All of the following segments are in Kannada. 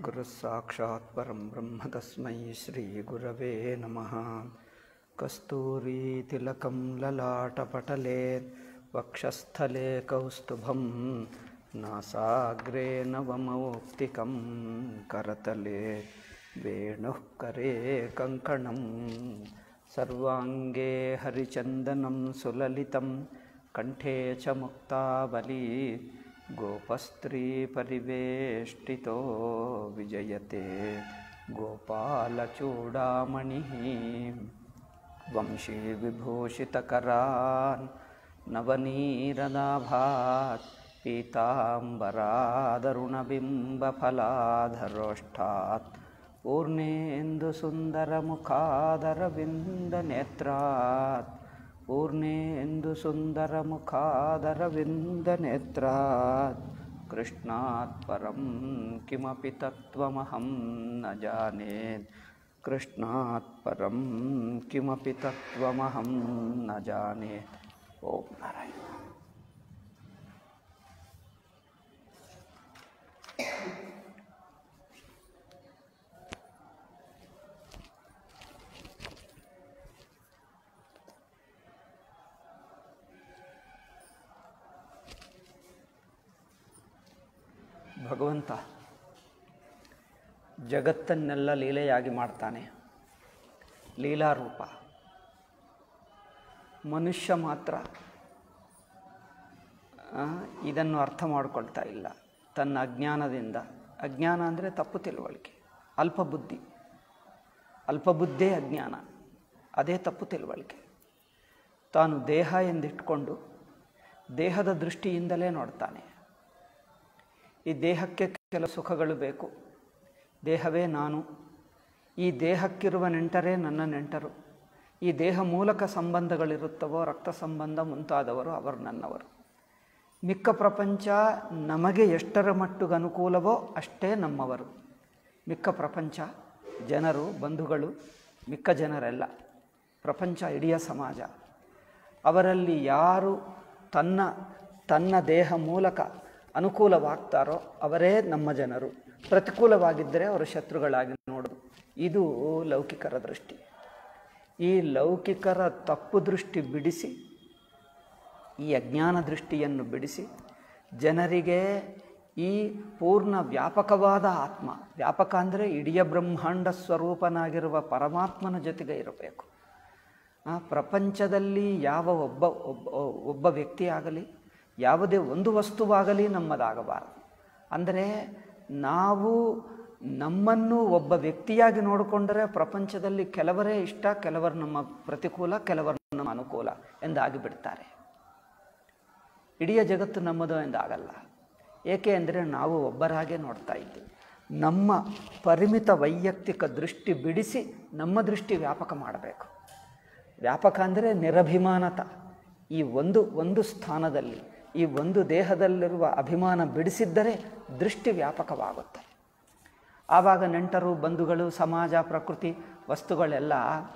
गुरुस्साक्षात् परं ब्रह्म तस्मै श्रीगुरवे नमः कस्तूरीतिलकं ललाटपटले वक्षस्थले कौस्तुभं नासाग्रे नवमौक्तिकं करतले वेणुः करे कङ्कणं सर्वाङ्गे हरिचन्दनं सुललितं कण्ठे च मुक्तावली गोपस्त्रीपरिवेष्टितो विजयते गोपालचूडामणिः वंशीविभूषितकरान् नवनीरदाभात् पीताम्बरादरुणबिम्बफलाधरोष्ठात् पूर्णेन्दुसुन्दरमुखादरविन्दनेत्रात् पूर्णेन्दुसुन्दरमुखादरविन्दनेत्रात् कृष्णात् परं किमपि तत्त्वमहं न जाने कृष्णात् परं किमपि तत्त्वमहं न जाने ॐ नारायण ಭಗವಂತ ಜಗತ್ತನ್ನೆಲ್ಲ ಲೀಲೆಯಾಗಿ ಮಾಡ್ತಾನೆ ಲೀಲಾರೂಪ ಮನುಷ್ಯ ಮಾತ್ರ ಆ, ಇದನ್ನು ಅರ್ಥ ಮಾಡಿಕೊಳ್ತಾ ಇಲ್ಲ ತನ್ನ ಅಜ್ಞಾನದಿಂದ ಅಜ್ಞಾನ ಅಂದರೆ ತಪ್ಪು ತಿಳುವಳಿಕೆ ಅಲ್ಪಬುದ್ಧಿ ಅಲ್ಪಬುದ್ಧೇ ಅಜ್ಞಾನ ಅದೇ ತಪ್ಪು ತಿಳುವಳಿಕೆ ತಾನು ದೇಹ ಎಂದಿಟ್ಕೊಂಡು ದೇಹದ ದೃಷ್ಟಿಯಿಂದಲೇ ನೋಡ್ತಾನೆ ಈ ದೇಹಕ್ಕೆ ಕೆಲ ಸುಖಗಳು ಬೇಕು ದೇಹವೇ ನಾನು ಈ ದೇಹಕ್ಕಿರುವ ನೆಂಟರೇ ನನ್ನ ನೆಂಟರು ಈ ದೇಹ ಮೂಲಕ ಸಂಬಂಧಗಳಿರುತ್ತವೋ ರಕ್ತ ಸಂಬಂಧ ಮುಂತಾದವರು ಅವರು ನನ್ನವರು ಮಿಕ್ಕ ಪ್ರಪಂಚ ನಮಗೆ ಎಷ್ಟರ ಮಟ್ಟಿಗೆ ಅನುಕೂಲವೋ ಅಷ್ಟೇ ನಮ್ಮವರು ಮಿಕ್ಕ ಪ್ರಪಂಚ ಜನರು ಬಂಧುಗಳು ಮಿಕ್ಕ ಜನರೆಲ್ಲ ಪ್ರಪಂಚ ಇಡೀ ಸಮಾಜ ಅವರಲ್ಲಿ ಯಾರು ತನ್ನ ತನ್ನ ದೇಹ ಮೂಲಕ ಅನುಕೂಲವಾಗ್ತಾರೋ ಅವರೇ ನಮ್ಮ ಜನರು ಪ್ರತಿಕೂಲವಾಗಿದ್ದರೆ ಅವರು ಶತ್ರುಗಳಾಗಿ ನೋಡೋದು ಇದು ಲೌಕಿಕರ ದೃಷ್ಟಿ ಈ ಲೌಕಿಕರ ತಪ್ಪು ದೃಷ್ಟಿ ಬಿಡಿಸಿ ಈ ಅಜ್ಞಾನ ದೃಷ್ಟಿಯನ್ನು ಬಿಡಿಸಿ ಜನರಿಗೆ ಈ ಪೂರ್ಣ ವ್ಯಾಪಕವಾದ ಆತ್ಮ ವ್ಯಾಪಕ ಅಂದರೆ ಇಡೀ ಬ್ರಹ್ಮಾಂಡ ಸ್ವರೂಪನಾಗಿರುವ ಪರಮಾತ್ಮನ ಜೊತೆಗೆ ಇರಬೇಕು ಆ ಪ್ರಪಂಚದಲ್ಲಿ ಯಾವ ಒಬ್ಬ ಒಬ್ಬ ಒಬ್ಬ ವ್ಯಕ್ತಿ ಆಗಲಿ ಯಾವುದೇ ಒಂದು ವಸ್ತುವಾಗಲಿ ನಮ್ಮದಾಗಬಾರದು ಅಂದರೆ ನಾವು ನಮ್ಮನ್ನು ಒಬ್ಬ ವ್ಯಕ್ತಿಯಾಗಿ ನೋಡಿಕೊಂಡರೆ ಪ್ರಪಂಚದಲ್ಲಿ ಕೆಲವರೇ ಇಷ್ಟ ಕೆಲವರು ನಮ್ಮ ಪ್ರತಿಕೂಲ ಕೆಲವರು ನಮ್ಮ ಅನುಕೂಲ ಎಂದಾಗಿ ಬಿಡ್ತಾರೆ ಇಡೀ ಜಗತ್ತು ನಮ್ಮದು ಎಂದಾಗಲ್ಲ ಏಕೆ ಅಂದರೆ ನಾವು ಒಬ್ಬರಾಗೆ ನೋಡ್ತಾ ಇದ್ದೀವಿ ನಮ್ಮ ಪರಿಮಿತ ವೈಯಕ್ತಿಕ ದೃಷ್ಟಿ ಬಿಡಿಸಿ ನಮ್ಮ ದೃಷ್ಟಿ ವ್ಯಾಪಕ ಮಾಡಬೇಕು ವ್ಯಾಪಕ ಅಂದರೆ ನಿರಭಿಮಾನತ ಈ ಒಂದು ಒಂದು ಸ್ಥಾನದಲ್ಲಿ ಈ ಒಂದು ದೇಹದಲ್ಲಿರುವ ಅಭಿಮಾನ ಬಿಡಿಸಿದ್ದರೆ ದೃಷ್ಟಿ ವ್ಯಾಪಕವಾಗುತ್ತೆ ಆವಾಗ ನೆಂಟರು ಬಂಧುಗಳು ಸಮಾಜ ಪ್ರಕೃತಿ ವಸ್ತುಗಳೆಲ್ಲ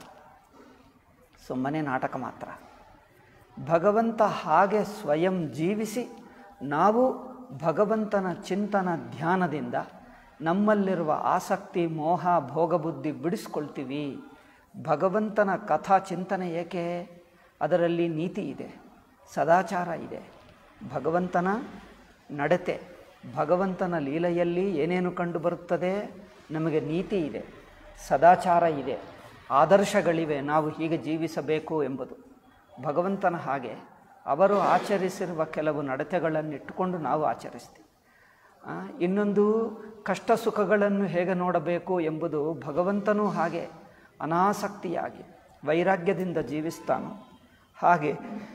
ಸುಮ್ಮನೆ ನಾಟಕ ಮಾತ್ರ ಭಗವಂತ ಹಾಗೆ ಸ್ವಯಂ ಜೀವಿಸಿ ನಾವು ಭಗವಂತನ ಚಿಂತನ ಧ್ಯಾನದಿಂದ ನಮ್ಮಲ್ಲಿರುವ ಆಸಕ್ತಿ ಮೋಹ ಭೋಗಬುದ್ಧಿ ಬಿಡಿಸ್ಕೊಳ್ತೀವಿ ಭಗವಂತನ ಕಥಾ ಚಿಂತನೆ ಏಕೆ ಅದರಲ್ಲಿ ನೀತಿ ಇದೆ ಸದಾಚಾರ ಇದೆ ಭಗವಂತನ ನಡತೆ ಭಗವಂತನ ಲೀಲೆಯಲ್ಲಿ ಏನೇನು ಕಂಡು ಬರುತ್ತದೆ ನಮಗೆ ನೀತಿ ಇದೆ ಸದಾಚಾರ ಇದೆ ಆದರ್ಶಗಳಿವೆ ನಾವು ಹೀಗೆ ಜೀವಿಸಬೇಕು ಎಂಬುದು ಭಗವಂತನ ಹಾಗೆ ಅವರು ಆಚರಿಸಿರುವ ಕೆಲವು ನಡತೆಗಳನ್ನಿಟ್ಟುಕೊಂಡು ನಾವು ಆಚರಿಸ್ತೀವಿ ಆ, ಇನ್ನೊಂದು ಕಷ್ಟ ಸುಖಗಳನ್ನು ಹೇಗೆ ನೋಡಬೇಕು ಎಂಬುದು ಭಗವಂತನೂ ಹಾಗೆ ಅನಾಸಕ್ತಿಯಾಗಿ ವೈರಾಗ್ಯದಿಂದ ಜೀವಿಸ್ತಾನೋ ಹಾಗೆ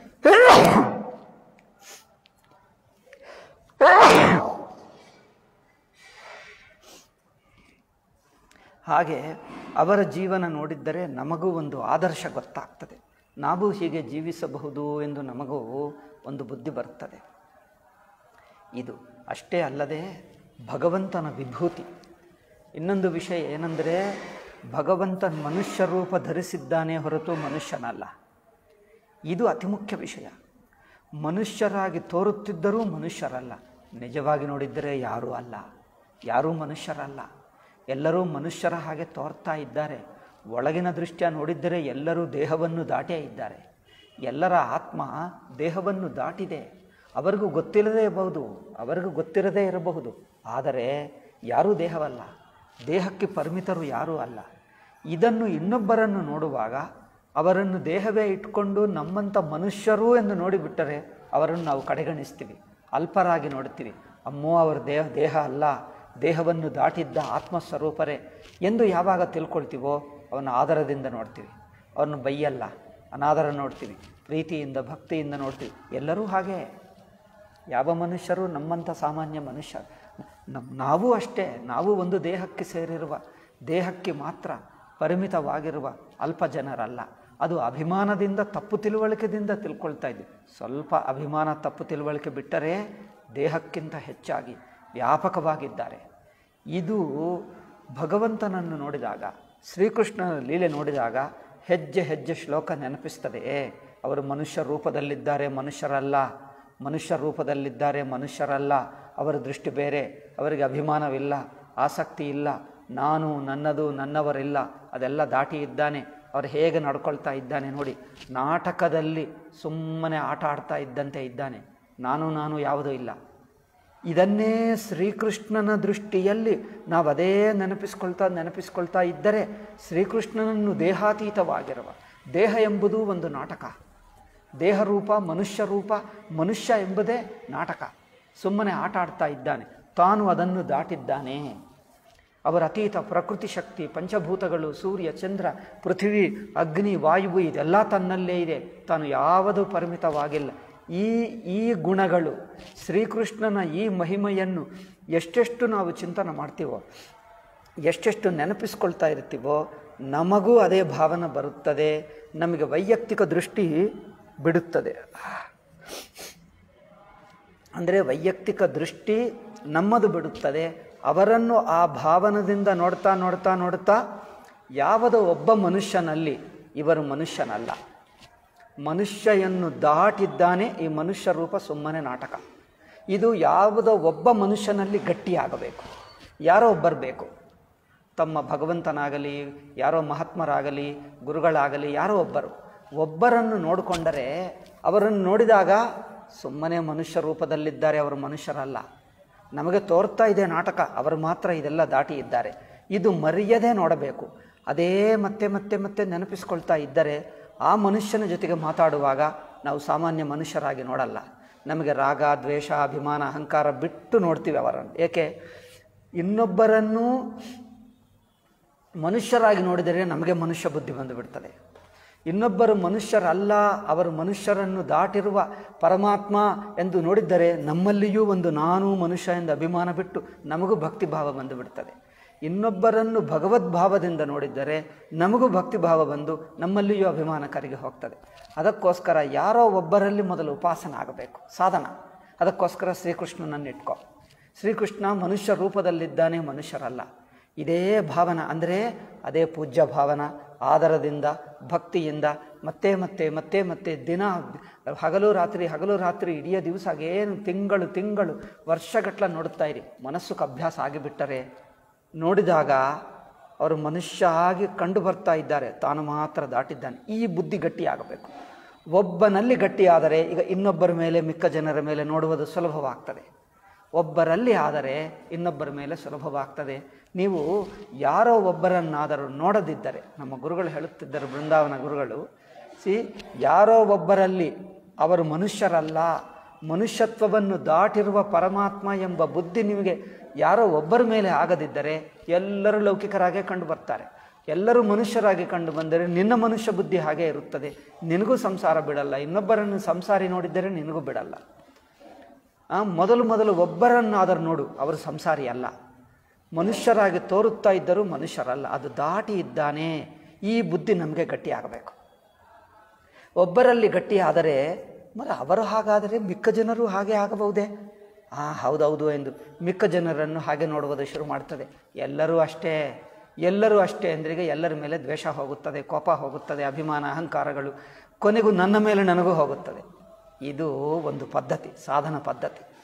ಹಾಗೆ ಅವರ ಜೀವನ ನೋಡಿದ್ದರೆ ನಮಗೂ ಒಂದು ಆದರ್ಶ ಗೊತ್ತಾಗ್ತದೆ ನಾವು ಹೀಗೆ ಜೀವಿಸಬಹುದು ಎಂದು ನಮಗೂ ಒಂದು ಬುದ್ಧಿ ಬರ್ತದೆ ಇದು ಅಷ್ಟೇ ಅಲ್ಲದೆ ಭಗವಂತನ ವಿಭೂತಿ ಇನ್ನೊಂದು ವಿಷಯ ಏನೆಂದರೆ ಭಗವಂತ ಮನುಷ್ಯ ರೂಪ ಧರಿಸಿದ್ದಾನೆ ಹೊರತು ಮನುಷ್ಯನಲ್ಲ ಇದು ಅತಿ ಮುಖ್ಯ ವಿಷಯ ಮನುಷ್ಯರಾಗಿ ತೋರುತ್ತಿದ್ದರೂ ಮನುಷ್ಯರಲ್ಲ ನಿಜವಾಗಿ ನೋಡಿದ್ದರೆ ಯಾರೂ ಅಲ್ಲ ಯಾರೂ ಮನುಷ್ಯರಲ್ಲ ಎಲ್ಲರೂ ಮನುಷ್ಯರ ಹಾಗೆ ತೋರ್ತಾ ಇದ್ದಾರೆ ಒಳಗಿನ ದೃಷ್ಟ್ಯ ನೋಡಿದ್ದರೆ ಎಲ್ಲರೂ ದೇಹವನ್ನು ದಾಟೇ ಇದ್ದಾರೆ ಎಲ್ಲರ ಆತ್ಮ ದೇಹವನ್ನು ದಾಟಿದೆ ಅವರಿಗೂ ಗೊತ್ತಿಲ್ಲದೇ ಇರಬಹುದು ಅವರಿಗೂ ಗೊತ್ತಿರದೇ ಇರಬಹುದು ಆದರೆ ಯಾರೂ ದೇಹವಲ್ಲ ದೇಹಕ್ಕೆ ಪರಿಮಿತರು ಯಾರೂ ಅಲ್ಲ ಇದನ್ನು ಇನ್ನೊಬ್ಬರನ್ನು ನೋಡುವಾಗ ಅವರನ್ನು ದೇಹವೇ ಇಟ್ಕೊಂಡು ನಮ್ಮಂಥ ಮನುಷ್ಯರು ಎಂದು ನೋಡಿಬಿಟ್ಟರೆ ಅವರನ್ನು ನಾವು ಕಡೆಗಣಿಸ್ತೀವಿ ಅಲ್ಪರಾಗಿ ನೋಡ್ತೀವಿ ಅಮ್ಮೋ ಅವರ ದೇಹ ದೇಹ ಅಲ್ಲ ದೇಹವನ್ನು ದಾಟಿದ್ದ ಆತ್ಮಸ್ವರೂಪರೇ ಎಂದು ಯಾವಾಗ ತಿಳ್ಕೊಳ್ತೀವೋ ಅವನ ಆದರದಿಂದ ನೋಡ್ತೀವಿ ಅವನು ಬೈಯಲ್ಲ ಅನಾದರ ನೋಡ್ತೀವಿ ಪ್ರೀತಿಯಿಂದ ಭಕ್ತಿಯಿಂದ ನೋಡ್ತೀವಿ ಎಲ್ಲರೂ ಹಾಗೆ ಯಾವ ಮನುಷ್ಯರು ನಮ್ಮಂಥ ಸಾಮಾನ್ಯ ಮನುಷ್ಯ ನಮ್ಮ ನಾವು ಅಷ್ಟೇ ನಾವು ಒಂದು ದೇಹಕ್ಕೆ ಸೇರಿರುವ ದೇಹಕ್ಕೆ ಮಾತ್ರ ಪರಿಮಿತವಾಗಿರುವ ಅಲ್ಪ ಜನರಲ್ಲ ಅದು ಅಭಿಮಾನದಿಂದ ತಪ್ಪು ತಿಳುವಳಿಕೆದಿಂದ ತಿಳ್ಕೊಳ್ತಾ ಇದ್ವಿ ಸ್ವಲ್ಪ ಅಭಿಮಾನ ತಪ್ಪು ತಿಳುವಳಿಕೆ ಬಿಟ್ಟರೆ ದೇಹಕ್ಕಿಂತ ಹೆಚ್ಚಾಗಿ ವ್ಯಾಪಕವಾಗಿದ್ದಾರೆ ಇದು ಭಗವಂತನನ್ನು ನೋಡಿದಾಗ ಶ್ರೀಕೃಷ್ಣನ ಲೀಲೆ ನೋಡಿದಾಗ ಹೆಜ್ಜೆ ಹೆಜ್ಜೆ ಶ್ಲೋಕ ನೆನಪಿಸ್ತದೆ ಅವರು ಮನುಷ್ಯ ರೂಪದಲ್ಲಿದ್ದಾರೆ ಮನುಷ್ಯರಲ್ಲ ಮನುಷ್ಯ ರೂಪದಲ್ಲಿದ್ದಾರೆ ಮನುಷ್ಯರಲ್ಲ ಅವರ ದೃಷ್ಟಿ ಬೇರೆ ಅವರಿಗೆ ಅಭಿಮಾನವಿಲ್ಲ ಆಸಕ್ತಿ ಇಲ್ಲ ನಾನು ನನ್ನದು ನನ್ನವರಿಲ್ಲ ಅದೆಲ್ಲ ದಾಟಿ ಇದ್ದಾನೆ ಅವರು ಹೇಗೆ ನಡ್ಕೊಳ್ತಾ ಇದ್ದಾನೆ ನೋಡಿ ನಾಟಕದಲ್ಲಿ ಸುಮ್ಮನೆ ಆಟ ಆಡ್ತಾ ಇದ್ದಂತೆ ಇದ್ದಾನೆ ನಾನು ನಾನು ಯಾವುದೂ ಇಲ್ಲ ಇದನ್ನೇ ಶ್ರೀಕೃಷ್ಣನ ದೃಷ್ಟಿಯಲ್ಲಿ ನಾವು ಅದೇ ನೆನಪಿಸ್ಕೊಳ್ತಾ ನೆನಪಿಸ್ಕೊಳ್ತಾ ಇದ್ದರೆ ಶ್ರೀಕೃಷ್ಣನನ್ನು ದೇಹಾತೀತವಾಗಿರುವ ದೇಹ ಎಂಬುದು ಒಂದು ನಾಟಕ ದೇಹ ರೂಪ ಮನುಷ್ಯ ರೂಪ ಮನುಷ್ಯ ಎಂಬುದೇ ನಾಟಕ ಸುಮ್ಮನೆ ಆಟ ಆಡ್ತಾ ಇದ್ದಾನೆ ತಾನು ಅದನ್ನು ದಾಟಿದ್ದಾನೆ ಅವರ ಅತೀತ ಪ್ರಕೃತಿ ಶಕ್ತಿ ಪಂಚಭೂತಗಳು ಸೂರ್ಯ ಚಂದ್ರ ಪೃಥ್ವಿ ಅಗ್ನಿ ವಾಯುವು ಇದೆಲ್ಲ ತನ್ನಲ್ಲೇ ಇದೆ ತಾನು ಯಾವುದೂ ಪರಿಮಿತವಾಗಿಲ್ಲ ಈ ಈ ಗುಣಗಳು ಶ್ರೀಕೃಷ್ಣನ ಈ ಮಹಿಮೆಯನ್ನು ಎಷ್ಟೆಷ್ಟು ನಾವು ಚಿಂತನೆ ಮಾಡ್ತೀವೋ ಎಷ್ಟೆಷ್ಟು ನೆನಪಿಸ್ಕೊಳ್ತಾ ಇರ್ತೀವೋ ನಮಗೂ ಅದೇ ಭಾವನೆ ಬರುತ್ತದೆ ನಮಗೆ ವೈಯಕ್ತಿಕ ದೃಷ್ಟಿ ಬಿಡುತ್ತದೆ ಅಂದರೆ ವೈಯಕ್ತಿಕ ದೃಷ್ಟಿ ನಮ್ಮದು ಬಿಡುತ್ತದೆ ಅವರನ್ನು ಆ ಭಾವನದಿಂದ ನೋಡ್ತಾ ನೋಡ್ತಾ ನೋಡ್ತಾ ಯಾವುದೋ ಒಬ್ಬ ಮನುಷ್ಯನಲ್ಲಿ ಇವರು ಮನುಷ್ಯನಲ್ಲ ಮನುಷ್ಯಯನ್ನು ದಾಟಿದ್ದಾನೆ ಈ ಮನುಷ್ಯ ರೂಪ ಸುಮ್ಮನೆ ನಾಟಕ ಇದು ಯಾವುದೋ ಒಬ್ಬ ಮನುಷ್ಯನಲ್ಲಿ ಗಟ್ಟಿಯಾಗಬೇಕು ಯಾರೋ ಒಬ್ಬರು ಬೇಕು ತಮ್ಮ ಭಗವಂತನಾಗಲಿ ಯಾರೋ ಮಹಾತ್ಮರಾಗಲಿ ಗುರುಗಳಾಗಲಿ ಯಾರೋ ಒಬ್ಬರು ಒಬ್ಬರನ್ನು ನೋಡಿಕೊಂಡರೆ ಅವರನ್ನು ನೋಡಿದಾಗ ಸುಮ್ಮನೆ ಮನುಷ್ಯ ರೂಪದಲ್ಲಿದ್ದಾರೆ ಅವರು ಮನುಷ್ಯರಲ್ಲ ನಮಗೆ ತೋರ್ತಾ ಇದೆ ನಾಟಕ ಅವರು ಮಾತ್ರ ಇದೆಲ್ಲ ದಾಟಿ ಇದ್ದಾರೆ ಇದು ಮರೆಯದೇ ನೋಡಬೇಕು ಅದೇ ಮತ್ತೆ ಮತ್ತೆ ಮತ್ತೆ ನೆನಪಿಸ್ಕೊಳ್ತಾ ಇದ್ದರೆ ಆ ಮನುಷ್ಯನ ಜೊತೆಗೆ ಮಾತಾಡುವಾಗ ನಾವು ಸಾಮಾನ್ಯ ಮನುಷ್ಯರಾಗಿ ನೋಡಲ್ಲ ನಮಗೆ ರಾಗ ದ್ವೇಷ ಅಭಿಮಾನ ಅಹಂಕಾರ ಬಿಟ್ಟು ನೋಡ್ತೀವಿ ಅವರನ್ನು ಏಕೆ ಇನ್ನೊಬ್ಬರನ್ನು ಮನುಷ್ಯರಾಗಿ ನೋಡಿದರೆ ನಮಗೆ ಮನುಷ್ಯ ಬುದ್ಧಿ ಬಂದು ಬಿಡ್ತದೆ ಇನ್ನೊಬ್ಬರು ಮನುಷ್ಯರಲ್ಲ ಅವರು ಮನುಷ್ಯರನ್ನು ದಾಟಿರುವ ಪರಮಾತ್ಮ ಎಂದು ನೋಡಿದ್ದರೆ ನಮ್ಮಲ್ಲಿಯೂ ಒಂದು ನಾನು ಮನುಷ್ಯ ಎಂದು ಅಭಿಮಾನ ಬಿಟ್ಟು ನಮಗೂ ಭಕ್ತಿ ಭಾವ ಬಂದು ಬಿಡ್ತದೆ ಇನ್ನೊಬ್ಬರನ್ನು ಭಗವದ್ಭಾವದಿಂದ ನೋಡಿದ್ದರೆ ನಮಗೂ ಭಕ್ತಿ ಭಾವ ಬಂದು ನಮ್ಮಲ್ಲಿಯೂ ಅಭಿಮಾನ ಕರಿಗೆ ಹೋಗ್ತದೆ ಅದಕ್ಕೋಸ್ಕರ ಯಾರೋ ಒಬ್ಬರಲ್ಲಿ ಮೊದಲು ಉಪಾಸನ ಆಗಬೇಕು ಸಾಧನ ಅದಕ್ಕೋಸ್ಕರ ಶ್ರೀಕೃಷ್ಣನನ್ನು ಇಟ್ಕೋ ಶ್ರೀಕೃಷ್ಣ ಮನುಷ್ಯ ರೂಪದಲ್ಲಿದ್ದಾನೆ ಮನುಷ್ಯರಲ್ಲ ಇದೇ ಭಾವನ ಅಂದರೆ ಅದೇ ಪೂಜ್ಯ ಭಾವನ ಆದರದಿಂದ ಭಕ್ತಿಯಿಂದ ಮತ್ತೆ ಮತ್ತೆ ಮತ್ತೆ ಮತ್ತೆ ದಿನ ಹಗಲು ರಾತ್ರಿ ಹಗಲು ರಾತ್ರಿ ಇಡೀ ದಿವಸ ಏನು ತಿಂಗಳು ತಿಂಗಳು ವರ್ಷಗಟ್ಟಲ ನೋಡುತ್ತಾ ಇರಿ ಮನಸ್ಸುಕ್ಕೆ ಅಭ್ಯಾಸ ಆಗಿಬಿಟ್ಟರೆ ನೋಡಿದಾಗ ಅವರು ಮನುಷ್ಯ ಆಗಿ ಕಂಡು ಬರ್ತಾ ಇದ್ದಾರೆ ತಾನು ಮಾತ್ರ ದಾಟಿದ್ದಾನೆ ಈ ಬುದ್ಧಿ ಗಟ್ಟಿಯಾಗಬೇಕು ಒಬ್ಬನಲ್ಲಿ ಗಟ್ಟಿಯಾದರೆ ಈಗ ಇನ್ನೊಬ್ಬರ ಮೇಲೆ ಮಿಕ್ಕ ಜನರ ಮೇಲೆ ನೋಡುವುದು ಸುಲಭವಾಗ್ತದೆ ಒಬ್ಬರಲ್ಲಿ ಆದರೆ ಇನ್ನೊಬ್ಬರ ಮೇಲೆ ಸುಲಭವಾಗ್ತದೆ ನೀವು ಯಾರೋ ಒಬ್ಬರನ್ನಾದರೂ ನೋಡದಿದ್ದರೆ ನಮ್ಮ ಗುರುಗಳು ಹೇಳುತ್ತಿದ್ದರು ಬೃಂದಾವನ ಗುರುಗಳು ಸಿ ಯಾರೋ ಒಬ್ಬರಲ್ಲಿ ಅವರು ಮನುಷ್ಯರಲ್ಲ ಮನುಷ್ಯತ್ವವನ್ನು ದಾಟಿರುವ ಪರಮಾತ್ಮ ಎಂಬ ಬುದ್ಧಿ ನಿಮಗೆ ಯಾರೋ ಒಬ್ಬರ ಮೇಲೆ ಆಗದಿದ್ದರೆ ಎಲ್ಲರೂ ಲೌಕಿಕರಾಗೇ ಕಂಡು ಬರ್ತಾರೆ ಎಲ್ಲರೂ ಮನುಷ್ಯರಾಗಿ ಕಂಡು ಬಂದರೆ ನಿನ್ನ ಮನುಷ್ಯ ಬುದ್ಧಿ ಹಾಗೇ ಇರುತ್ತದೆ ನಿನಗೂ ಸಂಸಾರ ಬಿಡಲ್ಲ ಇನ್ನೊಬ್ಬರನ್ನು ಸಂಸಾರಿ ನೋಡಿದ್ದರೆ ನಿನಗೂ ಬಿಡಲ್ಲ ಆ, ಮೊದಲು ಮೊದಲು ಒಬ್ಬರನ್ನಾದರೂ ನೋಡು ಅವರು ಸಂಸಾರಿ ಅಲ್ಲ ಮನುಷ್ಯರಾಗಿ ತೋರುತ್ತಾ ಇದ್ದರೂ ಮನುಷ್ಯರಲ್ಲ ಅದು ದಾಟಿ ಇದ್ದಾನೆ ಈ ಬುದ್ಧಿ ನಮಗೆ ಗಟ್ಟಿಯಾಗಬೇಕು ಒಬ್ಬರಲ್ಲಿ ಗಟ್ಟಿ ಆದರೆ మరి ಅವರು ಹಾಗಾದರೆ ಮಿಕ್ಕ ಜನರು ಹಾಗೆ ಆಗಬಹುದೇ ಆ ಹೌದೌದು ಎಂದು ಮಿಕ್ಕ ಜನರನ್ನು ಹಾಗೆ ನೋಡುವುದು ಶುರು ಮಾಡ್ತದೆ ಎಲ್ಲರೂ ಅಷ್ಟೇ ಎಲ್ಲರೂ ಅಷ್ಟೇ ಅಂದ್ರೆ ಈಗ ಎಲ್ಲರ ಮೇಲೆ ದ್ವೇಷ ಹೋಗುತ್ತದೆ ಕೋಪ ಹೋಗುತ್ತದೆ ಅಭಿಮಾನ ಅಹಂಕಾರಗಳು ಕೊನೆಗೂ ನನ್ನ ಮೇಲೆ ನನಗೂ ಹೋಗುತ್ತದೆ ಇದು ಒಂದು ಪದ್ಧತಿ ಸಾಧನ ಪದ್ಧತಿ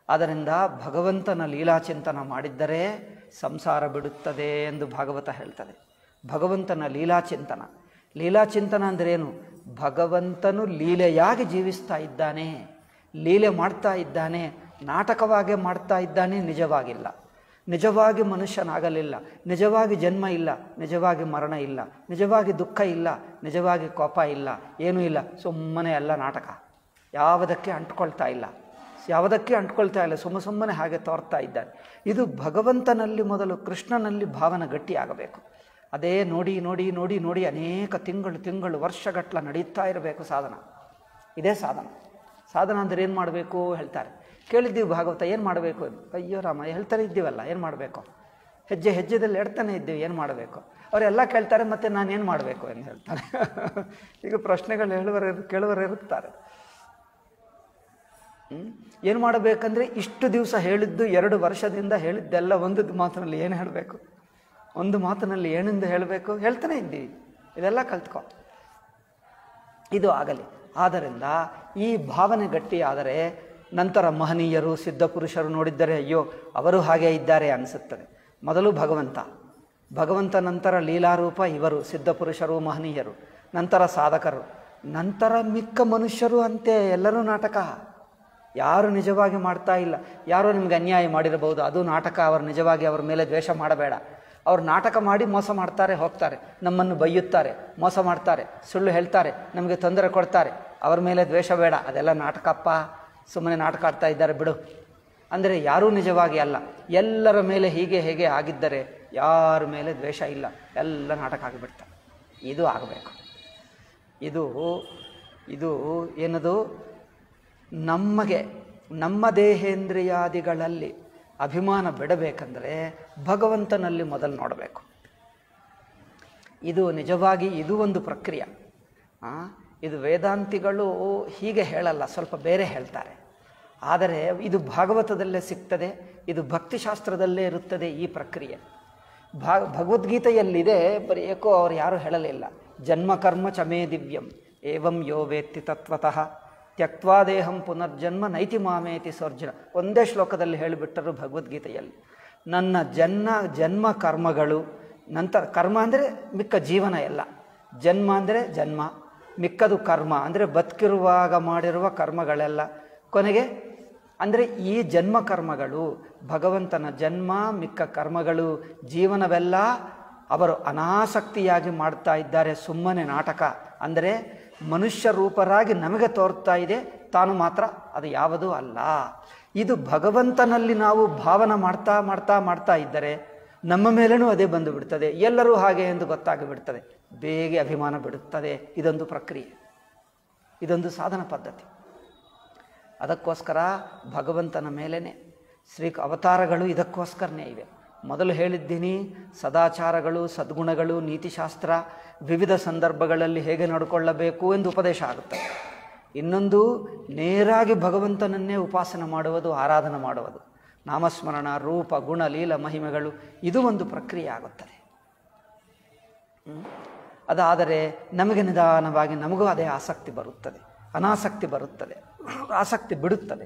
ಆದ್ದರಿಂದ ಭಗವಂತನ ಲೀಲಾಚಿಂತನ ಮಾಡಿದ್ದರೆ ಸಂಸಾರ ಬಿಡುತ್ತದೆ ಎಂದು ಭಾಗವತ ಹೇಳ್ತದೆ ಭಗವಂತನ ಲೀಲಾಚಿಂತನ ಲೀಲಾಚಿಂತನ ಅಂದ್ರೇನು ಭಗವಂತನು ಲೀಲೆಯಾಗಿ ಜೀವಿಸ್ತಾ ಇದ್ದಾನೆ ಲೀಲೆ ಮಾಡ್ತಾ ಇದ್ದಾನೆ ನಾಟಕವಾಗೇ ಮಾಡ್ತಾ ಇದ್ದಾನೆ ನಿಜವಾಗಿಲ್ಲ ನಿಜವಾಗಿ ಮನುಷ್ಯನಾಗಲಿಲ್ಲ ನಿಜವಾಗಿ ಜನ್ಮ ಇಲ್ಲ ನಿಜವಾಗಿ ಮರಣ ಇಲ್ಲ ನಿಜವಾಗಿ ದುಃಖ ಇಲ್ಲ ನಿಜವಾಗಿ ಕೋಪ ಇಲ್ಲ ಏನೂ ಇಲ್ಲ ಸುಮ್ಮನೆ ಎಲ್ಲ ನಾಟಕ ಯಾವುದಕ್ಕೆ ಅಂಟ್ಕೊಳ್ತಾ ಇಲ್ಲ ಯಾವುದಕ್ಕೆ ಅಂಟ್ಕೊಳ್ತಾ ಇಲ್ಲ ಸುಮ್ಮ ಸುಮ್ಮನೆ ಹಾಗೆ ತೋರ್ತಾ ಇದ್ದಾನೆ ಇದು ಭಗವಂತನಲ್ಲಿ ಮೊದಲು ಕೃಷ್ಣನಲ್ಲಿ ಭಾವನ ಗಟ್ಟಿಯಾಗಬೇಕು ಅದೇ ನೋಡಿ ನೋಡಿ ನೋಡಿ ನೋಡಿ ಅನೇಕ ತಿಂಗಳು ತಿಂಗಳು ವರ್ಷಗಟ್ಟಲ ನಡೀತಾ ಇರಬೇಕು ಸಾಧನ ಇದೇ ಸಾಧನ ಸಾಧನ ಅಂದರೆ ಏನು ಮಾಡಬೇಕು ಹೇಳ್ತಾರೆ ಕೇಳಿದ್ದೀವಿ ಭಾಗವತ ಏನು ಮಾಡಬೇಕು ಅಯ್ಯೋ ರಾಮ ಹೇಳ್ತಾನೆ ಇದ್ದೀವಲ್ಲ ಏನು ಮಾಡಬೇಕು ಹೆಜ್ಜೆ ಹೆಜ್ಜೆದಲ್ಲಿ ಎಡ್ತಾನೆ ಇದ್ದೀವಿ ಏನು ಮಾಡಬೇಕು ಅವರೆಲ್ಲ ಕೇಳ್ತಾರೆ ಮತ್ತು ನಾನು ಏನು ಮಾಡಬೇಕು ಎಂದು ಹೇಳ್ತಾರೆ ಈಗ ಪ್ರಶ್ನೆಗಳು ಹೇಳುವರೆ ಕೇಳುವರೆ ಇರುತ್ತಾರೆ ಏನು ಮಾಡಬೇಕಂದ್ರೆ ಇಷ್ಟು ದಿವಸ ಹೇಳಿದ್ದು ಎರಡು ವರ್ಷದಿಂದ ಹೇಳಿದ್ದೆಲ್ಲ ಒಂದು ಮಾತಿನಲ್ಲಿ ಏನು ಹೇಳಬೇಕು ಒಂದು ಮಾತಿನಲ್ಲಿ ಏನೆಂದು ಹೇಳಬೇಕು ಹೇಳ್ತಾನೆ ಇದ್ದೀವಿ ಇದೆಲ್ಲ ಕಲ್ತ್ಕೊ ಇದು ಆಗಲಿ ಆದ್ದರಿಂದ ಈ ಭಾವನೆ ಗಟ್ಟಿಯಾದರೆ ನಂತರ ಮಹನೀಯರು ಸಿದ್ಧಪುರುಷರು ನೋಡಿದ್ದರೆ ಅಯ್ಯೋ ಅವರು ಹಾಗೆ ಇದ್ದಾರೆ ಅನಿಸುತ್ತದೆ ಮೊದಲು ಭಗವಂತ ಭಗವಂತ ನಂತರ ಲೀಲಾರೂಪ ಇವರು ಸಿದ್ಧಪುರುಷರು ಮಹನೀಯರು ನಂತರ ಸಾಧಕರು ನಂತರ ಮಿಕ್ಕ ಮನುಷ್ಯರು ಅಂತೆ ಎಲ್ಲರೂ ನಾಟಕ ಯಾರು ನಿಜವಾಗಿ ಮಾಡ್ತಾ ಇಲ್ಲ ಯಾರೋ ನಿಮ್ಗೆ ಅನ್ಯಾಯ ಮಾಡಿರಬಹುದು ಅದು ನಾಟಕ ಅವರು ನಿಜವಾಗಿ ಅವರ ಮೇಲೆ ದ್ವೇಷ ಮಾಡಬೇಡ ಅವ್ರು ನಾಟಕ ಮಾಡಿ ಮೋಸ ಮಾಡ್ತಾರೆ ಹೋಗ್ತಾರೆ ನಮ್ಮನ್ನು ಬೈಯುತ್ತಾರೆ ಮೋಸ ಮಾಡ್ತಾರೆ ಸುಳ್ಳು ಹೇಳ್ತಾರೆ ನಮಗೆ ತೊಂದರೆ ಕೊಡ್ತಾರೆ ಅವರ ಮೇಲೆ ದ್ವೇಷ ಬೇಡ ಅದೆಲ್ಲ ನಾಟಕಪ್ಪ ಸುಮ್ಮನೆ ನಾಟಕ ಆಡ್ತಾ ಇದ್ದಾರೆ ಬಿಡು ಅಂದರೆ ಯಾರೂ ನಿಜವಾಗಿ ಅಲ್ಲ ಎಲ್ಲರ ಮೇಲೆ ಹೀಗೆ ಹೇಗೆ ಆಗಿದ್ದರೆ ಯಾರ ಮೇಲೆ ದ್ವೇಷ ಇಲ್ಲ ಎಲ್ಲ ನಾಟಕ ಆಗಿಬಿಡ್ತಾರೆ ಇದು ಆಗಬೇಕು ಇದು ಇದು ಏನದು ನಮಗೆ ನಮ್ಮ ದೇಹೇಂದ್ರಿಯಾದಿಗಳಲ್ಲಿ ಅಭಿಮಾನ ಬಿಡಬೇಕಂದ್ರೆ ಭಗವಂತನಲ್ಲಿ ಮೊದಲು ನೋಡಬೇಕು ಇದು ನಿಜವಾಗಿ ಇದು ಒಂದು ಪ್ರಕ್ರಿಯೆ ಆ, ಇದು ವೇದಾಂತಿಗಳು ಹೀಗೆ ಹೇಳಲ್ಲ ಸ್ವಲ್ಪ ಬೇರೆ ಹೇಳ್ತಾರೆ ಆದರೆ ಇದು ಭಾಗವತದಲ್ಲೇ ಸಿಗ್ತದೆ ಇದು ಭಕ್ತಿಶಾಸ್ತ್ರದಲ್ಲೇ ಇರುತ್ತದೆ ಈ ಪ್ರಕ್ರಿಯೆ ಭಾ ಭಗವದ್ಗೀತೆಯಲ್ಲಿದೆ ಬರೀ ಏಕೋ ಅವ್ರು ಯಾರೂ ಹೇಳಲಿಲ್ಲ ಜನ್ಮ ಕರ್ಮ ಚಮೇ ದಿವ್ಯಂ ಏವಂ ಯೋ ವೇತ್ತಿ ತತ್ವತಃ ತ್ಯಕ್ವಾ ದೇಹಂ ಪುನರ್ಜನ್ಮ ನೈತಿ ಮಾಮೇತಿ ಸ್ವರ್ಜನ ಒಂದೇ ಶ್ಲೋಕದಲ್ಲಿ ಹೇಳಿಬಿಟ್ಟರು ಭಗವದ್ಗೀತೆಯಲ್ಲಿ ನನ್ನ ಜನ್ಮ ಜನ್ಮ ಕರ್ಮಗಳು ನಂತರ ಕರ್ಮ ಅಂದರೆ ಮಿಕ್ಕ ಜೀವನ ಎಲ್ಲ ಜನ್ಮ ಅಂದರೆ ಜನ್ಮ ಮಿಕ್ಕದು ಕರ್ಮ ಅಂದರೆ ಬದುಕಿರುವಾಗ ಮಾಡಿರುವ ಕರ್ಮಗಳೆಲ್ಲ ಕೊನೆಗೆ ಅಂದರೆ ಈ ಜನ್ಮ ಕರ್ಮಗಳು ಭಗವಂತನ ಜನ್ಮ ಮಿಕ್ಕ ಕರ್ಮಗಳು ಜೀವನವೆಲ್ಲ ಅವರು ಅನಾಸಕ್ತಿಯಾಗಿ ಮಾಡ್ತಾ ಇದ್ದಾರೆ ಸುಮ್ಮನೆ ನಾಟಕ ಅಂದರೆ ಮನುಷ್ಯ ರೂಪರಾಗಿ ನಮಗೆ ತೋರ್ತಾ ಇದೆ ತಾನು ಮಾತ್ರ ಅದು ಯಾವುದೂ ಅಲ್ಲ ಇದು ಭಗವಂತನಲ್ಲಿ ನಾವು ಭಾವನ ಮಾಡ್ತಾ ಮಾಡ್ತಾ ಮಾಡ್ತಾ ಇದ್ದರೆ ನಮ್ಮ ಮೇಲೇನೂ ಅದೇ ಬಂದು ಬಿಡ್ತದೆ ಎಲ್ಲರೂ ಹಾಗೆ ಎಂದು ಗೊತ್ತಾಗಿ ಬಿಡ್ತದೆ ಬೇಗ ಅಭಿಮಾನ ಬಿಡುತ್ತದೆ ಇದೊಂದು ಪ್ರಕ್ರಿಯೆ ಇದೊಂದು ಸಾಧನ ಪದ್ಧತಿ ಅದಕ್ಕೋಸ್ಕರ ಭಗವಂತನ ಮೇಲೇ ಶ್ರೀ ಅವತಾರಗಳು ಇದಕ್ಕೋಸ್ಕರನೇ ಇವೆ ಮೊದಲು ಹೇಳಿದ್ದೀನಿ ಸದಾಚಾರಗಳು ಸದ್ಗುಣಗಳು ನೀತಿಶಾಸ್ತ್ರ ವಿವಿಧ ಸಂದರ್ಭಗಳಲ್ಲಿ ಹೇಗೆ ನಡ್ಕೊಳ್ಳಬೇಕು ಎಂದು ಉಪದೇಶ ಆಗುತ್ತದೆ ಇನ್ನೊಂದು ನೇರಾಗಿ ಭಗವಂತನನ್ನೇ ಉಪಾಸನೆ ಮಾಡುವುದು ಆರಾಧನೆ ಮಾಡುವುದು ನಾಮಸ್ಮರಣ ರೂಪ ಗುಣ ಲೀಲ ಮಹಿಮೆಗಳು ಇದು ಒಂದು ಪ್ರಕ್ರಿಯೆ ಆಗುತ್ತದೆ ಹ್ಮ್? ಅದಾದರೆ ನಮಗೆ ನಿಧಾನವಾಗಿ ನಮಗೂ ಅದೇ ಆಸಕ್ತಿ ಬರುತ್ತದೆ ಅನಾಸಕ್ತಿ ಬರುತ್ತದೆ ಆಸಕ್ತಿ ಬಿಡುತ್ತದೆ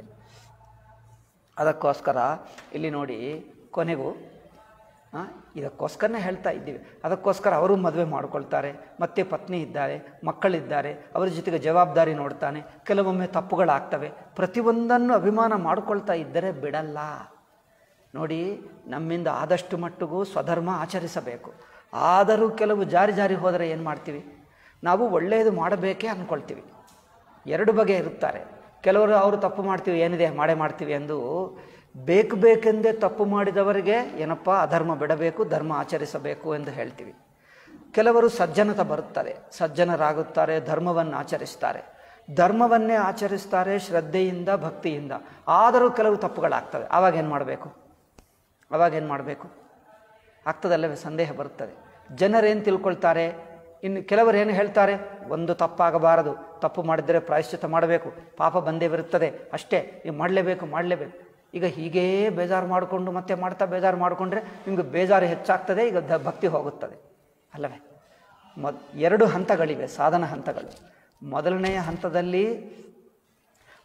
ಅದಕ್ಕೋಸ್ಕರ ಇಲ್ಲಿ ನೋಡಿ ಕೊನೆಗೂ ಆ, ಇದಕ್ಕೋಸ್ಕರನೇ ಹೇಳ್ತಾ ಇದ್ದೀವಿ ಅದಕ್ಕೋಸ್ಕರ ಅವರು ಮದುವೆ ಮಾಡ್ಕೊಳ್ತಾರೆ ಮತ್ತೆ ಪತ್ನಿ ಇದ್ದಾರೆ ಮಕ್ಕಳಿದ್ದಾರೆ ಅವರ ಜೊತೆಗೆ ಜವಾಬ್ದಾರಿ ನೋಡ್ತಾನೆ ಕೆಲವೊಮ್ಮೆ ತಪ್ಪುಗಳಾಗ್ತವೆ ಪ್ರತಿಯೊಂದನ್ನು ಅಭಿಮಾನ ಮಾಡ್ಕೊಳ್ತಾ ಇದ್ದರೆ ಬಿಡಲ್ಲ ನೋಡಿ ನಮ್ಮಿಂದ ಆದಷ್ಟು ಮಟ್ಟಿಗೂ ಸ್ವಧರ್ಮ ಆಚರಿಸಬೇಕು ಆದರೂ ಕೆಲವು ಜಾರಿ ಜಾರಿ ಹೋದರೆ ಏನು ಮಾಡ್ತೀವಿ ನಾವು ಒಳ್ಳೆಯದು ಮಾಡಬೇಕೇ ಅಂದ್ಕೊಳ್ತೀವಿ ಎರಡು ಬಗೆ ಇರುತ್ತಾರೆ ಕೆಲವರು ಅವರು ತಪ್ಪು ಮಾಡ್ತೀವಿ ಏನಿದೆ ಮಾಡೇ ಮಾಡ್ತೀವಿ ಎಂದು ಬೇಕು ಬೇಕೆಂದೇ ತಪ್ಪು ಮಾಡಿದವರಿಗೆ ಏನಪ್ಪ ಅಧರ್ಮ ಬಿಡಬೇಕು ಧರ್ಮ ಆಚರಿಸಬೇಕು ಎಂದು ಹೇಳ್ತೀವಿ ಕೆಲವರು ಸಜ್ಜನತ ಬರುತ್ತದೆ ಸಜ್ಜನರಾಗುತ್ತಾರೆ ಧರ್ಮವನ್ನು ಆಚರಿಸ್ತಾರೆ ಧರ್ಮವನ್ನೇ ಆಚರಿಸ್ತಾರೆ ಶ್ರದ್ಧೆಯಿಂದ ಭಕ್ತಿಯಿಂದ ಆದರೂ ಕೆಲವು ತಪ್ಪುಗಳಾಗ್ತವೆ ಆವಾಗ ಏನು ಮಾಡಬೇಕು ಅವಾಗ ಏನು ಮಾಡಬೇಕು ಆಗ್ತದಲ್ಲವೇ ಸಂದೇಹ ಬರುತ್ತದೆ ಜನರೇನು ತಿಳ್ಕೊಳ್ತಾರೆ ಇನ್ನು ಕೆಲವರು ಏನು ಹೇಳ್ತಾರೆ ಒಂದು ತಪ್ಪಾಗಬಾರದು ತಪ್ಪು ಮಾಡಿದರೆ ಪ್ರಾಯಶ್ಚಿತ್ತ ಮಾಡಬೇಕು ಪಾಪ ಬಂದೇ ಬರುತ್ತದೆ ಅಷ್ಟೇ ನೀವು ಮಾಡಲೇಬೇಕು ಮಾಡಲೇಬೇಕು ಈಗ ಹೀಗೇ ಬೇಜಾರು ಮಾಡಿಕೊಂಡು ಮತ್ತೆ ಮಾಡ್ತಾ ಬೇಜಾರು ಮಾಡಿಕೊಂಡ್ರೆ ನಿಮಗೆ ಬೇಜಾರು ಹೆಚ್ಚಾಗ್ತದೆ ಈಗ ದ ಭಕ್ತಿ ಹೋಗುತ್ತದೆ ಅಲ್ಲವೇ ಮೊದ್ ಎರಡು ಹಂತಗಳಿವೆ ಸಾಧನ ಹಂತಗಳು ಮೊದಲನೆಯ ಹಂತದಲ್ಲಿ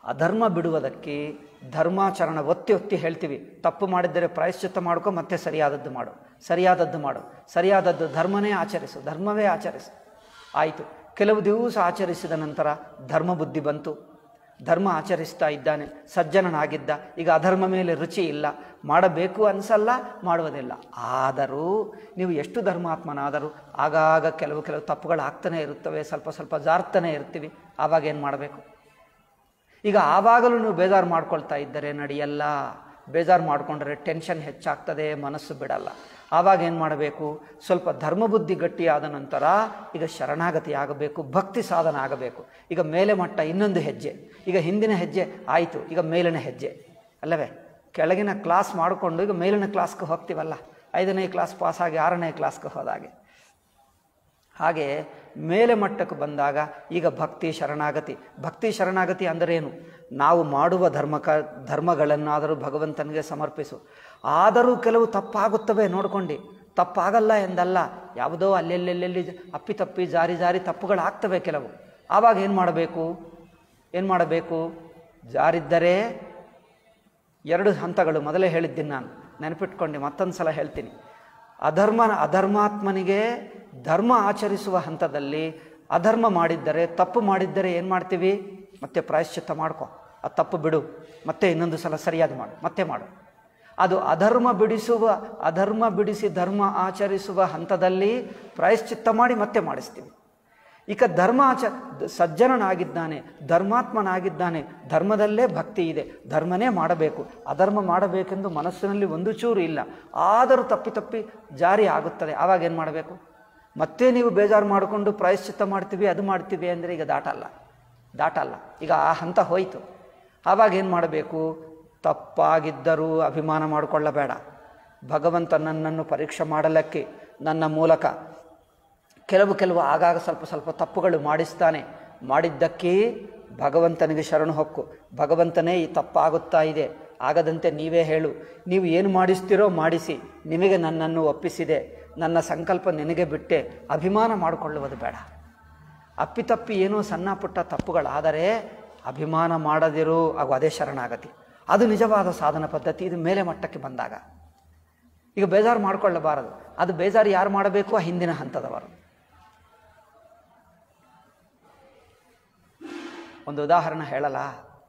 ಅಧರ್ಮ ಬಿಡುವುದಕ್ಕೆ ಧರ್ಮಾಚರಣ ಒತ್ತಿ ಒತ್ತಿ ಹೇಳ್ತೀವಿ ತಪ್ಪು ಮಾಡಿದ್ದರೆ ಪ್ರಾಯಶ್ಚಿತ್ತ ಮಾಡ್ಕೊ ಮತ್ತೆ ಸರಿಯಾದದ್ದು ಮಾಡು ಸರಿಯಾದದ್ದು ಮಾಡು ಸರಿಯಾದದ್ದು ಧರ್ಮನೇ ಆಚರಿಸು ಧರ್ಮವೇ ಆಚರಿಸು ಆಯಿತು ಕೆಲವು ದಿವಸ ಆಚರಿಸಿದ ನಂತರ ಧರ್ಮ ಬುದ್ಧಿ ಬಂತು ಧರ್ಮ ಆಚರಿಸ್ತಾ ಇದ್ದಾನೆ ಸಜ್ಜನನಾಗಿದ್ದ ಈಗ ಅಧರ್ಮ ಮೇಲೆ ರುಚಿ ಇಲ್ಲ ಮಾಡಬೇಕು ಅನಿಸಲ್ಲ ಮಾಡುವುದಿಲ್ಲ ಆದರೂ ನೀವು ಎಷ್ಟು ಧರ್ಮಾತ್ಮನಾದರೂ ಆಗಾಗ ಕೆಲವು ಕೆಲವು ತಪ್ಪುಗಳು ಆಗ್ತಾನೆ ಇರುತ್ತವೆ ಸ್ವಲ್ಪ ಸ್ವಲ್ಪ ಜಾರ್ತಾನೆ ಇರ್ತೀವಿ ಆವಾಗ ಏನು ಮಾಡಬೇಕು ಈಗ ಆವಾಗಲೂ ನೀವು ಬೇಜಾರು ಮಾಡ್ಕೊಳ್ತಾ ಇದ್ದರೆ ನಡೆಯಲ್ಲ ಬೇಜಾರು ಮಾಡಿಕೊಂಡ್ರೆ ಟೆನ್ಷನ್ ಹೆಚ್ಚಾಗ್ತದೆ ಮನಸ್ಸು ಬಿಡಲ್ಲ ಆವಾಗ ಏನು ಮಾಡಬೇಕು ಸ್ವಲ್ಪ ಧರ್ಮಬುದ್ಧಿ ಗಟ್ಟಿಯಾದ ನಂತರ ಈಗ ಶರಣಾಗತಿ ಆಗಬೇಕು ಭಕ್ತಿ ಸಾಧನ ಆಗಬೇಕು ಈಗ ಮೇಲೆ ಮಟ್ಟ ಇನ್ನೊಂದು ಹೆಜ್ಜೆ ಈಗ ಹಿಂದಿನ ಹೆಜ್ಜೆ ಆಯಿತು ಈಗ ಮೇಲಿನ ಹೆಜ್ಜೆ ಅಲ್ಲವೇ ಕೆಳಗಿನ ಕ್ಲಾಸ್ ಮಾಡಿಕೊಂಡು ಈಗ ಮೇಲಿನ ಕ್ಲಾಸ್ಗೆ ಹೋಗ್ತೀವಲ್ಲ ಐದನೇ ಕ್ಲಾಸ್ ಪಾಸಾಗಿ ಆರನೇ ಕ್ಲಾಸ್ಗೆ ಹೋದಾಗೆ ಹಾಗೆ ಮೇಲೆ ಮಟ್ಟಕ್ಕೆ ಬಂದಾಗ ಈಗ ಭಕ್ತಿ ಶರಣಾಗತಿ ಭಕ್ತಿ ಶರಣಾಗತಿ ಅಂದರೇನು ನಾವು ಮಾಡುವ ಧರ್ಮಕ ಧರ್ಮಗಳನ್ನಾದರೂ ಭಗವಂತನಿಗೆ ಸಮರ್ಪಿಸು ಆದರೂ ಕೆಲವು ತಪ್ಪಾಗುತ್ತವೆ ನೋಡ್ಕೊಂಡು ತಪ್ಪಾಗಲ್ಲ ಎಂದಲ್ಲ ಯಾವುದೋ ಅಲ್ಲೆಲ್ಲೆಲ್ಲೆಲ್ಲಿ ಅಪ್ಪಿತಪ್ಪಿ ಜಾರಿ ಜಾರಿ ತಪ್ಪುಗಳಾಗ್ತವೆ ಕೆಲವು ಆವಾಗ ಏನು ಮಾಡಬೇಕು ಏನು ಮಾಡಬೇಕು ಜಾರಿದ್ದರೆ ಎರಡು ಹಂತಗಳು ಮೊದಲೇ ಹೇಳಿದ್ದೀನಿ ನಾನು ನೆನಪಿಟ್ಕೊಂಡು ಮತ್ತೊಂದು ಸಲ ಹೇಳ್ತೀನಿ ಅಧರ್ಮ ಅಧರ್ಮಾತ್ಮನಿಗೆ ಧರ್ಮ ಆಚರಿಸುವ ಹಂತದಲ್ಲಿ ಅಧರ್ಮ ಮಾಡಿದ್ದರೆ ತಪ್ಪು ಮಾಡಿದ್ದರೆ ಏನು ಮಾಡ್ತೀವಿ ಮತ್ತೆ ಪ್ರಾಯಶ್ಚಿತ್ತ ಮಾಡ್ಕೊ ಆ ತಪ್ಪು ಬಿಡು ಮತ್ತೆ ಇನ್ನೊಂದು ಸಲ ಸರಿಯಾದ ಮಾಡು ಮತ್ತೆ ಮಾಡು ಅದು ಅಧರ್ಮ ಬಿಡಿಸುವ ಅಧರ್ಮ ಬಿಡಿಸಿ ಧರ್ಮ ಆಚರಿಸುವ ಹಂತದಲ್ಲಿ ಪ್ರಾಯಶ್ಚಿತ್ತ ಮಾಡಿ ಮತ್ತೆ ಮಾಡಿಸ್ತೀವಿ ಈಗ ಧರ್ಮ ಆಚ ಸಜ್ಜನನಾಗಿದ್ದಾನೆ ಧರ್ಮಾತ್ಮನಾಗಿದ್ದಾನೆ ಧರ್ಮದಲ್ಲೇ ಭಕ್ತಿ ಇದೆ ಧರ್ಮನೇ ಮಾಡಬೇಕು ಅಧರ್ಮ ಮಾಡಬೇಕೆಂದು ಮನಸ್ಸಿನಲ್ಲಿ ಒಂದು ಚೂರು ಇಲ್ಲ ಆದರೂ ತಪ್ಪಿ ತಪ್ಪಿ ಜಾರಿ ಆಗುತ್ತದೆ ಆವಾಗ ಏನು ಮಾಡಬೇಕು ಮತ್ತೆ ನೀವು ಬೇಜಾರು ಮಾಡಿಕೊಂಡು ಪ್ರಾಯಶ್ಚಿತ್ತ ಮಾಡ್ತೀವಿ ಅದು ಮಾಡ್ತೀವಿ ಅಂದರೆ ಈಗ ದಾಟಲ್ಲ ದಾಟಲ್ಲ ಈಗ ಆ ಹಂತ ಹೋಯಿತು ಆವಾಗ ಏನು ಮಾಡಬೇಕು ತಪ್ಪಾಗಿದ್ದರೂ ಅಭಿಮಾನ ಮಾಡಿಕೊಳ್ಳಬೇಡ ಭಗವಂತ ನನ್ನನ್ನು ಪರೀಕ್ಷೆ ಮಾಡಲಕ್ಕೆ ನನ್ನ ಮೂಲಕ ಕೆಲವು ಕೆಲವು ಆಗಾಗ ಸ್ವಲ್ಪ ಸ್ವಲ್ಪ ತಪ್ಪುಗಳು ಮಾಡಿಸ್ತಾನೆ ಮಾಡಿದ್ದಕ್ಕೆ ಭಗವಂತನಿಗೆ ಶರಣು ಹೊಕ್ಕು ಭಗವಂತನೇ ಈ ತಪ್ಪಾಗುತ್ತಾ ಇದೆ ಆಗದಂತೆ ನೀವೇ ಹೇಳು ನೀವು ಏನು ಮಾಡಿಸ್ತೀರೋ ಮಾಡಿಸಿ ನಿಮಗೆ ನನ್ನನ್ನು ಒಪ್ಪಿಸಿದೆ ನನ್ನ ಸಂಕಲ್ಪ ನಿನಗೆ ಬಿಟ್ಟೆ ಅಭಿಮಾನ ಮಾಡಿಕೊಳ್ಳುವುದು ಬೇಡ ಅಪ್ಪಿತಪ್ಪಿ ಏನೋ ಸಣ್ಣ ಪುಟ್ಟ ತಪ್ಪುಗಳಾದರೆ ಅಭಿಮಾನ ಮಾಡದಿರು ಹಾಗೂ ಅದೇ ಶರಣಾಗತಿ ಅದು ನಿಜವಾದ ಸಾಧನ ಪದ್ಧತಿ ಇದು ಮೇಲೆ ಮಟ್ಟಕ್ಕೆ ಬಂದಾಗ ಈಗ ಬೇಜಾರು ಮಾಡಿಕೊಳ್ಳಬಾರದು ಅದು ಬೇಜಾರು ಯಾರು ಮಾಡಬೇಕು ಆ ಹಿಂದಿನ ಹಂತದವರು ಒಂದು ಉದಾಹರಣೆ ಹೇಳಲ್ಲ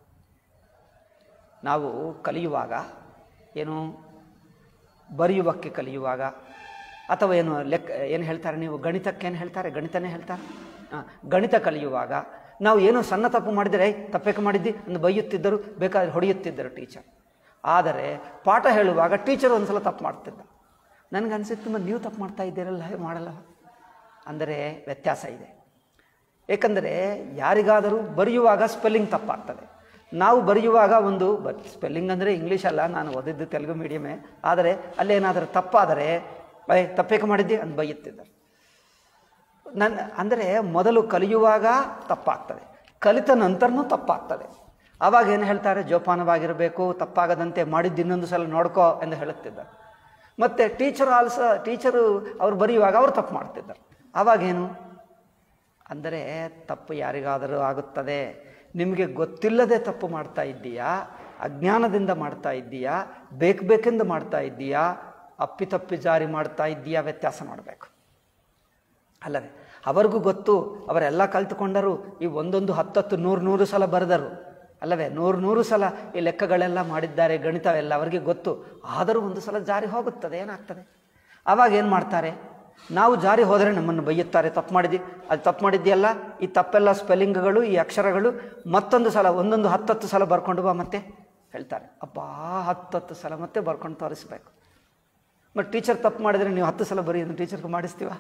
ನಾವು ಕಲಿಯುವಾಗ ಏನು ಬರೆಯುವಕ್ಕೆ ಕಲಿಯುವಾಗ ಅಥವಾ ಏನು ಲೆಕ್ಕ ಏನು ಹೇಳ್ತಾರೆ ನೀವು ಗಣಿತಕ್ಕೆ ಏನು ಹೇಳ್ತಾರೆ ಗಣಿತನೇ ಹೇಳ್ತಾರೆ ಹಾಂ ಗಣಿತ ಕಲಿಯುವಾಗ ನಾವು ಏನೋ ಸಣ್ಣ ತಪ್ಪು ಮಾಡಿದರೆ "ಏಯ್, ತಪ್ಪೇಕೆ ಮಾಡಿದ್ದಿ ಅಂತ ಬೈಯುತ್ತಿದ್ದರು ಬೇಕಾದ್ರೆ ಹೊಡೆಯುತ್ತಿದ್ದರು ಟೀಚರ್ ಆದರೆ ಪಾಠ ಹೇಳುವಾಗ ಟೀಚರ್ ಒಂದು ಸಲ ತಪ್ಪು ಮಾಡ್ತಿದ್ದ ನನಗನ್ಸಿತ್ತು ಮತ್ತು ನೀವು ತಪ್ಪು ಮಾಡ್ತಾ ಇದ್ದೀರಲ್ಲ ಹಾಗೆ ಮಾಡಲ್ಲ ಅಂದರೆ ವ್ಯತ್ಯಾಸ ಇದೆ ಏಕೆಂದರೆ ಯಾರಿಗಾದರೂ ಬರೆಯುವಾಗ ಸ್ಪೆಲ್ಲಿಂಗ್ ತಪ್ಪಾಗ್ತದೆ ನಾವು ಬರೆಯುವಾಗ ಒಂದು ಬ ಸ್ಪೆಲ್ಲಿಂಗ್ ಅಂದರೆ ಇಂಗ್ಲೀಷ್ ಅಲ್ಲ ನಾನು ಓದಿದ್ದು ತೆಲುಗು ಮೀಡಿಯಮೇ ಆದರೆ ಅಲ್ಲೇನಾದರೂ ತಪ್ಪಾದರೆ ಬೈ ತಪ್ಪೇಕೆ ಮಾಡಿದ್ದಿ ಅಂತ ಬೈಯುತ್ತಿದ್ದರು ನನ್ನ ಅಂದರೆ ಮೊದಲು ಕಲಿಯುವಾಗ ತಪ್ಪಾಗ್ತದೆ ಕಲಿತ ನಂತರನೂ ತಪ್ಪಾಗ್ತದೆ ಆವಾಗ ಏನು ಹೇಳ್ತಾರೆ ಜೋಪಾನವಾಗಿರಬೇಕು ತಪ್ಪಾಗದಂತೆ ಮಾಡಿದ್ದು ಇನ್ನೊಂದು ಸಲ ನೋಡ್ಕೋ ಎಂದು ಹೇಳುತ್ತಿದ್ದರು ಮತ್ತು ಟೀಚರ್ ಆಲ್ಸ ಟೀಚರು ಅವ್ರು ಬರೆಯುವಾಗ ಅವರು ತಪ್ಪು ಮಾಡ್ತಿದ್ದರು ಆವಾಗೇನು ಅಂದರೆ ತಪ್ಪು ಯಾರಿಗಾದರೂ ಆಗುತ್ತದೆ ನಿಮಗೆ ಗೊತ್ತಿಲ್ಲದೆ ತಪ್ಪು ಮಾಡ್ತಾ ಇದ್ದೀಯಾ ಅಜ್ಞಾನದಿಂದ ಮಾಡ್ತಾ ಇದ್ದೀಯಾ ಬೇಕು ಬೇಕೆಂದು ಮಾಡ್ತಾ ಇದ್ದೀಯಾ ಅಪ್ಪಿತಪ್ಪಿ ಜಾರಿ ಮಾಡ್ತಾ ಇದ್ದೀಯಾ ವ್ಯತ್ಯಾಸ ಮಾಡಬೇಕು ಅಲ್ಲವೇ ಅವರಿಗೂ ಗೊತ್ತು ಅವರೆಲ್ಲ ಕಲ್ತುಕೊಂಡರು ಈ ಒಂದೊಂದು ಹತ್ತತ್ತು ನೂರು ನೂರು ಸಲ ಬರೆದರು ಅಲ್ಲವೇ ನೂರು ನೂರು ಸಲ ಈ ಲೆಕ್ಕಗಳೆಲ್ಲ ಮಾಡಿದ್ದಾರೆ ಗಣಿತವೆಲ್ಲ ಅವರಿಗೆ ಗೊತ್ತು ಆದರೂ ಒಂದು ಸಲ ಜಾರಿ ಹೋಗುತ್ತದೆ ಏನಾಗ್ತದೆ ಆವಾಗ ಏನು ಮಾಡ್ತಾರೆ ನಾವು ಜಾರಿ ಹೋದರೆ ನಮ್ಮನ್ನು ಬೈಯುತ್ತಾರೆ ತಪ್ಪು ಮಾಡಿದ್ದಿ ಅದು ತಪ್ಪು ಮಾಡಿದ್ಯಲ್ಲ ಈ ತಪ್ಪೆಲ್ಲ ಸ್ಪೆಲ್ಲಿಂಗ್ಗಳು ಈ ಅಕ್ಷರಗಳು ಮತ್ತೊಂದು ಸಲ ಒಂದೊಂದು ಹತ್ತತ್ತು ಸಲ ಬರ್ಕೊಂಡು ಬಾ ಮತ್ತೆ ಹೇಳ್ತಾರೆ ಅಬ್ಬಾ ಹತ್ತತ್ತು ಸಲ ಮತ್ತೆ ಬರ್ಕೊಂಡು ತೋರಿಸ್ಬೇಕು ಮತ್ತು ಟೀಚರ್ ತಪ್ಪು ಮಾಡಿದರೆ ನೀವು ಹತ್ತು ಸಲ ಬರೀ ಟೀಚರ್ಗೆ ಮಾಡಿಸ್ತೀವ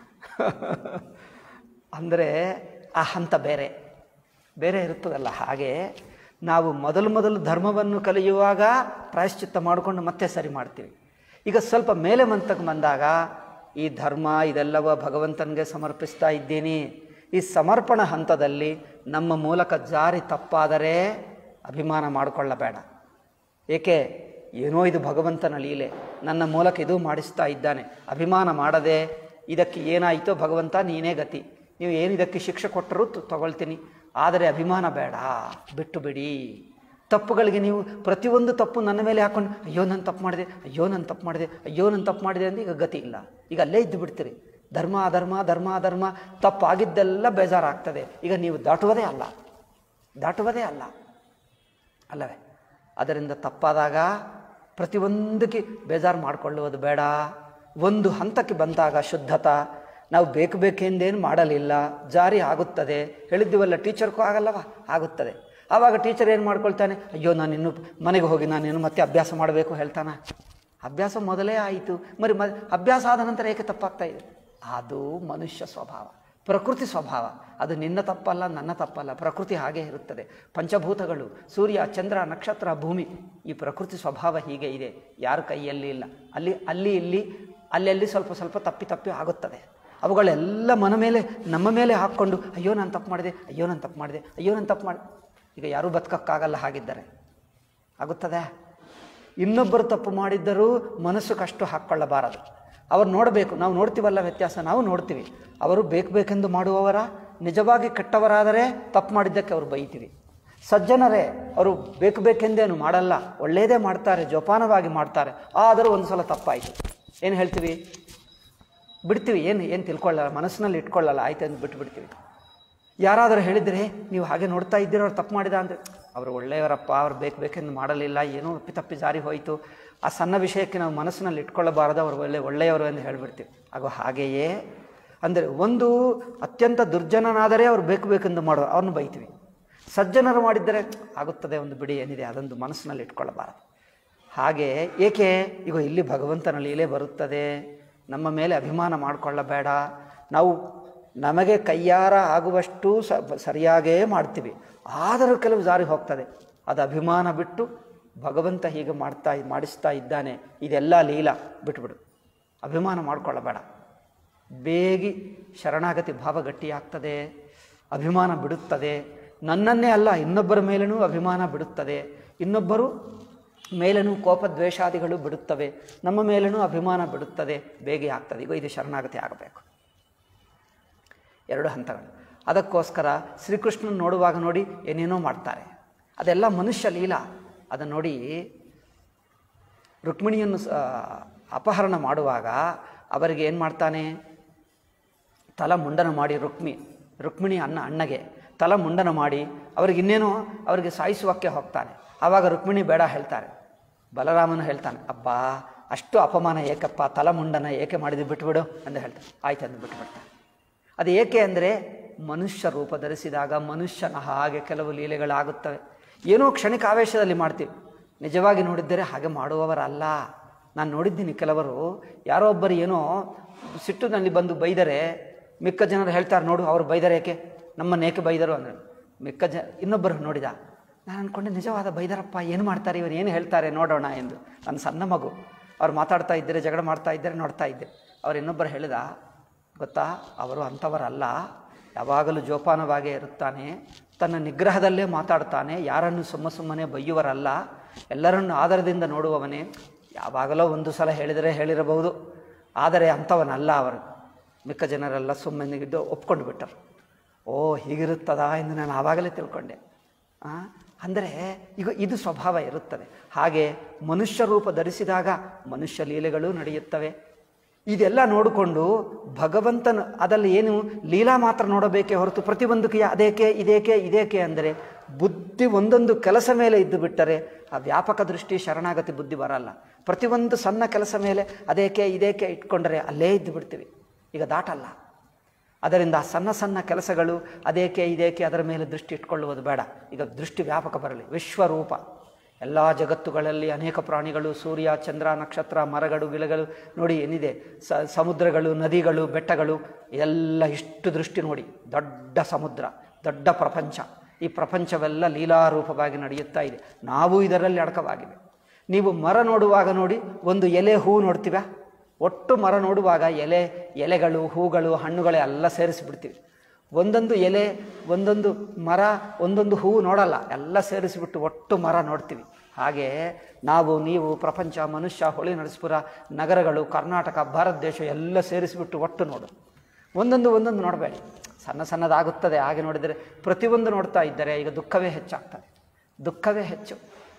ಅಂದರೆ ಆ ಹಂತ ಬೇರೆ ಬೇರೆ ಇರುತ್ತದಲ್ಲ ಹಾಗೆ ನಾವು ಮೊದಲು ಮೊದಲು ಧರ್ಮವನ್ನು ಕಲಿಯುವಾಗ ಪ್ರಾಯಶ್ಚಿತ್ತ ಮಾಡಿಕೊಂಡು ಮತ್ತೆ ಸರಿ ಮಾಡ್ತೀವಿ ಈಗ ಸ್ವಲ್ಪ ಮೇಲೆ ಮಂತಕ್ಕೆ ಬಂದಾಗ ಈ ಧರ್ಮ ಇದೆಲ್ಲವ ಭಗವಂತನಿಗೆ ಸಮರ್ಪಿಸ್ತಾ ಇದ್ದೀನಿ ಈ ಸಮರ್ಪಣ ಹಂತದಲ್ಲಿ ನಮ್ಮ ಮೂಲಕ ಜಾರಿ ತಪ್ಪಾದರೆ ಅಭಿಮಾನ ಮಾಡಿಕೊಳ್ಳಬೇಡ ಏಕೆ ಏನೋ ಇದು ಭಗವಂತನ ಲೀಲೆ ನನ್ನ ಮೂಲಕ ಇದು ಮಾಡಿಸ್ತಾ ಇದ್ದಾನೆ ಅಭಿಮಾನ ಮಾಡದೆ ಇದಕ್ಕೆ ಏನಾಯಿತೋ ಭಗವಂತ ನೀನೇ ಗತಿ ನೀವು ಏನು ಇದಕ್ಕೆ ಶಿಕ್ಷೆ ಕೊಟ್ಟರೂ ತ- ತಗೊಳ್ತೀನಿ ಆದರೆ ಅಭಿಮಾನ ಬೇಡ ಬಿಟ್ಟು ಬಿಡಿ ತಪ್ಪುಗಳಿಗೆ ನೀವು ಪ್ರತಿಯೊಂದು ತಪ್ಪು ನನ್ನ ಮೇಲೆ ಹಾಕೊಂಡು ಅಯ್ಯೋ ನಾನು ತಪ್ಪು ಮಾಡಿದೆ ಅಯ್ಯೋ ನಾನು ತಪ್ಪು ಮಾಡಿದೆ ಅಯ್ಯೋ ನಾನು ತಪ್ಪು ಮಾಡಿದೆ ಅಂದ್ರೆ ಈಗ ಗತಿ ಇಲ್ಲ ಈಗ ಅಲ್ಲೇ ಇದ್ದು ಬಿಡ್ತೀರಿ ಧರ್ಮ ಅಧರ್ಮ ಧರ್ಮ ಅಧರ್ಮ ತಪ್ಪಾಗಿದ್ದೆಲ್ಲ ಬೇಜಾರಾಗ್ತದೆ ಈಗ ನೀವು ದಾಟುವುದೇ ಅಲ್ಲ ದಾಟುವುದೇ ಅಲ್ಲ ಅಲ್ಲವೇ ಅದರಿಂದ ತಪ್ಪಾದಾಗ ಪ್ರತಿಯೊಂದಕ್ಕೆ ಬೇಜಾರು ಮಾಡಿಕೊಳ್ಳುವುದು ಬೇಡ ಒಂದು ಹಂತಕ್ಕೆ ಬಂದಾಗ ಶುದ್ಧತ ನಾವು ಬೇಕು ಬೇಕೆಂದೇನು ಮಾಡಲಿಲ್ಲ ಜಾರಿ ಆಗುತ್ತದೆ ಹೇಳಿದ್ದೀವಲ್ಲ ಟೀಚರ್ಗೂ ಆಗಲ್ಲವ ಆಗುತ್ತದೆ ಆವಾಗ ಟೀಚರ್ ಏನು ಮಾಡ್ಕೊಳ್ತಾನೆ ಅಯ್ಯೋ ನಾನು ಇನ್ನು ಮನೆಗೆ ಹೋಗಿ ನಾನು ಇನ್ನು ಮತ್ತೆ ಅಭ್ಯಾಸ ಮಾಡಬೇಕು ಹೇಳ್ತಾನೆ ಅಭ್ಯಾಸ ಮೊದಲೇ ಆಯಿತು ಮರಿ ಮ ಅಭ್ಯಾಸ ಆದ ನಂತರ ಏಕೆ ತಪ್ಪಾಗ್ತಾ ಇದೆ ಅದು ಮನುಷ್ಯ ಸ್ವಭಾವ ಪ್ರಕೃತಿ ಸ್ವಭಾವ ಅದು ನಿನ್ನ ತಪ್ಪಲ್ಲ ನನ್ನ ತಪ್ಪಲ್ಲ ಪ್ರಕೃತಿ ಹಾಗೆ ಇರುತ್ತದೆ ಪಂಚಭೂತಗಳು ಸೂರ್ಯ ಚಂದ್ರ ನಕ್ಷತ್ರ ಭೂಮಿ ಈ ಪ್ರಕೃತಿ ಸ್ವಭಾವ ಹೀಗೆ ಇದೆ ಯಾರ ಕೈಯಲ್ಲಿ ಇಲ್ಲ ಅಲ್ಲಿ ಅಲ್ಲಿ ಇಲ್ಲಿ ಅಲ್ಲಲ್ಲಿ ಸ್ವಲ್ಪ ಸ್ವಲ್ಪ ತಪ್ಪಿ ತಪ್ಪಿ ಆಗುತ್ತದೆ ಅವುಗಳೆಲ್ಲ ಮನ ಮೇಲೆ ನಮ್ಮ ಮೇಲೆ ಹಾಕ್ಕೊಂಡು ಅಯ್ಯೋ ನಾನು ತಪ್ಪು ಮಾಡಿದೆ ಅಯ್ಯೋ ನಾನು ತಪ್ಪು ಮಾಡಿದೆ ಅಯ್ಯೋ ನಾನು ತಪ್ಪು ಮಾಡಿದೆ ಈಗ ಯಾರೂ ಬದುಕಕ್ಕಾಗಲ್ಲ ಹಾಗಿದ್ದರೆ ಆಗುತ್ತದೆ ಇನ್ನೊಬ್ಬರು ತಪ್ಪು ಮಾಡಿದ್ದರೂ ಮನಸ್ಸು ಕಷ್ಟ ಹಾಕ್ಕೊಳ್ಳಬಾರದು ಅವ್ರು ನೋಡಬೇಕು ನಾವು ನೋಡ್ತೀವಲ್ಲ ವ್ಯತ್ಯಾಸ ನಾವು ನೋಡ್ತೀವಿ ಅವರು ಬೇಕು ಬೇಕೆಂದು ಮಾಡುವವರ ನಿಜವಾಗಿ ಕೆಟ್ಟವರಾದರೆ ತಪ್ಪು ಮಾಡಿದ್ದಕ್ಕೆ ಅವರು ಬೈತೀವಿ ಸಜ್ಜನರೇ ಅವರು ಬೇಕು ಬೇಕೆಂದೇನು ಮಾಡಲ್ಲ ಒಳ್ಳೆಯದೇ ಮಾಡ್ತಾರೆ ಜೋಪಾನವಾಗಿ ಮಾಡ್ತಾರೆ ಆದರೂ ಒಂದು ಸಲ ತಪ್ಪಾಯಿತು ಏನು ಹೇಳ್ತೀವಿ ಬಿಡ್ತೀವಿ ಏನು ಏನು ತಿಳ್ಕೊಳ್ಳಲ್ಲ ಮನಸ್ಸಿನಲ್ಲಿ ಇಟ್ಕೊಳ್ಳಲ್ಲ ಆಯ್ತು ಅಂತ ಬಿಟ್ಟು ಬಿಡ್ತೀವಿ ಯಾರಾದರೂ ಹೇಳಿದರೆ ನೀವು ಹಾಗೆ ನೋಡ್ತಾ ಇದ್ದೀರೋ ಅವ್ರು ತಪ್ಪು ಮಾಡಿದ ಅಂದರೆ ಅವರು ಒಳ್ಳೆಯವರಪ್ಪ ಅವ್ರು ಬೇಕು ಬೇಕೆಂದು ಮಾಡಲಿಲ್ಲ ಏನೋ ತಪ್ಪಿ ತಪ್ಪಿ ಜಾರಿ ಹೋಯಿತು ಆ ಸಣ್ಣ ವಿಷಯಕ್ಕೆ ನಾವು ಮನಸ್ಸಿನಲ್ಲಿ ಇಟ್ಕೊಳ್ಳಬಾರದು ಅವರು ಒಳ್ಳೆ ಒಳ್ಳೆಯವರು ಎಂದು ಹೇಳಿಬಿಡ್ತೀವಿ ಆಗೋ ಹಾಗೆಯೇ ಅಂದರೆ ಒಂದು ಅತ್ಯಂತ ದುರ್ಜನನಾದರೆ ಅವ್ರು ಬೇಕು ಬೇಕೆಂದು ಮಾಡೋ ಅವ್ರನ್ನ ಬೈತೀವಿ ಸಜ್ಜನರು ಮಾಡಿದ್ದರೆ ಆಗುತ್ತದೆ ಒಂದು ಬಿಡಿ ಏನಿದೆ ಅದೊಂದು ಮನಸ್ಸಿನಲ್ಲಿ ಇಟ್ಕೊಳ್ಳಬಾರದು ಹಾಗೆ ಏಕೆ ಈಗ ಇಲ್ಲಿ ಭಗವಂತನ ಲೀಲೆ ಬರುತ್ತದೆ ನಮ್ಮ ಮೇಲೆ ಅಭಿಮಾನ ಮಾಡಿಕೊಳ್ಳಬೇಡ ನಾವು ನಮಗೆ ಕೈಯಾರ ಆಗುವಷ್ಟು ಸ ಸರಿಯಾಗೇ ಮಾಡ್ತೀವಿ ಆದರೂ ಕೆಲವು ಜಾರಿ ಹೋಗ್ತದೆ ಅದು ಅಭಿಮಾನ ಬಿಟ್ಟು ಭಗವಂತ ಹೀಗೆ ಮಾಡ್ತಾ ಮಾಡಿಸ್ತಾ ಇದ್ದಾನೆ ಇದೆಲ್ಲ ಲೀಲಾ ಬಿಟ್ಬಿಡು ಅಭಿಮಾನ ಮಾಡಿಕೊಳ್ಳಬೇಡ ಬೇಗಿ ಶರಣಾಗತಿ ಭಾವ ಗಟ್ಟಿಯಾಗ್ತದೆ ಅಭಿಮಾನ ಬಿಡುತ್ತದೆ ನನ್ನನ್ನೇ ಅಲ್ಲ ಇನ್ನೊಬ್ಬರ ಮೇಲೂ ಅಭಿಮಾನ ಬಿಡುತ್ತದೆ ಇನ್ನೊಬ್ಬರು ಮೇಲೂ ಕೋಪ ದ್ವೇಷಾದಿಗಳು ಬಿಡುತ್ತವೆ ನಮ್ಮ ಮೇಲೂ ಅಭಿಮಾನ ಬಿಡುತ್ತದೆ ಬೇಗ ಆಗ್ತದೆ ಈಗ ಇದು ಶರಣಾಗತಿ ಆಗಬೇಕು ಎರಡು ಹಂತಗಳು ಅದಕ್ಕೋಸ್ಕರ ಶ್ರೀಕೃಷ್ಣನ ನೋಡುವಾಗ ನೋಡಿ ಏನೇನೋ ಮಾಡ್ತಾರೆ ಅದೆಲ್ಲ ಮನುಷ್ಯ ಲೀಲಾ ಅದನ್ನು ನೋಡಿ ರುಕ್ಮಿಣಿಯನ್ನು ಸ ಅಪಹರಣ ಮಾಡುವಾಗ ಅವರಿಗೆ ಏನು ಮಾಡ್ತಾನೆ ತಲ ಮುಂಡನ ಮಾಡಿ ರುಕ್ಮಿ ರುಕ್ಮಿಣಿ ಅಣ್ಣ ಅಣ್ಣಗೆ ತಲ ಮುಂಡನ ಮಾಡಿ ಅವ್ರಿಗೆ ಇನ್ನೇನೋ ಅವರಿಗೆ ಸಾಯಿಸುವಕ್ಕೆ ಹೋಗ್ತಾನೆ ಆವಾಗ ರುಕ್ಮಿಣಿ ಬೇಡ ಹೇಳ್ತಾರೆ ಬಲರಾಮನು ಹೇಳ್ತಾನೆ ಅಬ್ಬಾ ಅಷ್ಟು ಅಪಮಾನ ಏಕಪ್ಪ ತಲ ಮುಂಡನ ಏಕೆ ಮಾಡಿದ್ದು ಬಿಟ್ಬಿಡು ಅಂತ ಹೇಳ್ತಾನೆ ಆಯ್ತು ಅಂದು ಬಿಟ್ಬಿಡ್ತಾನೆ ಅದು ಏಕೆ ಅಂದರೆ ಮನುಷ್ಯ ರೂಪ ಧರಿಸಿದಾಗ ಮನುಷ್ಯನ ಹಾಗೆ ಕೆಲವು ಲೀಲೆಗಳಾಗುತ್ತವೆ ಏನೋ ಕ್ಷಣಿಕ ಆವೇಶದಲ್ಲಿ ಮಾಡ್ತೀವಿ ನಿಜವಾಗಿ ನೋಡಿದ್ದರೆ ಹಾಗೆ ಮಾಡುವವರಲ್ಲ ನಾನು ನೋಡಿದ್ದೀನಿ ಕೆಲವರು ಯಾರೋ ಒಬ್ಬರು ಏನೋ ಸಿಟ್ಟಿನಲ್ಲಿ ಬಂದು ಬೈದರೆ ಮಿಕ್ಕ ಜನರು ಹೇಳ್ತಾರೆ ನೋಡು ಅವ್ರು ಬೈದರೆ ಏಕೆ ನಮ್ಮನ್ನು ಏಕೆ ಬೈದರು ಅಂದರೆ ಮಿಕ್ಕ ಜ ಇನ್ನೊಬ್ಬರು ನೋಡಿದ ನಾನು ಅಂದ್ಕೊಂಡೆ ನಿಜವಾದ ಬೈದರಪ್ಪ ಏನು ಮಾಡ್ತಾರೆ ಇವರು ಏನು ಹೇಳ್ತಾರೆ ನೋಡೋಣ ಎಂದು ನನ್ನ ಸಣ್ಣ ಮಗು ಅವ್ರು ಮಾತಾಡ್ತಾ ಇದ್ದರೆ ಜಗಳ ಮಾಡ್ತಾ ಇದ್ದರೆ ನೋಡ್ತಾ ಇದ್ದೆ ಅವ್ರು ಇನ್ನೊಬ್ಬರು ಹೇಳಿದ ಗೊತ್ತಾ ಅವರು ಅಂಥವರಲ್ಲ ಯಾವಾಗಲೂ ಜೋಪಾನವಾಗೇ ಇರುತ್ತಾನೆ ತನ್ನ ನಿಗ್ರಹದಲ್ಲೇ ಮಾತಾಡ್ತಾನೆ ಯಾರನ್ನು ಸುಮ್ಮ ಸುಮ್ಮನೆ ಬೈಯುವರಲ್ಲ ಎಲ್ಲರನ್ನು ಆದರದಿಂದ ನೋಡುವವನೇ ಯಾವಾಗಲೋ ಒಂದು ಸಲ ಹೇಳಿದರೆ ಹೇಳಿರಬಹುದು ಆದರೆ ಅಂಥವನಲ್ಲ ಅವರು ಮಿಕ್ಕ ಜನರೆಲ್ಲ ಸುಮ್ಮನೆ ಇದ್ದು ಒಪ್ಕೊಂಡು ಬಿಟ್ಟರು ಓ ಹೀಗಿರುತ್ತದಾ ಎಂದು ನಾನು ಆವಾಗಲೇ ತಿಳ್ಕೊಂಡೆ ಅಂದರೆ ಈಗ ಇದು ಸ್ವಭಾವ ಇರುತ್ತದೆ ಹಾಗೆ ಮನುಷ್ಯ ರೂಪ ಧರಿಸಿದಾಗ ಮನುಷ್ಯ ಲೀಲೆಗಳು ನಡೆಯುತ್ತವೆ ಇದೆಲ್ಲ ನೋಡಿಕೊಂಡು ಭಗವಂತನ ಅದಲ್ಲಿ ಏನು ಲೀಲಾ ಮಾತ್ರ ನೋಡಬೇಕೇ ಹೊರತು ಪ್ರತಿಯೊಂದಕ್ಕೆ ಅದೇಕೆ ಇದೇಕೆ ಇದೇಕೆ ಅಂದರೆ ಬುದ್ಧಿ ಒಂದೊಂದು ಕೆಲಸ ಮೇಲೆ ಇದ್ದು ಬಿಟ್ಟರೆ ಆ ವ್ಯಾಪಕ ದೃಷ್ಟಿ ಶರಣಾಗತಿ ಬುದ್ಧಿ ಬರಲ್ಲ ಪ್ರತಿಯೊಂದು ಸಣ್ಣ ಕೆಲಸ ಮೇಲೆ ಅದೇಕೆ ಇದೇಕೆ ಇಟ್ಕೊಂಡರೆ ಅಲ್ಲೇ ಇದ್ದು ಬಿಡ್ತೀವಿ ಈಗ ದಾಟಲ್ಲ ಅದರಿಂದ ಆ ಸಣ್ಣ ಸಣ್ಣ ಕೆಲಸಗಳು ಅದೇಕೆ ಇದೇಕೆ ಅದರ ಮೇಲೆ ದೃಷ್ಟಿ ಇಟ್ಕೊಳ್ಳುವುದು ಬೇಡ ಈಗ ದೃಷ್ಟಿ ವ್ಯಾಪಕ ಬರಲಿ ವಿಶ್ವರೂಪ ಎಲ್ಲ ಜಗತ್ತುಗಳಲ್ಲಿ ಅನೇಕ ಪ್ರಾಣಿಗಳು ಸೂರ್ಯ ಚಂದ್ರ ನಕ್ಷತ್ರ ಮರಗಳು ಗಿಡಗಳು ನೋಡಿ ಏನಿದೆ ಸ ಸಮುದ್ರಗಳು ನದಿಗಳು ಬೆಟ್ಟಗಳು ಎಲ್ಲ ಇಷ್ಟು ದೃಷ್ಟಿ ನೋಡಿ ದೊಡ್ಡ ಸಮುದ್ರ ದೊಡ್ಡ ಪ್ರಪಂಚ ಈ ಪ್ರಪಂಚವೆಲ್ಲ ಲೀಲಾರೂಪವಾಗಿ ನಡೆಯುತ್ತಾ ಇದೆ ನಾವು ಇದರಲ್ಲಿ ಅಡಕವಾಗಿವೆ ನೀವು ಮರ ನೋಡುವಾಗ ನೋಡಿ ಒಂದು ಎಲೆ ಹೂ ನೋಡ್ತೀವ ಒಟ್ಟು ಮರ ನೋಡುವಾಗ ಎಲೆ ಎಲೆಗಳು ಹೂಗಳು ಹಣ್ಣುಗಳು ಎಲ್ಲ ಸೇರಿಸಿಬಿಡ್ತೀವಿ ಒಂದೊಂದು ಎಲೆ ಒಂದೊಂದು ಮರ ಒಂದೊಂದು ಹೂವು ನೋಡಲ್ಲ ಎಲ್ಲ ಸೇರಿಸಿಬಿಟ್ಟು ಒಟ್ಟು ಮರ ನೋಡ್ತೀವಿ ಹಾಗೆ ನಾವು ನೀವು ಪ್ರಪಂಚ ಮನುಷ್ಯ ಹೊಳಿ ನರಸಪುರ ನಗರಗಳು ಕರ್ನಾಟಕ ಭಾರತ ದೇಶ ಎಲ್ಲ ಸೇರಿಸಿಬಿಟ್ಟು ಒಟ್ಟು ನೋಡು ಒಂದೊಂದು ಒಂದೊಂದು ನೋಡಬೇಡಿ ಸಣ್ಣ ಸಣ್ಣದಾಗುತ್ತದೆ ಹಾಗೆ ನೋಡಿದರೆ ಪ್ರತಿಯೊಂದು ನೋಡ್ತಾ ಇದ್ದರೆ ಈಗ ದುಃಖವೇ ಹೆಚ್ಚಾಗ್ತದೆ ದುಃಖವೇ ಹೆಚ್ಚು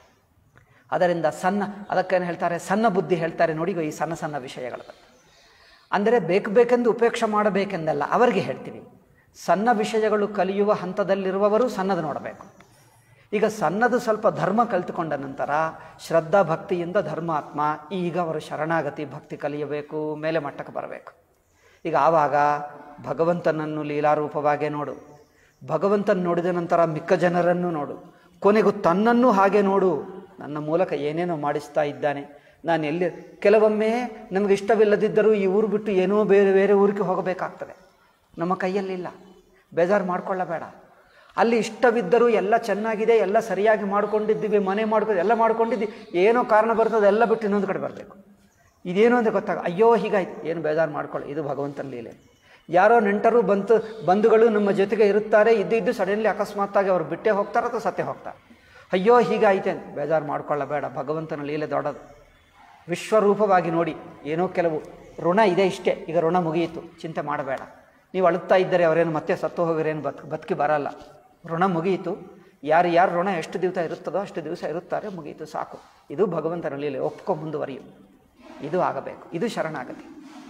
ಅದರಿಂದ ಸಣ್ಣ ಅದಕ್ಕೇನು ಹೇಳ್ತಾರೆ ಸಣ್ಣ ಬುದ್ಧಿ ಹೇಳ್ತಾರೆ ನೋಡಿ ಈ ಸಣ್ಣ ಸಣ್ಣ ವಿಷಯಗಳ ಬಗ್ಗೆ ಅಂದರೆ ಬೇಕು ಬೇಕೆಂದು ಉಪೇಕ್ಷೆ ಮಾಡಬೇಕೆಂದಲ್ಲ ಅವರಿಗೆ ಹೇಳ್ತೀವಿ ಸಣ್ಣ ವಿಷಯಗಳು ಕಲಿಯುವ ಹಂತದಲ್ಲಿರುವವರು ಸಣ್ಣದು ನೋಡಬೇಕು ಈಗ ಸಣ್ಣದು ಸ್ವಲ್ಪ ಧರ್ಮ ಕಲಿತುಕೊಂಡ ನಂತರ ಶ್ರದ್ಧಾ ಭಕ್ತಿಯಿಂದ ಧರ್ಮಾತ್ಮ ಈಗ ಅವರು ಶರಣಾಗತಿ ಭಕ್ತಿ ಕಲಿಯಬೇಕು ಮೇಲೆ ಮಟ್ಟಕ್ಕೆ ಬರಬೇಕು ಈಗ ಆವಾಗ ಭಗವಂತನನ್ನು ಲೀಲಾರೂಪವಾಗೇ ನೋಡು ಭಗವಂತನ ನೋಡಿದ ನಂತರ ಮಿಕ್ಕ ಜನರನ್ನು ನೋಡು ಕೊನೆಗೂ ತನ್ನನ್ನು ಹಾಗೆ ನೋಡು ನನ್ನ ಮೂಲಕ ಏನೇನೋ ಮಾಡಿಸ್ತಾ ಇದ್ದಾನೆ ನಾನು ಎಲ್ಲಿ ಕೆಲವೊಮ್ಮೆ ನಮಗೆ ಇಷ್ಟವಿಲ್ಲದಿದ್ದರೂ ಈ ಊರು ಬಿಟ್ಟು ಏನೋ ಬೇರೆ ಬೇರೆ ಊರಿಗೆ ಹೋಗಬೇಕಾಗ್ತದೆ ನಮ್ಮ ಕೈಯಲ್ಲಿಲ್ಲ ಬೇಜಾರು ಮಾಡ್ಕೊಳ್ಳಬೇಡ ಅಲ್ಲಿ ಇಷ್ಟವಿದ್ದರೂ ಎಲ್ಲ ಚೆನ್ನಾಗಿದೆ ಎಲ್ಲ ಸರಿಯಾಗಿ ಮಾಡ್ಕೊಂಡಿದ್ದೀವಿ ಮನೆ ಮಾಡ್ಕೊಂಡು ಎಲ್ಲ ಮಾಡ್ಕೊಂಡಿದ್ವಿ ಏನೋ ಕಾರಣ ಬರ್ತದೆ ಎಲ್ಲ ಬಿಟ್ಟು ಇನ್ನೊಂದು ಕಡೆ ಬರಬೇಕು ಇದೇನು ಅಂತ ಗೊತ್ತಾಗ ಅಯ್ಯೋ ಹೀಗಾಯ್ತು ಏನು ಬೇಜಾರು ಮಾಡ್ಕೊಳ್ಳಿ ಇದು ಭಗವಂತನ ಲೀಲೆ ಯಾರೋ ನೆಂಟರು ಬಂತು ಬಂಧುಗಳು ನಮ್ಮ ಜೊತೆಗೆ ಇರುತ್ತಾರೆ ಇದ್ದಿದ್ದು ಸಡನ್ಲಿ ಅಕಸ್ಮಾತ್ತಾಗಿ ಅವ್ರು ಬಿಟ್ಟೇ ಹೋಗ್ತಾರೆ ಅಥವಾ ಸತ್ತೇ ಹೋಗ್ತಾರೆ ಅಯ್ಯೋ ಹೀಗಾಯ್ತೆ ಅಂತ ಬೇಜಾರು ಮಾಡ್ಕೊಳ್ಳಬೇಡ ಭಗವಂತನ ಲೀಲೆ ದೊಡ್ಡದು ವಿಶ್ವರೂಪವಾಗಿ ನೋಡಿ ಏನೋ ಕೆಲವು ಋಣ ಇದೆ ಇಷ್ಟೇ ಈಗ ಋಣ ಮುಗಿಯಿತು ಚಿಂತೆ ಮಾಡಬೇಡ ನೀವು ಅಳುತ್ತಾ ಇದ್ದರೆ ಅವರೇನು ಮತ್ತೆ ಸತ್ತು ಹೋಗಿರೇನು ಬತ್ ಬದುಕಿ ಬರಲ್ಲ ಋಣ ಮುಗಿಯಿತು ಯಾರು ಯಾರು ಋಣ ಎಷ್ಟು ದಿವಸ ಇರುತ್ತದೋ ಅಷ್ಟು ದಿವಸ ಇರುತ್ತಾರೆ ಮುಗಿಯಿತು ಸಾಕು ಇದು ಭಗವಂತನ ಲೀಲೆ ಒಪ್ಕೊ ಮುಂದುವರಿಯು ಇದು ಆಗಬೇಕು ಇದು ಶರಣಾಗತಿ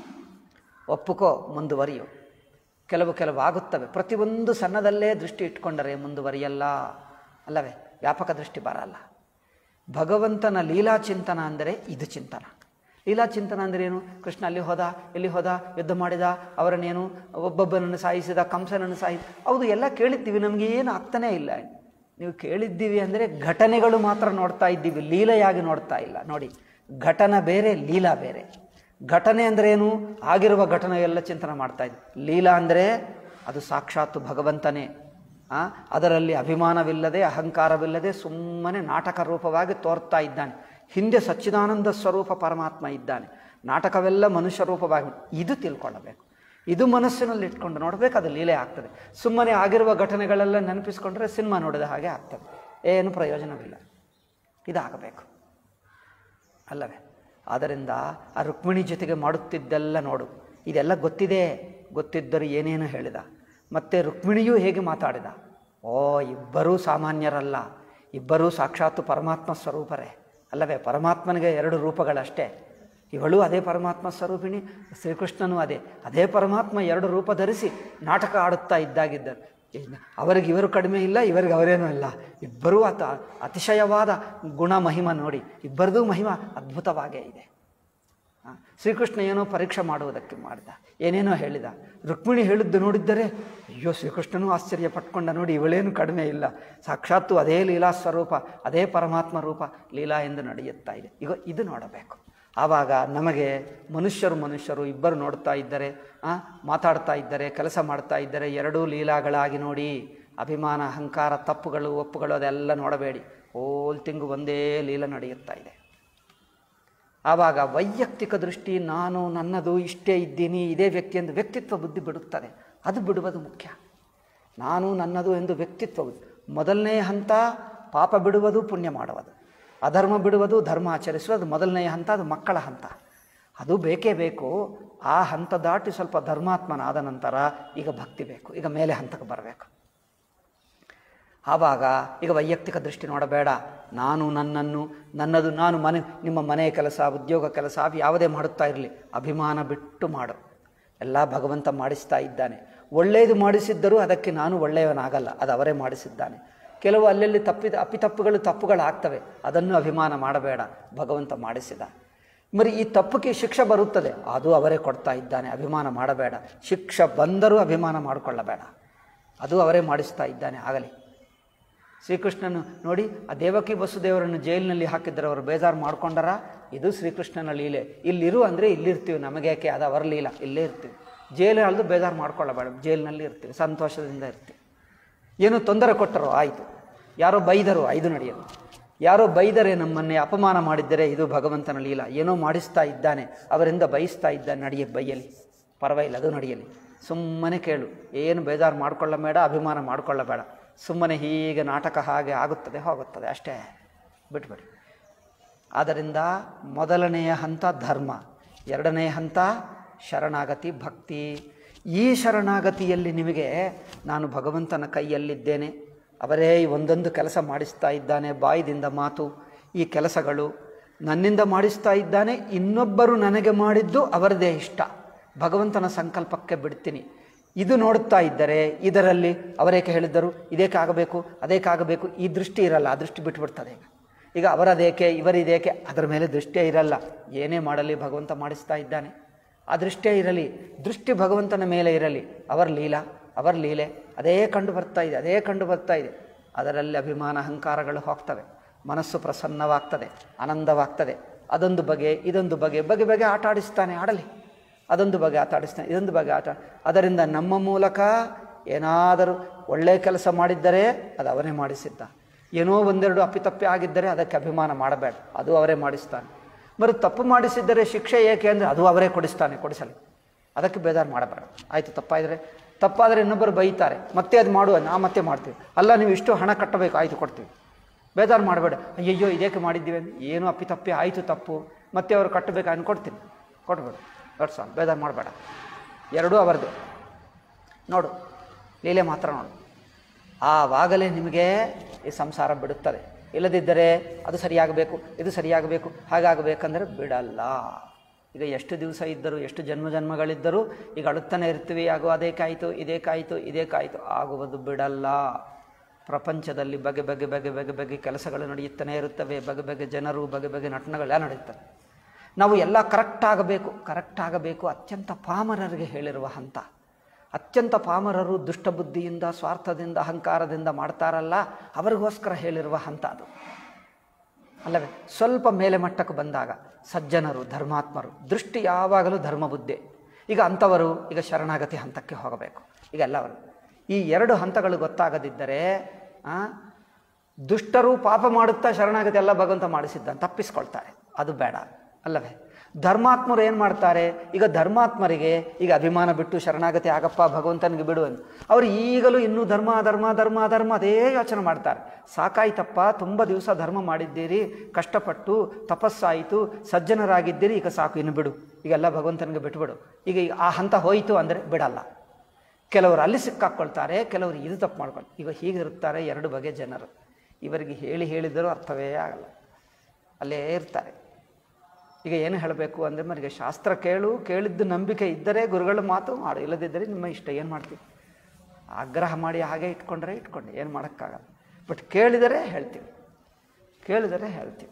ಒಪ್ಪುಕೋ ಮುಂದುವರಿಯು ಕೆಲವು ಕೆಲವು ಆಗುತ್ತವೆ ಪ್ರತಿಯೊಂದು ಸಣ್ಣದಲ್ಲೇ ದೃಷ್ಟಿ ಇಟ್ಕೊಂಡರೆ ಮುಂದುವರಿಯಲ್ಲ ಅಲ್ಲವೇ ವ್ಯಾಪಕ ದೃಷ್ಟಿ ಬರಲ್ಲ ಭಗವಂತನ ಲೀಲಾ ಚಿಂತನ ಅಂದರೆ ಇದು ಚಿಂತನ ಲೀಲಾ ಚಿಂತನ ಅಂದರೆ ಏನು ಕೃಷ್ಣ ಅಲ್ಲಿ ಹೋದ ಇಲ್ಲಿ ಹೋದ ಯುದ್ಧ ಮಾಡಿದ ಅವರನ್ನೇನು ಒಬ್ಬೊಬ್ಬನನ್ನು ಸಾಯಿಸಿದ ಕಂಸನನ್ನು ಸಾಯಿಸಿ ಹೌದು ಎಲ್ಲ ಕೇಳಿದ್ದೀವಿ ನಮಗೆ ಏನು ಆಗ್ತಾನೇ ಇಲ್ಲ ನೀವು ಕೇಳಿದ್ದೀವಿ ಅಂದರೆ ಘಟನೆಗಳು ಮಾತ್ರ ನೋಡ್ತಾ ಇದ್ದೀವಿ ಲೀಲೆಯಾಗಿ ನೋಡ್ತಾ ಇಲ್ಲ ನೋಡಿ ಘಟನೆ ಬೇರೆ ಲೀಲಾ ಬೇರೆ ಘಟನೆ ಅಂದರೆ ಏನು ಆಗಿರುವ ಘಟನೆ ಎಲ್ಲ ಚಿಂತನೆ ಮಾಡ್ತಾ ಇದ್ವಿ ಲೀಲಾ ಅಂದರೆ ಅದು ಸಾಕ್ಷಾತ್ತು ಭಗವಂತನೇ ಆ, ಅದರಲ್ಲಿ ಅಭಿಮಾನವಿಲ್ಲದೆ ಅಹಂಕಾರವಿಲ್ಲದೆ ಸುಮ್ಮನೆ ನಾಟಕ ರೂಪವಾಗಿ ತೋರ್ತಾ ಇದ್ದಾನೆ ಹಿಂದೆ ಸಚ್ಚಿದಾನಂದ ಸ್ವರೂಪ ಪರಮಾತ್ಮ ಇದ್ದಾನೆ ನಾಟಕವೆಲ್ಲ ಮನುಷ್ಯ ರೂಪವಾಗಿ ಇದು ತಿಳ್ಕೊಳ್ಳಬೇಕು ಇದು ಮನಸ್ಸಿನಲ್ಲಿ ಇಟ್ಕೊಂಡು ನೋಡಬೇಕು ಅದು ಲೀಲೆ ಆಗ್ತದೆ ಸುಮ್ಮನೆ ಆಗಿರುವ ಘಟನೆಗಳೆಲ್ಲ ನೆನಪಿಸ್ಕೊಂಡ್ರೆ ಸಿನಿಮಾ ನೋಡಿದ ಹಾಗೆ ಆಗ್ತದೆ ಏನು ಪ್ರಯೋಜನವಿಲ್ಲ ಇದಾಗಬೇಕು ಅಲ್ಲವೇ ಆದ್ದರಿಂದ ಆ ರುಕ್ಮಿಣಿ ಜೊತೆಗೆ ಮಾಡುತ್ತಿದ್ದೆಲ್ಲ ನೋಡು ಇದೆಲ್ಲ ಗೊತ್ತಿದೆ ಗೊತ್ತಿದ್ದರೂ ಏನೇನು ಹೇಳಿದ ಮತ್ತು ರುಕ್ಮಿಣಿಯೂ ಹೇಗೆ ಮಾತಾಡಿದ ಓ ಇಬ್ಬರೂ ಸಾಮಾನ್ಯರಲ್ಲ ಇಬ್ಬರೂ ಸಾಕ್ಷಾತ್ತು ಪರಮಾತ್ಮ ಸ್ವರೂಪರೇ ಅಲ್ಲವೇ ಪರಮಾತ್ಮನಿಗೆ ಎರಡು ರೂಪಗಳಷ್ಟೇ ಇವಳು ಅದೇ ಪರಮಾತ್ಮ ಸ್ವರೂಪಿಣಿ ಶ್ರೀಕೃಷ್ಣನೂ ಅದೇ ಅದೇ ಪರಮಾತ್ಮ ಎರಡು ರೂಪ ಧರಿಸಿ ನಾಟಕ ಆಡುತ್ತಾ ಇದ್ದಾಗಿದ್ದರು ಇನ್ನು ಅವರಿಗೆ ಇವರು ಕಡಿಮೆ ಇಲ್ಲ ಇವರಿಗೆ ಅವರೇನೂ ಇಲ್ಲ ಇಬ್ಬರೂ ಅತ ಅತಿಶಯವಾದ ಗುಣ ಮಹಿಮ ನೋಡಿ ಇಬ್ಬರದೂ ಮಹಿಮ ಅದ್ಭುತವಾಗೇ ಇದೆ ಆ, ಶ್ರೀಕೃಷ್ಣ ಏನೋ ಪರೀಕ್ಷೆ ಮಾಡುವುದಕ್ಕೆ ಮಾಡಿದ ಏನೇನೋ ಹೇಳಿದ ರುಕ್ಮಿಣಿ ಹೇಳಿದ್ದು ನೋಡಿದ್ದರೆ ಅಯ್ಯೋ ಶ್ರೀಕೃಷ್ಣನೂ ಆಶ್ಚರ್ಯ ಪಟ್ಕೊಂಡ ನೋಡಿ ಇವಳೇನು ಕಡಿಮೆ ಇಲ್ಲ ಸಾಕ್ಷಾತ್ತು ಅದೇ ಲೀಲಾ ಸ್ವರೂಪ ಅದೇ ಪರಮಾತ್ಮ ರೂಪ ಲೀಲಾ ಎಂದು ನಡೆಯುತ್ತಾ ಇದೆ ಈಗ ಇದು ನೋಡಬೇಕು ಆವಾಗ ನಮಗೆ ಮನುಷ್ಯರು ಮನುಷ್ಯರು ಇಬ್ಬರು ನೋಡ್ತಾ ಇದ್ದರೆ ಆ, ಮಾತಾಡ್ತಾ ಇದ್ದರೆ ಕೆಲಸ ಮಾಡ್ತಾ ಇದ್ದರೆ ಎರಡೂ ಲೀಲಾಗಳಾಗಿ ನೋಡಿ ಅಭಿಮಾನ ಅಹಂಕಾರ ತಪ್ಪುಗಳು ಒಪ್ಪುಗಳು ಅದೆಲ್ಲ ನೋಡಬೇಡಿ ಓಲ್ ತಿಂಗು ಒಂದೇ ಲೀಲ ನಡೆಯುತ್ತಾ ಇದೆ ಆವಾಗ ವೈಯಕ್ತಿಕ ದೃಷ್ಟಿ ನಾನು ನನ್ನದು ಇಷ್ಟೇ ಇದ್ದೀನಿ ಇದೇ ವ್ಯಕ್ತಿ ಎಂದು ವ್ಯಕ್ತಿತ್ವ ಬುದ್ಧಿ ಬಿಡುತ್ತದೆ ಅದು ಬಿಡುವುದು ಮುಖ್ಯ ನಾನು ನನ್ನದು ಎಂದು ವ್ಯಕ್ತಿತ್ವ ಬುದ್ಧಿ. ಮೊದಲನೇ ಹಂತ ಪಾಪ ಬಿಡುವುದು ಪುಣ್ಯ ಮಾಡುವುದು ಅಧರ್ಮ ಬಿಡುವುದು ಧರ್ಮ ಆಚರಿಸುವುದು ಮೊದಲನೆಯ ಹಂತ ಅದು ಮಕ್ಕಳ ಹಂತ ಅದು ಬೇಕೇ ಬೇಕು ಆ ಹಂತ ದಾಟಿ ಸ್ವಲ್ಪ ಧರ್ಮಾತ್ಮನಾದ ನಂತರ ಈಗ ಭಕ್ತಿ ಬೇಕು ಈಗ ಮೇಲೆ ಹಂತಕ್ಕೆ ಬರಬೇಕು ಆವಾಗ ಈಗ ವೈಯಕ್ತಿಕ ದೃಷ್ಟಿ ನೋಡಬೇಡ ನಾನು ನನ್ನನ್ನು ನನ್ನದು ನಾನು ಮನೆ ನಿಮ್ಮ ಮನೆ ಕೆಲಸ ಉದ್ಯೋಗ ಕೆಲಸ ಅವು ಯಾವುದೇ ಮಾಡುತ್ತಾ ಇರಲಿ ಅಭಿಮಾನ ಬಿಟ್ಟು ಮಾಡು ಎಲ್ಲ ಭಗವಂತ ಮಾಡಿಸ್ತಾ ಇದ್ದಾನೆ ಒಳ್ಳೆಯದು ಮಾಡಿಸಿದ್ದರೂ ಅದಕ್ಕೆ ನಾನು ಒಳ್ಳೆಯವನಾಗಲ್ಲ ಅದು ಅವರೇ ಮಾಡಿಸಿದ್ದಾನೆ ಕೆಲವು ಅಲ್ಲಲ್ಲಿ ತಪ್ಪಿದ ಅಪಿತಪ್ಪುಗಳು ತಪ್ಪುಗಳಾಗ್ತವೆ ಅದನ್ನು ಅಭಿಮಾನ ಮಾಡಬೇಡ ಭಗವಂತ ಮಾಡಿಸಿದ ಮರಿ ಈ ತಪ್ಪಕ್ಕೆ ಶಿಕ್ಷೆ ಬರುತ್ತದೆ ಅದು ಅವರೇ ಕೊಡ್ತಾ ಇದ್ದಾನೆ ಅಭಿಮಾನ ಮಾಡಬೇಡ ಶಿಕ್ಷೆ ಬಂದರೂ ಅಭಿಮಾನ ಮಾಡಿಕೊಳ್ಳಬೇಡ ಅದು ಅವರೇ ಮಾಡಿಸ್ತಾ ಇದ್ದಾನೆ ಆಗಲಿ ಶ್ರೀಕೃಷ್ಣನು ನೋಡಿ ಆ ದೇವಕಿ ವಸುದೇವರನ್ನು ಜೈಲಿನಲ್ಲಿ ಹಾಕಿದ್ರೆ ಅವರು ಬೇಜಾರು ಮಾಡ್ಕೊಂಡರ ಇದು ಶ್ರೀಕೃಷ್ಣನ ಲೀಲೆ ಇಲ್ಲಿರು ಅಂದರೆ ಇಲ್ಲಿರ್ತೀವಿ ನಮಗೆ ಯಾಕೆ ಅದು ಅವರ ಲೀಲ ಇಲ್ಲೇ ಇರ್ತೀವಿ ಜೈಲು ಅಲ್ದು ಬೇಜಾರು ಮಾಡ್ಕೊಳ್ಳಬೇಡ ಜೈಲಿನಲ್ಲಿ ಇರ್ತೀವಿ ಸಂತೋಷದಿಂದ ಇರ್ತೀವಿ ಏನು ತೊಂದರೆ ಕೊಟ್ಟರು ಆಯಿತು ಯಾರೋ ಬೈದರು ಐದು ನಡೆಯಲು ಯಾರೋ ಬೈದರೆ ನಮ್ಮನ್ನೇ ಅಪಮಾನ ಮಾಡಿದ್ದರೆ ಇದು ಭಗವಂತನ ಲೀಲ ಏನೋ ಮಾಡಿಸ್ತಾ ಇದ್ದಾನೆ ಅವರಿಂದ ಬಯಸ್ತಾ ಇದ್ದಾನೆ ನಡೆಯ ಬೈಯಲಿ ಪರವಾಗಿಲ್ಲ ಅದು ನಡೆಯಲಿ ಸುಮ್ಮನೆ ಕೇಳು ಏನು ಬೇಜಾರು ಮಾಡ್ಕೊಳ್ಳಬೇಡ ಅಭಿಮಾನ ಮಾಡ್ಕೊಳ್ಳಬೇಡ ಸುಮ್ಮನೆ ಹೀಗೆ ನಾಟಕ ಹಾಗೆ ಆಗುತ್ತದೆ ಹೋಗುತ್ತದೆ ಅಷ್ಟೇ ಬಿಟ್ಬಿಡಿ ಆದ್ದರಿಂದ ಮೊದಲನೆಯ ಹಂತ ಧರ್ಮ ಎರಡನೆಯ ಹಂತ ಶರಣಾಗತಿ ಭಕ್ತಿ ಈ ಶರಣಾಗತಿಯಲ್ಲಿ ನಿಮಗೆ ನಾನು ಭಗವಂತನ ಕೈಯಲ್ಲಿದ್ದೇನೆ ಅವರೇ ಈ ಒಂದೊಂದು ಕೆಲಸ ಮಾಡಿಸ್ತಾ ಇದ್ದಾನೆ ಬಾಯಿದಿಂದ ಮಾತು ಈ ಕೆಲಸಗಳು ನನ್ನಿಂದ ಮಾಡಿಸ್ತಾ ಇದ್ದಾನೆ ಇನ್ನೊಬ್ಬರು ನನಗೆ ಮಾಡಿದ್ದು ಅವರದೇ ಇಷ್ಟ ಭಗವಂತನ ಸಂಕಲ್ಪಕ್ಕೆ ಬಿಡ್ತೀನಿ ಇದು ನೋಡುತ್ತಾ ಇದ್ದರೆ ಇದರಲ್ಲಿ ಅವರೇಕೆ ಹೇಳಿದ್ದರು ಇದೇಕೆ ಆಗಬೇಕು ಅದೇಕೆ ಆಗಬೇಕು ಈ ದೃಷ್ಟಿ ಇರಲ್ಲ ಆ ದೃಷ್ಟಿ ಬಿಟ್ಬಿಡ್ತದೆ ಈಗ ಈಗ ಅವರದೇಕೆ ಇವರಿದೇಕೆ ಅದರ ಮೇಲೆ ದೃಷ್ಟಿಯೇ ಇರಲ್ಲ ಏನೇ ಮಾಡಲಿ ಭಗವಂತ ಮಾಡಿಸ್ತಾ ಇದ್ದಾನೆ ಆ ದೃಷ್ಟಿಯೇ ಇರಲಿ ದೃಷ್ಟಿ ಭಗವಂತನ ಮೇಲೆ ಇರಲಿ ಅವರ ಲೀಲಾ ಅವರ ಲೀಲೆ ಅದೇ ಕಂಡು ಬರ್ತಾ ಇದೆ ಅದೇ ಕಂಡು ಬರ್ತಾ ಇದೆ ಅದರಲ್ಲಿ ಅಭಿಮಾನ ಅಹಂಕಾರಗಳು ಹೋಗ್ತವೆ ಮನಸ್ಸು ಪ್ರಸನ್ನವಾಗ್ತದೆ ಆನಂದವಾಗ್ತದೆ ಅದೊಂದು ಬಗೆ ಇದೊಂದು ಬಗೆ ಬಗೆ ಬಗೆ ಆಟ ಆಡಿಸ್ತಾನೆ ಆಡಲಿ ಅದೊಂದು ಬಗೆ ಆಟ ಆಡಿಸ್ತಾನೆ ಇದೊಂದು ಬಗೆ ಆಟ ಅದರಿಂದ ನಮ್ಮ ಮೂಲಕ ಏನಾದರೂ ಒಳ್ಳೆಯ ಕೆಲಸ ಮಾಡಿದ್ದರೆ ಅದು ಅವನೇ ಮಾಡಿಸಿದ್ದ ಏನೋ ಒಂದೆರಡು ಅಪ್ಪಿತಪ್ಪಿ ಆಗಿದ್ದರೆ ಅದಕ್ಕೆ ಅಭಿಮಾನ ಮಾಡಬೇಡ ಅದು ಅವರೇ ಮಾಡಿಸ್ತಾನೆ ಬರೀ ತಪ್ಪು ಮಾಡಿಸಿದ್ದರೆ ಶಿಕ್ಷೆ ಏಕೆ ಅಂದರೆ ಅದು ಅವರೇ ಕೊಡಿಸ್ತಾನೆ ಕೊಡಿಸಲಿ ಅದಕ್ಕೆ ಬೇಜಾರು ಮಾಡಬೇಡ ಆಯಿತು ತಪ್ಪಾದರೆ ತಪ್ಪಾದರೆ ಇನ್ನೊಬ್ಬರು ಬೈತಾರೆ ಮತ್ತೆ ಅದು ಮಾಡುವ ನಾ ಮತ್ತೆ ಮಾಡ್ತೀವಿ ಅಲ್ಲ ನೀವು ಇಷ್ಟು ಹಣ ಕಟ್ಟಬೇಕು ಆಯಿತು ಕೊಡ್ತೀವಿ ಬೇಜಾರು ಮಾಡಬೇಡ ಅಯ್ಯಯ್ಯೋ ಇದೇಕೆ ಮಾಡಿದ್ದೀವಿ ಅಂತ ಏನೋ ಅಪ್ಪಿತಪ್ಪಿ ಆಯಿತು ತಪ್ಪು ಮತ್ತೆ ಅವರು ಕಟ್ಟಬೇಕು ಅನ್ಕೊಡ್ತೀನಿ ಕೊಟ್ಬೇಡ ದಟ್ಸ್ ಆಲ್ ಬೇಜಾರು ಮಾಡಬೇಡ ಎರಡೂ ಅವರದು ನೋಡು ಲೀಲೆ ಮಾತ್ರ ನೋಡು ಆವಾಗಲೇ ನಿಮಗೆ ಈ ಸಂಸಾರ ಬಿಡುತ್ತದೆ ಇಲ್ಲದಿದ್ದರೆ ಅದು ಸರಿಯಾಗಬೇಕು ಇದು ಸರಿಯಾಗಬೇಕು ಹಾಗಾಗಬೇಕಂದ್ರೆ ಬಿಡಲ್ಲ ಈಗ ಎಷ್ಟು ದಿವಸ ಇದ್ದರೂ ಎಷ್ಟು ಜನ್ಮ ಜನ್ಮಗಳಿದ್ದರೂ ಈಗ ಅಳುತ್ತಾನೆ ಇರ್ತೀವಿ ಆಗೋ ಅದೇಕಾಯಿತು ಇದೇಕಾಯಿತು ಇದೇಕಾಯಿತು ಆಗುವುದು ಬಿಡಲ್ಲ ಪ್ರಪಂಚದಲ್ಲಿ ಬಗೆ ಬಗೆ ಬಗೆ ಬಗೆ ಬಗೆ ಕೆಲಸಗಳು ನಡೆಯುತ್ತಲೇ ಇರುತ್ತವೆ ಬಗೆ ಬಗೆ ಜನರು ಬಗೆ ಬಗೆ ನಟನೆಗಳೆಲ್ಲ ನಡೆಯುತ್ತವೆ ನಾವು ಎಲ್ಲ ಕರೆಕ್ಟ್ ಆಗಬೇಕು ಕರೆಕ್ಟ್ ಆಗಬೇಕು ಅತ್ಯಂತ ಪಾಮರರಿಗೆ ಹೇಳಿರುವ ಹಂತ ಅತ್ಯಂತ ಪಾಮರರು ದುಷ್ಟಬುದ್ಧಿಯಿಂದ ಸ್ವಾರ್ಥದಿಂದ ಅಹಂಕಾರದಿಂದ ಮಾಡ್ತಾರಲ್ಲ ಅವರಿಗೋಸ್ಕರ ಹೇಳಿರುವ ಹಂತ ಅದು ಅಲ್ಲವೇ ಸ್ವಲ್ಪ ಮೇಲೆ ಮಟ್ಟಕ್ಕೆ ಬಂದಾಗ ಸಜ್ಜನರು ಧರ್ಮಾತ್ಮರು ದೃಷ್ಟಿ ಯಾವಾಗಲೂ ಧರ್ಮಬುದ್ಧಿ ಈಗ ಅಂಥವರು ಈಗ ಶರಣಾಗತಿ ಹಂತಕ್ಕೆ ಹೋಗಬೇಕು ಈಗ ಎಲ್ಲವರು ಈ ಎರಡು ಹಂತಗಳು ಗೊತ್ತಾಗದಿದ್ದರೆ ಆ, ದುಷ್ಟರು ಪಾಪ ಮಾಡುತ್ತಾ ಶರಣಾಗತಿ ಎಲ್ಲ ಭಗವಂತ ಮಾಡಿಸಿದ್ದ ತಪ್ಪಿಸ್ಕೊಳ್ತಾರೆ ಅದು ಬೇಡ ಅಲ್ಲವೇ ಧರ್ಮಾತ್ಮರು ಏನು ಮಾಡ್ತಾರೆ ಈಗ ಧರ್ಮಾತ್ಮರಿಗೆ ಈಗ ಅಭಿಮಾನ ಬಿಟ್ಟು ಶರಣಾಗತಿ ಆಗಪ್ಪ ಭಗವಂತನಿಗೆ ಬಿಡು ಅಂತ ಅವರು ಈಗಲೂ ಇನ್ನೂ ಧರ್ಮ ಧರ್ಮ ಧರ್ಮ ಧರ್ಮ ಅದೇ ಯೋಚನೆ ಮಾಡ್ತಾರೆ ಸಾಕಾಯ್ತಪ್ಪ ತುಂಬ ದಿವಸ ಧರ್ಮ ಮಾಡಿದ್ದೀರಿ ಕಷ್ಟಪಟ್ಟು ತಪಸ್ಸಾಯಿತು ಸಜ್ಜನರಾಗಿದ್ದೀರಿ ಈಗ ಸಾಕು ಇನ್ನು ಬಿಡು ಈಗೆಲ್ಲ ಭಗವಂತನಿಗೆ ಬಿಟ್ಟುಬಿಡು ಈಗ ಈ- ಆ ಹಂತ ಹೋಯಿತು ಅಂದರೆ ಬಿಡಲ್ಲ ಕೆಲವರು ಅಲ್ಲಿ ಸಿಕ್ಕಾಕ್ಕೊಳ್ತಾರೆ ಕೆಲವರು ಇದು ತಪ್ಪು ಮಾಡ್ಕೊಂಡು ಈಗ ಹೀಗಿರುತ್ತಾರೆ ಎರಡು ಬಗೆ ಜನರು ಇವರಿಗೆ ಹೇಳಿ ಹೇಳಿದರೂ ಅರ್ಥವೇ ಆಗಲ್ಲ ಅಲ್ಲೇ ಇರ್ತಾರೆ ಈಗ ಏನು ಹೇಳಬೇಕು ಅಂದರೆ ಮರಿಗೆ ಶಾಸ್ತ್ರ ಕೇಳು ಕೇಳಿದ್ದು ನಂಬಿಕೆ ಇದ್ದರೆ ಗುರುಗಳ ಮಾತು ಮಾಡು ಇಲ್ಲದಿದ್ದರೆ ನಿಮ್ಮ ಇಷ್ಟ ಏನು ಮಾಡ್ತೀವಿ ಆಗ್ರಹ ಮಾಡಿ ಹಾಗೆ ಇಟ್ಕೊಂಡ್ರೆ ಇಟ್ಕೊಂಡೆ ಏನು ಮಾಡೋಕ್ಕಾಗಲ್ಲ ಬಟ್ ಕೇಳಿದರೆ ಹೇಳ್ತೀವಿ ಕೇಳಿದರೆ ಹೇಳ್ತೀವಿ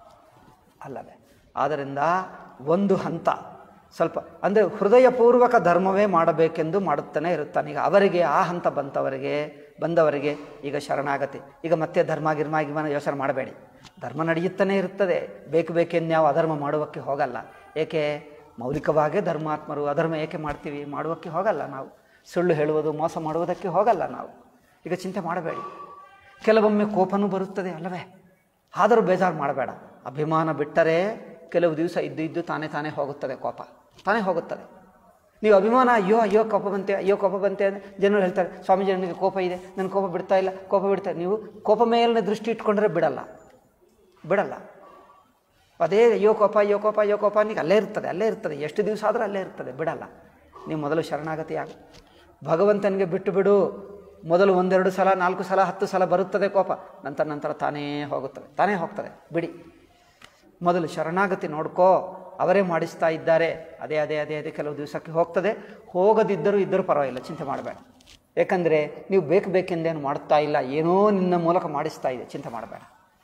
ಅಲ್ಲವೇ ಆದ್ದರಿಂದ ಒಂದು ಹಂತ ಸ್ವಲ್ಪ ಅಂದರೆ ಹೃದಯಪೂರ್ವಕ ಧರ್ಮವೇ ಮಾಡಬೇಕೆಂದು ಮಾಡುತ್ತಾನೆ ಇರುತ್ತಾನೆ ಈಗ ಅವರಿಗೆ ಆ ಹಂತ ಬಂತವರಿಗೆ ಬಂದವರಿಗೆ ಈಗ ಶರಣಾಗತಿ ಈಗ ಮತ್ತೆ ಧರ್ಮ ಗಿರ್ಮ ಗಿರ್ಮ ಯೋಚನೆ ಮಾಡಬೇಡಿ ಧರ್ಮ ನಡೆಯುತ್ತಾನೆ ಇರುತ್ತದೆ ಬೇಕು ಬೇಕೆಂದು ನಾವು ಅಧರ್ಮ ಮಾಡುವಕ್ಕೆ ಹೋಗಲ್ಲ ಏಕೆ ಮೌಲಿಕವಾಗೇ ಧರ್ಮಾತ್ಮರು ಅಧರ್ಮ ಏಕೆ ಮಾಡ್ತೀವಿ ಮಾಡುವಕ್ಕೆ ಹೋಗಲ್ಲ ನಾವು ಸುಳ್ಳು ಹೇಳುವುದು ಮೋಸ ಮಾಡುವುದಕ್ಕೆ ಹೋಗಲ್ಲ ನಾವು ಈಗ ಚಿಂತೆ ಮಾಡಬೇಡಿ ಕೆಲವೊಮ್ಮೆ ಕೋಪನೂ ಬರುತ್ತದೆ ಅಲ್ಲವೇ ಆದರೂ ಬೇಜಾರು ಮಾಡಬೇಡ ಅಭಿಮಾನ ಬಿಟ್ಟರೆ ಕೆಲವು ದಿವಸ ಇದ್ದು ಇದ್ದು ತಾನೇ ತಾನೇ ಹೋಗುತ್ತದೆ ಕೋಪ ತಾನೇ ಹೋಗುತ್ತದೆ ನೀವು ಅಭಿಮಾನ ಅಯ್ಯೋ ಅಯ್ಯೋ ಕೋಪ ಬಂತೆ ಅಯ್ಯೋ ಕೋಪ ಬಂತೆ ಅಂದರೆ ಜನರು ಹೇಳ್ತಾರೆ ಸ್ವಾಮೀಜಿ ನನಗೆ ಕೋಪ ಇದೆ ನನ್ನ ಕೋಪ ಬಿಡ್ತಾ ಇಲ್ಲ ಕೋಪ ಬಿಡ್ತಾ ನೀವು ಕೋಪ ಮೇಲಿನ ದೃಷ್ಟಿ ಇಟ್ಕೊಂಡ್ರೆ ಬಿಡಲ್ಲ ಬಿಡಲ್ಲ ಅದೇ ಅಯ್ಯೋ ಕೋಪ ಅಯ್ಯೋ ಕೋಪ ಅಯ್ಯೋ ಕೋಪ ನಿಗೆ ಅಲ್ಲೇ ಇರ್ತದೆ ಅಲ್ಲೇ ಇರ್ತದೆ ಎಷ್ಟು ದಿವಸ ಆದರೂ ಅಲ್ಲೇ ಇರ್ತದೆ ಬಿಡಲ್ಲ ನೀವು ಮೊದಲು ಶರಣಾಗತಿ ಆಗ ಭಗವಂತನಿಗೆ ಬಿಟ್ಟು ಬಿಡು ಮೊದಲು ಒಂದೆರಡು ಸಲ ನಾಲ್ಕು ಸಲ ಹತ್ತು ಸಲ ಬರುತ್ತದೆ ಕೋಪ ನಂತರ ನಂತರ ತಾನೇ ಹೋಗುತ್ತದೆ ತಾನೇ ಹೋಗ್ತದೆ ಬಿಡಿ ಮೊದಲು ಶರಣಾಗತಿ ನೋಡ್ಕೋ ಅವರೇ ಮಾಡಿಸ್ತಾ ಇದ್ದಾರೆ ಅದೇ ಅದೇ ಅದೇ ಅದೇ ಕೆಲವು ದಿವಸಕ್ಕೆ ಹೋಗ್ತದೆ ಹೋಗದಿದ್ದರೂ ಇದ್ದರೂ ಪರವಾಗಿಲ್ಲ ಚಿಂತೆ ಮಾಡಬೇಡ ಯಾಕಂದರೆ ನೀವು ಬೇಕು ಬೇಕೆಂದೇನು ಮಾಡುತ್ತಾ ಇಲ್ಲ ಏನೋ ನಿನ್ನ ಮೂಲಕ ಮಾಡಿಸ್ತಾ ಇದೆ ಚಿಂತೆ ಮಾಡಬೇಡ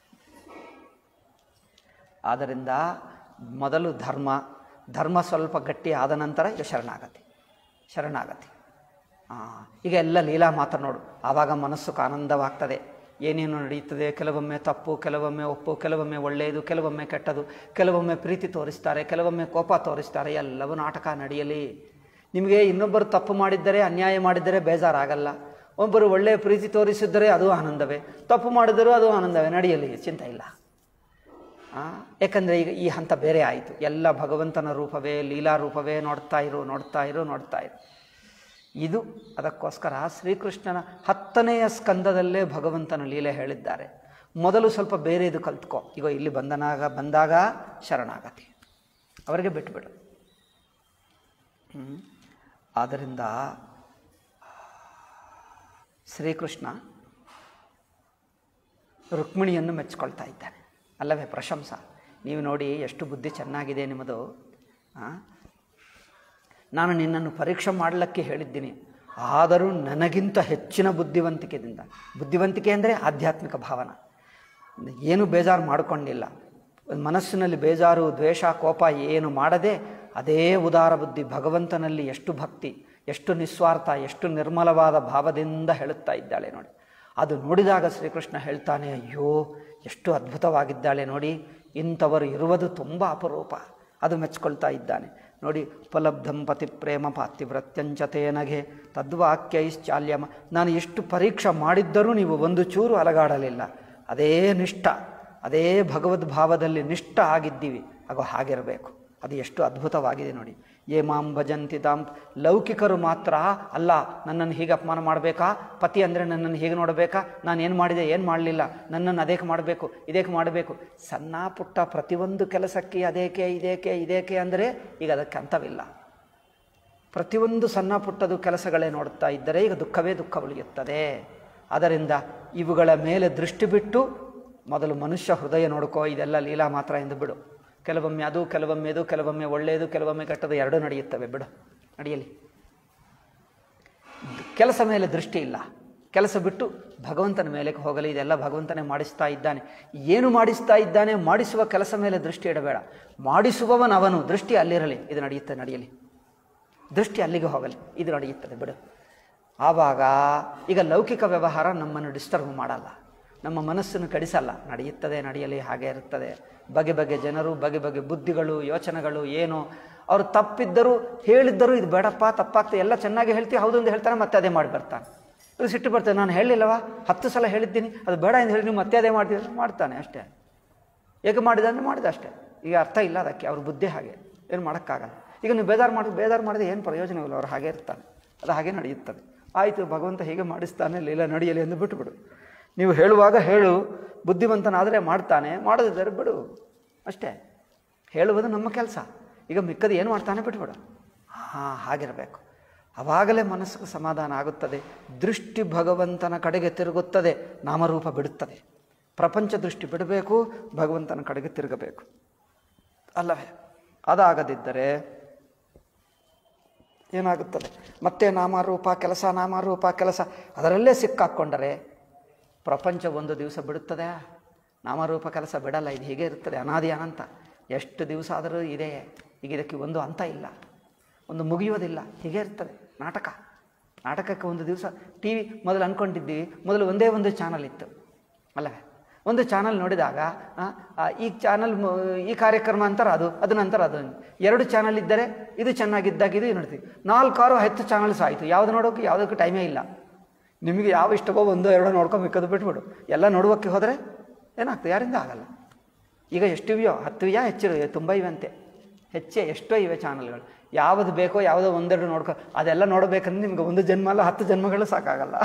ಆದ್ದರಿಂದ ಮೊದಲು ಧರ್ಮ ಧರ್ಮ ಸ್ವಲ್ಪ ಗಟ್ಟಿ ಆದ ನಂತರ ಈಗ ಶರಣಾಗತಿ ಶರಣಾಗತಿ ಆ, ಈಗ ಎಲ್ಲ ಲೀಲಾ ಮಾತ್ರ ನೋಡು ಆವಾಗ ಮನಸ್ಸುக்கு ಆನಂದವಾಗ್ತದೆ ಏನೇನು ನಡೆಯುತ್ತದೆ ಕೆಲವೊಮ್ಮೆ ತಪ್ಪು ಕೆಲವೊಮ್ಮೆ ಒಪ್ಪು ಕೆಲವೊಮ್ಮೆ ಒಳ್ಳೆಯದು ಕೆಲವೊಮ್ಮೆ ಕೆಟ್ಟದು ಕೆಲವೊಮ್ಮೆ ಪ್ರೀತಿ ತೋರಿಸ್ತಾರೆ ಕೆಲವೊಮ್ಮೆ ಕೋಪ ತೋರಿಸ್ತಾರೆ ಎಲ್ಲವೂ ನಾಟಕ ನಡೆಯಲಿ ನಿಮಗೆ ಇನ್ನೊಬ್ಬರು ತಪ್ಪು ಮಾಡಿದ್ದರೆ ಅನ್ಯಾಯ ಮಾಡಿದ್ದರೆ ಬೇಜಾರಾಗಲ್ಲ ಒಬ್ಬರು ಒಳ್ಳೆಯ ಪ್ರೀತಿ ತೋರಿಸಿದ್ದರೆ ಅದು ಆನಂದವೇ ತಪ್ಪು ಮಾಡಿದರೂ ಅದು ಆನಂದವೇ ನಡೆಯಲಿ ಚಿಂತೆ ಇಲ್ಲ ಆ, ಯಾಕಂದರೆ ಈಗ ಈ ಹಂತ ಬೇರೆ ಆಯಿತು ಎಲ್ಲ ಭಗವಂತನ ರೂಪವೇ ಲೀಲಾ ರೂಪವೇ ನೋಡ್ತಾ ಇರು ನೋಡ್ತಾ ಇರು ನೋಡ್ತಾ ಇರು ಇದು ಅದಕ್ಕೋಸ್ಕರ ಶ್ರೀಕೃಷ್ಣನ ಹತ್ತನೆಯ ಸ್ಕಂದದಲ್ಲೇ ಭಗವಂತನ ಲೀಲೆ ಹೇಳಿದ್ದಾರೆ ಮೊದಲು ಸ್ವಲ್ಪ ಬೇರೆ ಇದು ಕಲ್ತ್ಕೋ ಈಗ ಇಲ್ಲಿ ಬಂದನಾಗ ಬಂದಾಗ ಶರಣಾಗತಿ ಅವರಿಗೆ ಬಿಟ್ಬಿಡು ಹ್ಮ್. ಆದ್ದರಿಂದ ಶ್ರೀಕೃಷ್ಣ ರುಕ್ಮಿಣಿಯನ್ನು ಮೆಚ್ಕೊಳ್ತಾ ಇದ್ದಾನೆ ಅಲ್ಲವೇ ಪ್ರಶಂಸ ನೀವು ನೋಡಿ ಎಷ್ಟು ಬುದ್ಧಿ ಚೆನ್ನಾಗಿದೆ ನಿಮ್ಮದು ಆ? ನಾನು ನಿನ್ನನ್ನು ಪರೀಕ್ಷೆ ಮಾಡಲಿಕ್ಕೆ ಹೇಳಿದ್ದೀನಿ ಆದರೂ ನನಗಿಂತ ಹೆಚ್ಚಿನ ಬುದ್ಧಿವಂತಿಕೆಯಿಂದ ಬುದ್ಧಿವಂತಿಕೆ ಅಂದರೆ ಆಧ್ಯಾತ್ಮಿಕ ಭಾವನ ಏನು ಬೇಜಾರು ಮಾಡಿಕೊಂಡಿಲ್ಲ ಮನಸ್ಸಿನಲ್ಲಿ ಬೇಜಾರು ದ್ವೇಷ ಕೋಪ ಏನು ಮಾಡದೆ ಅದೇ ಉದಾರ ಬುದ್ಧಿ ಭಗವಂತನಲ್ಲಿ ಎಷ್ಟು ಭಕ್ತಿ ಎಷ್ಟು ನಿಸ್ವಾರ್ಥ ಎಷ್ಟು ನಿರ್ಮಲವಾದ ಭಾವದಿಂದ ಹೇಳುತ್ತಾ ಇದ್ದಾಳೆ ನೋಡಿ ಅದು ನೋಡಿದಾಗ ಶ್ರೀಕೃಷ್ಣ ಹೇಳ್ತಾನೆ ಅಯ್ಯೋ ಎಷ್ಟು ಅದ್ಭುತವಾಗಿದ್ದಾಳೆ ನೋಡಿ ಇಂಥವರು ಇರುವುದು ತುಂಬ ಅಪರೂಪ ಅದು ಮೆಚ್ಕೊಳ್ತಾ ಇದ್ದಾನೆ ನೋಡಿ ಉಪಲಬ್ಧಂ ಪತಿ ಪ್ರೇಮ ಪಾತಿವ್ರತ್ಯಂಚತೇನಗೆ ತದ್ವಾಕ್ಯೈಶ್ಚಾಲ್ಯಮ ನಾನು ಎಷ್ಟು ಪರೀಕ್ಷೆ ಮಾಡಿದ್ದರೂ ನೀವು ಒಂದು ಚೂರು ಅಲಗಾಡಲಿಲ್ಲ ಅದೇ ನಿಷ್ಠ ಅದೇ ಭಗವದ್ಭಾವದಲ್ಲಿ ನಿಷ್ಠ ಆಗಿದ್ದೀವಿ ಆಗ ಹಾಗಿರಬೇಕು ಅದು ಎಷ್ಟು ಅದ್ಭುತವಾಗಿದೆ ನೋಡಿ ಏ ಮಾಂ ಭಜಂತಿ ತಾಂ ಲೌಕಿಕರು ಮಾತ್ರ ಅಲ್ಲ ನನ್ನನ್ನು ಹೀಗೆ ಅಪಮಾನ ಮಾಡಬೇಕಾ ಪತಿ ಅಂದರೆ ನನ್ನನ್ನು ಹೀಗೆ ನೋಡಬೇಕಾ ನಾನು ಏನು ಮಾಡಿದೆ ಏನು ಮಾಡಲಿಲ್ಲ ನನ್ನನ್ನು ಅದೇಕೆ ಮಾಡಬೇಕು ಇದೇಕೆ ಮಾಡಬೇಕು ಸಣ್ಣ ಪುಟ್ಟ ಪ್ರತಿಯೊಂದು ಕೆಲಸಕ್ಕೆ ಅದೇಕೆ ಇದೇಕೆ ಇದೇಕೆ ಅಂದರೆ ಈಗ ಅದಕ್ಕೆ ಅಂತವಿಲ್ಲ ಪ್ರತಿಯೊಂದು ಸಣ್ಣ ಪುಟ್ಟದು ಕೆಲಸಗಳೇ ನೋಡ್ತಾ ಇದ್ದರೆ ಈಗ ದುಃಖವೇ ದುಃಖ ಉಳಿಯುತ್ತದೆ ಅದರಿಂದ ಇವುಗಳ ಮೇಲೆ ದೃಷ್ಟಿ ಬಿಟ್ಟು ಮೊದಲು ಮನುಷ್ಯ ಹೃದಯ ನೋಡ್ಕೋ ಇದೆಲ್ಲ ಲೀಲಾ ಮಾತ್ರ ಎಂದು ಬಿಡು ಕೆಲವೊಮ್ಮೆ ಅದು ಕೆಲವೊಮ್ಮೆ ಇದು ಕೆಲವೊಮ್ಮೆ ಒಳ್ಳೆಯದು ಕೆಲವೊಮ್ಮೆ ಕೆಟ್ಟದು ಎರಡೂ ನಡೆಯುತ್ತವೆ ಬಿಡು ನಡೆಯಲಿ ಕೆಲಸ ಮೇಲೆ ದೃಷ್ಟಿ ಇಲ್ಲ ಕೆಲಸ ಬಿಟ್ಟು ಭಗವಂತನ ಮೇಲೆ ಹೋಗಲಿ ಇದೆಲ್ಲ ಭಗವಂತನೇ ಮಾಡಿಸ್ತಾ ಇದ್ದಾನೆ ಏನು ಮಾಡಿಸ್ತಾ ಇದ್ದಾನೆ ಮಾಡಿಸುವ ಕೆಲಸ ಮೇಲೆ ದೃಷ್ಟಿ ಇಡಬೇಡ ಮಾಡಿಸುವವನವನು ದೃಷ್ಟಿ ಅಲ್ಲಿರಲಿ ಇದು ನಡೆಯುತ್ತೆ ನಡೆಯಲಿ ದೃಷ್ಟಿ ಅಲ್ಲಿಗೆ ಹೋಗಲಿ ಇದು ನಡೆಯುತ್ತದೆ ಬಿಡು ಆವಾಗ ಈಗ ಲೌಕಿಕ ವ್ಯವಹಾರ ನಮ್ಮನ್ನು ಡಿಸ್ಟರ್ಬ್ ಮಾಡಲ್ಲ ನಮ್ಮ ಮನಸ್ಸನ್ನು ಕಡಿಸಲ್ಲ ನಡೆಯುತ್ತದೆ ನಡೆಯಲಿ ಹಾಗೆ ಇರುತ್ತದೆ ಬಗೆ ಬಗೆ ಜನರು ಬಗೆ ಬಗೆ ಬುದ್ಧಿಗಳು ಯೋಚನೆಗಳು ಏನು ಅವರು ತಪ್ಪಿದ್ದರೂ ಹೇಳಿದ್ದರೂ ಇದು ಬೇಡಪ್ಪ ತಪ್ಪಾಗ್ತದೆ ಎಲ್ಲ ಚೆನ್ನಾಗಿ ಹೇಳ್ತೀವಿ ಹೌದು ಅಂತ ಹೇಳ್ತಾನೆ ಮತ್ತೆ ಅದೇ ಮಾಡಿ ಬರ್ತಾನೆ ಇದು ಸಿಟ್ಟು ಬರ್ತದೆ ನಾನು ಹೇಳಿಲ್ಲವಾ ಹತ್ತು ಸಲ ಹೇಳಿದ್ದೀನಿ ಅದು ಬೇಡ ಎಂದು ಹೇಳಿ ನೀವು ಮತ್ತೆ ಅದೇ ಮಾಡ್ತೀವಿ ಮಾಡ್ತಾನೆ ಅಷ್ಟೇ ಏಕೆ ಮಾಡಿದ ಅಂದರೆ ಮಾಡಿದ ಅಷ್ಟೇ ಈಗ ಅರ್ಥ ಇಲ್ಲ ಅದಕ್ಕೆ ಅವ್ರ ಬುದ್ಧಿ ಹಾಗೆ ಏನು ಮಾಡೋಕ್ಕಾಗಲ್ಲ ಈಗ ನೀವು ಬೇಜಾರು ಮಾಡಿ ಬೇಜಾರು ಮಾಡಿದ್ರೆ ಏನು ಪ್ರಯೋಜನವಿಲ್ಲ ಅವ್ರು ಹಾಗೆ ಇರ್ತಾನೆ ಅದು ಹಾಗೆ ನಡೆಯುತ್ತದೆ ಆಯಿತು ಭಗವಂತ ಹೀಗೆ ಮಾಡಿಸ್ತಾನೆ ಲೀಲ ನಡೆಯಲಿ ಎಂದು ಬಿಟ್ಟುಬಿಡು ನೀವು ಹೇಳುವಾಗ ಹೇಳು ಬುದ್ಧಿವಂತನಾದರೆ ಮಾಡ್ತಾನೆ ಮಾಡದಿದ್ದರೆ ಬಿಡು ಅಷ್ಟೇ ಹೇಳುವುದು ನಮ್ಮ ಕೆಲಸ ಈಗ ಮಿಕ್ಕದು ಏನು ಮಾಡ್ತಾನೆ ಬಿಟ್ಬಿಡು ಹಾಂ ಹಾಗಿರಬೇಕು ಆವಾಗಲೇ ಮನಸ್ಸಿಗೆ ಸಮಾಧಾನ ಆಗುತ್ತದೆ ದೃಷ್ಟಿ ಭಗವಂತನ ಕಡೆಗೆ ತಿರುಗುತ್ತದೆ ನಾಮರೂಪ ಬಿಡುತ್ತದೆ ಪ್ರಪಂಚ ದೃಷ್ಟಿ ಬಿಡಬೇಕು ಭಗವಂತನ ಕಡೆಗೆ ತಿರುಗಬೇಕು ಅಲ್ಲವೇ ಅದಾಗದಿದ್ದರೆ ಏನಾಗುತ್ತದೆ ಮತ್ತೆ ನಾಮರೂಪ ಕೆಲಸ ನಾಮರೂಪ ಕೆಲಸ ಅದರಲ್ಲೇ ಸಿಕ್ಕಾಕ್ಕೊಂಡರೆ ಪ್ರಪಂಚ ಒಂದು ದಿವಸ ಬಿಡುತ್ತದೆ ನಾಮರೂಪ ಕೆಲಸ ಬಿಡಲ್ಲ ಇದು ಹೀಗೆ ಇರುತ್ತದೆ ಅನಾದಿ ಅನಂತ ಎಷ್ಟು ದಿವಸ ಆದರೂ ಇದೆ ಈಗ ಇದಕ್ಕೆ ಒಂದು ಅಂತ ಇಲ್ಲ ಒಂದು ಮುಗಿಯೋದಿಲ್ಲ ಹೀಗೆ ಇರ್ತದೆ ನಾಟಕ ನಾಟಕಕ್ಕೆ ಒಂದು ದಿವಸ ಟಿ ವಿ ಮೊದಲು ಅಂದ್ಕೊಂಡಿದ್ವಿ ಮೊದಲು ಒಂದೇ ಒಂದು ಚಾನಲ್ ಇತ್ತು ಅಲ್ಲವೇ ಒಂದು ಚಾನಲ್ ನೋಡಿದಾಗ ಆ, ಆ, ಈ ಚಾನಲ್ ಮು- ಈ ಕಾರ್ಯಕ್ರಮ ಅಂತಾರೆ ಅದು ಅದು ನಂತರ ಅದು ಎರಡು ಚಾನಲ್ ಇದ್ದರೆ ಇದು ಚೆನ್ನಾಗಿದ್ದಾಗ ಇದು ನೋಡ್ತೀವಿ ನಾಲ್ಕಾರು ಹತ್ತು ಚಾನಲ್ಸ್ ಆಯಿತು ಯಾವುದು ನೋಡೋಕೆ ಯಾವುದಕ್ಕೂ ಟೈಮೇ ಇಲ್ಲ ನಿಮಗೆ ಯಾವ ಇಷ್ಟವೋ ಒಂದೋ ಎರಡೋ ನೋಡ್ಕೊಂಡು ಮಿಕ್ಕದು ಬಿಟ್ಬಿಡು ಎಲ್ಲ ನೋಡುವಕ್ಕೆ ಹೋದರೆ ಏನಾಗ್ತದೆ ಯಾರಿಂದ ಆಗಲ್ಲ ಈಗ ಎಷ್ಟು ಇವೆಯೋ ಹತ್ತು ಇವೆಯಾ ಹೆಚ್ಚಿರು ತುಂಬ ಇವಂತೆ ಹೆಚ್ಚೆ ಎಷ್ಟೋ ಇವೆ ಚಾನಲ್ಗಳು ಯಾವುದು ಬೇಕೋ ಯಾವುದೋ ಒಂದೆರಡು ನೋಡ್ಕೊ ಅದೆಲ್ಲ ನೋಡಬೇಕಂದ್ರೆ ನಿಮ್ಗೆ ಒಂದು ಜನ್ಮ ಅಲ್ಲ ಹತ್ತು ಜನ್ಮಗಳು ಸಾಕಾಗಲ್ಲ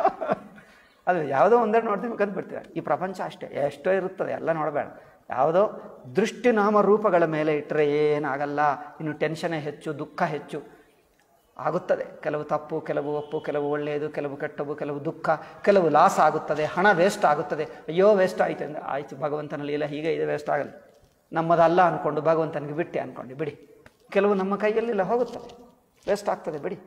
ಅದು ಯಾವುದೋ ಒಂದೆರಡು ನೋಡ್ತೀವಿ ಕದ್ದು ಬಿಡ್ತೀವಿ ಈ ಪ್ರಪಂಚ ಅಷ್ಟೇ ಎಷ್ಟೋ ಇರುತ್ತದೆ ಎಲ್ಲ ನೋಡಬೇಡ ಯಾವುದೋ ದೃಷ್ಟಿ ನಾಮ ರೂಪಗಳ ಮೇಲೆ ಇಟ್ಟರೆ ಏನಾಗಲ್ಲ ಇನ್ನು ಟೆನ್ಷನೇ ಹೆಚ್ಚು ದುಃಖ ಹೆಚ್ಚು ಆಗುತ್ತದೆ ಕೆಲವು ತಪ್ಪು ಕೆಲವು ಒಪ್ಪು ಕೆಲವು ಒಳ್ಳೆಯದು ಕೆಲವು ಕೆಟ್ಟವು ಕೆಲವು ದುಃಖ ಕೆಲವು ಲಾಸ್ ಆಗುತ್ತದೆ ಹಣ ವೇಸ್ಟ್ ಆಗುತ್ತದೆ ಅಯ್ಯೋ ವೇಸ್ಟ್ ಆಯಿತು ಅಂದರೆ ಆಯಿತು ಭಗವಂತನಲ್ಲಿ ಇಲ್ಲ ಹೀಗೆ ಇದೆ ವೇಸ್ಟ್ ಆಗಲ್ಲ ನಮ್ಮದಲ್ಲ ಅಂದ್ಕೊಂಡು ಭಗವಂತನಿಗೆ ಬಿಟ್ಟೆ ಅಂದ್ಕೊಂಡು ಬಿಡಿ ಕೆಲವು ನಮ್ಮ ಕೈಯಲ್ಲಿಲ್ಲ ಹೋಗುತ್ತದೆ ವೇಸ್ಟ್ ಆಗ್ತದೆ ಬಿಡಿ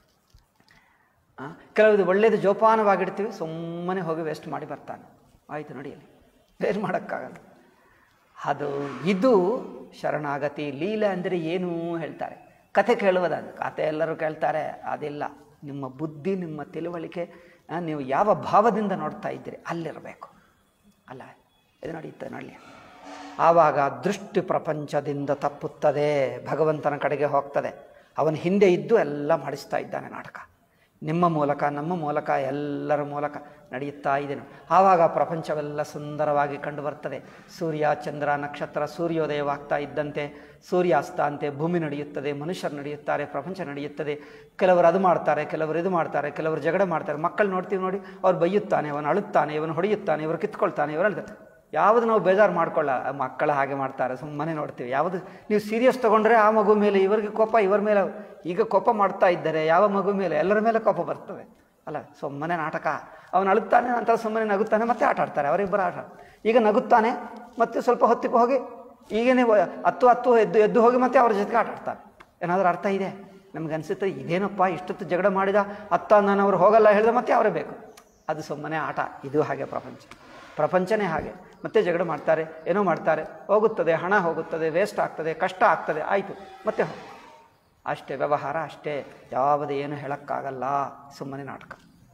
ಆ, ಕೆಲವುದು ಒಳ್ಳೆಯದು ಜೋಪಾನವಾಗಿಡ್ತೀವಿ ಸುಮ್ಮನೆ ಹೋಗಿ ವೇಸ್ಟ್ ಮಾಡಿ ಬರ್ತಾನೆ ಆಯಿತು ನಡೆಯಲಿ ಏನು ಮಾಡೋಕ್ಕಾಗಲ್ಲ ಅದು ಇದು ಶರಣಾಗತಿ ಲೀಲೆ ಅಂದರೆ ಏನು ಹೇಳ್ತಾರೆ ಕತೆ ಕೇಳುವುದದು ಕತೆ ಎಲ್ಲರೂ ಕೇಳ್ತಾರೆ ಅದಿಲ್ಲ ನಿಮ್ಮ ಬುದ್ಧಿ ನಿಮ್ಮ ತಿಳುವಳಿಕೆ ಆ, ನೀವು ಯಾವ ಭಾವದಿಂದ ನೋಡ್ತಾ ಇದ್ದೀರಿ ಅಲ್ಲಿರಬೇಕು ಅಲ್ಲ ಇದು ನಡೆಯುತ್ತೆ ನಡಲಿ ಆವಾಗ ದೃಷ್ಟಿ ಪ್ರಪಂಚದಿಂದ ತಪ್ಪುತ್ತದೆ ಭಗವಂತನ ಕಡೆಗೆ ಹೋಗ್ತದೆ ಅವನ ಹಿಂದೆ ಇದ್ದು ಎಲ್ಲ ಮಾಡಿಸ್ತಾ ಇದ್ದಾನೆ ನಾಟಕ ನಿಮ್ಮ ಮೂಲಕ ನಮ್ಮ ಮೂಲಕ ಎಲ್ಲರ ಮೂಲಕ ನಡೆಯುತ್ತಾ ಇದೆ ಆವಾಗ ಪ್ರಪಂಚವೆಲ್ಲ ಸುಂದರವಾಗಿ ಕಂಡು ಬರ್ತದೆ ಸೂರ್ಯ ಚಂದ್ರ ನಕ್ಷತ್ರ ಸೂರ್ಯೋದಯವಾಗ್ತಾ ಇದ್ದಂತೆ ಸೂರ್ಯಾಸ್ತ ಅಂತೆ ಭೂಮಿ ನಡೆಯುತ್ತದೆ ಮನುಷ್ಯರು ನಡೆಯುತ್ತಾರೆ ಪ್ರಪಂಚ ನಡೆಯುತ್ತದೆ ಕೆಲವರು ಅದು ಮಾಡ್ತಾರೆ ಕೆಲವರು ಇದು ಮಾಡ್ತಾರೆ ಕೆಲವರು ಜಗಳ ಮಾಡ್ತಾರೆ ಮಕ್ಕಳು ನೋಡ್ತೀವಿ ನೋಡಿ ಅವ್ರು ಬೈಯುತ್ತಾನೆ ಅವನು ಅಳುತ್ತಾನೆ ಇವನು ಹೊಡೆಯುತ್ತಾನೆ ಇವರು ಕಿತ್ಕೊಳ್ತಾನೆ ಇವರು ಅಳ್ತಾರೆ ಯಾವುದು ನಾವು ಬೇಜಾರು ಮಾಡ್ಕೊಳ್ಳ ಮಕ್ಕಳು ಹಾಗೆ ಮಾಡ್ತಾರೆ ಸುಮ್ಮನೆ ನೋಡ್ತೀವಿ ಯಾವುದು ನೀವು ಸೀರಿಯಸ್ ತೊಗೊಂಡ್ರೆ ಆ ಮಗು ಮೇಲೆ ಇವರಿಗೆ ಕೋಪ ಇವರ ಮೇಲೆ ಈಗ ಕೋಪ ಮಾಡ್ತಾ ಇದ್ದಾರೆ ಯಾವ ಮಗು ಮೇಲೆ ಎಲ್ಲರ ಮೇಲೆ ಕೋಪ ಬರ್ತದೆ ಅಲ್ಲ ಸುಮ್ಮನೆ ನಾಟಕ ಅವನು ಅಳುತ್ತಾನೆ ನಂತರ ಸುಮ್ಮನೆ ನಗುತ್ತಾನೆ ಮತ್ತೆ ಆಟ ಆಡ್ತಾರೆ ಅವರಿಬ್ಬರು ಆಟ ಈಗ ನಗುತ್ತಾನೆ ಮತ್ತೆ ಸ್ವಲ್ಪ ಹೊತ್ತಿಗೆ ಹೋಗಿ ಈಗೇನೆ ವ- ಹತ್ತು ಹತ್ತು ಎದ್ದು ಎದ್ದು ಹೋಗಿ ಮತ್ತೆ ಅವ್ರ ಜೊತೆಗೆ ಆಟ ಆಡ್ತಾರೆ ಏನಾದರೂ ಅರ್ಥ ಇದೆ ನಮ್ಗೆ ಅನಿಸುತ್ತೆ ಇದೇನಪ್ಪ ಇಷ್ಟೊತ್ತು ಜಗಳ ಮಾಡಿದ ಅತ್ತ ನಾನು ಅವ್ರು ಹೋಗಲ್ಲ ಹೇಳಿದ್ರೆ ಮತ್ತೆ ಅವರೇ ಬೇಕು ಅದು ಸುಮ್ಮನೆ ಆಟ ಇದು ಹಾಗೆ ಪ್ರಪಂಚ ಪ್ರಪಂಚನೇ ಹಾಗೆ ಮತ್ತೆ ಜಗಳ ಮಾಡ್ತಾರೆ ಏನೋ ಮಾಡ್ತಾರೆ ಹೋಗುತ್ತದೆ ಹಣ ಹೋಗುತ್ತದೆ ವೇಸ್ಟ್ ಆಗ್ತದೆ ಕಷ್ಟ ಆಗ್ತದೆ ಆಯಿತು ಮತ್ತೆ ಹೋ- ಅಷ್ಟೇ ವ್ಯವಹಾರ ಅಷ್ಟೇ ಯಾವುದು ಏನು ಹೇಳೋಕ್ಕಾಗಲ್ಲ ಸುಮ್ಮನೆ ನಾಟಕ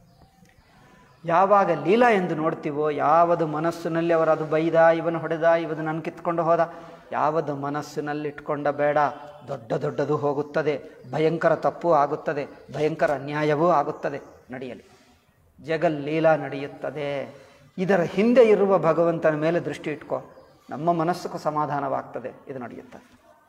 ಯಾವಾಗ ಲೀಲಾ ಎಂದು ನೋಡ್ತೀವೋ ಯಾವುದು ಮನಸ್ಸಿನಲ್ಲಿ ಅವರು ಅದು ಬೈದ ಇವನು ಹೊಡೆದ ಇವನು ನನ್ನ ಕಿತ್ಕೊಂಡು ಹೋದ ಯಾವುದು ಮನಸ್ಸಿನಲ್ಲಿ ಇಟ್ಕೊಂಡ ಬೇಡ ದೊಡ್ಡ ದೊಡ್ಡದು ಹೋಗುತ್ತದೆ ಭಯಂಕರ ತಪ್ಪು ಆಗುತ್ತದೆ ಭಯಂಕರ ಅನ್ಯಾಯವೂ ಆಗುತ್ತದೆ ನಡೆಯಲಿ ಜಗಲ್ ಲೀಲಾ ನಡೆಯುತ್ತದೆ ಇದರ ಹಿಂದೆ ಇರುವ ಭಗವಂತನ ಮೇಲೆ ದೃಷ್ಟಿ ಇಟ್ಕೋ ನಮ್ಮ ಮನಸ್ಸಿಗೂ ಸಮಾಧಾನವಾಗ್ತದೆ ಇದು ನಡೆಯುತ್ತದೆ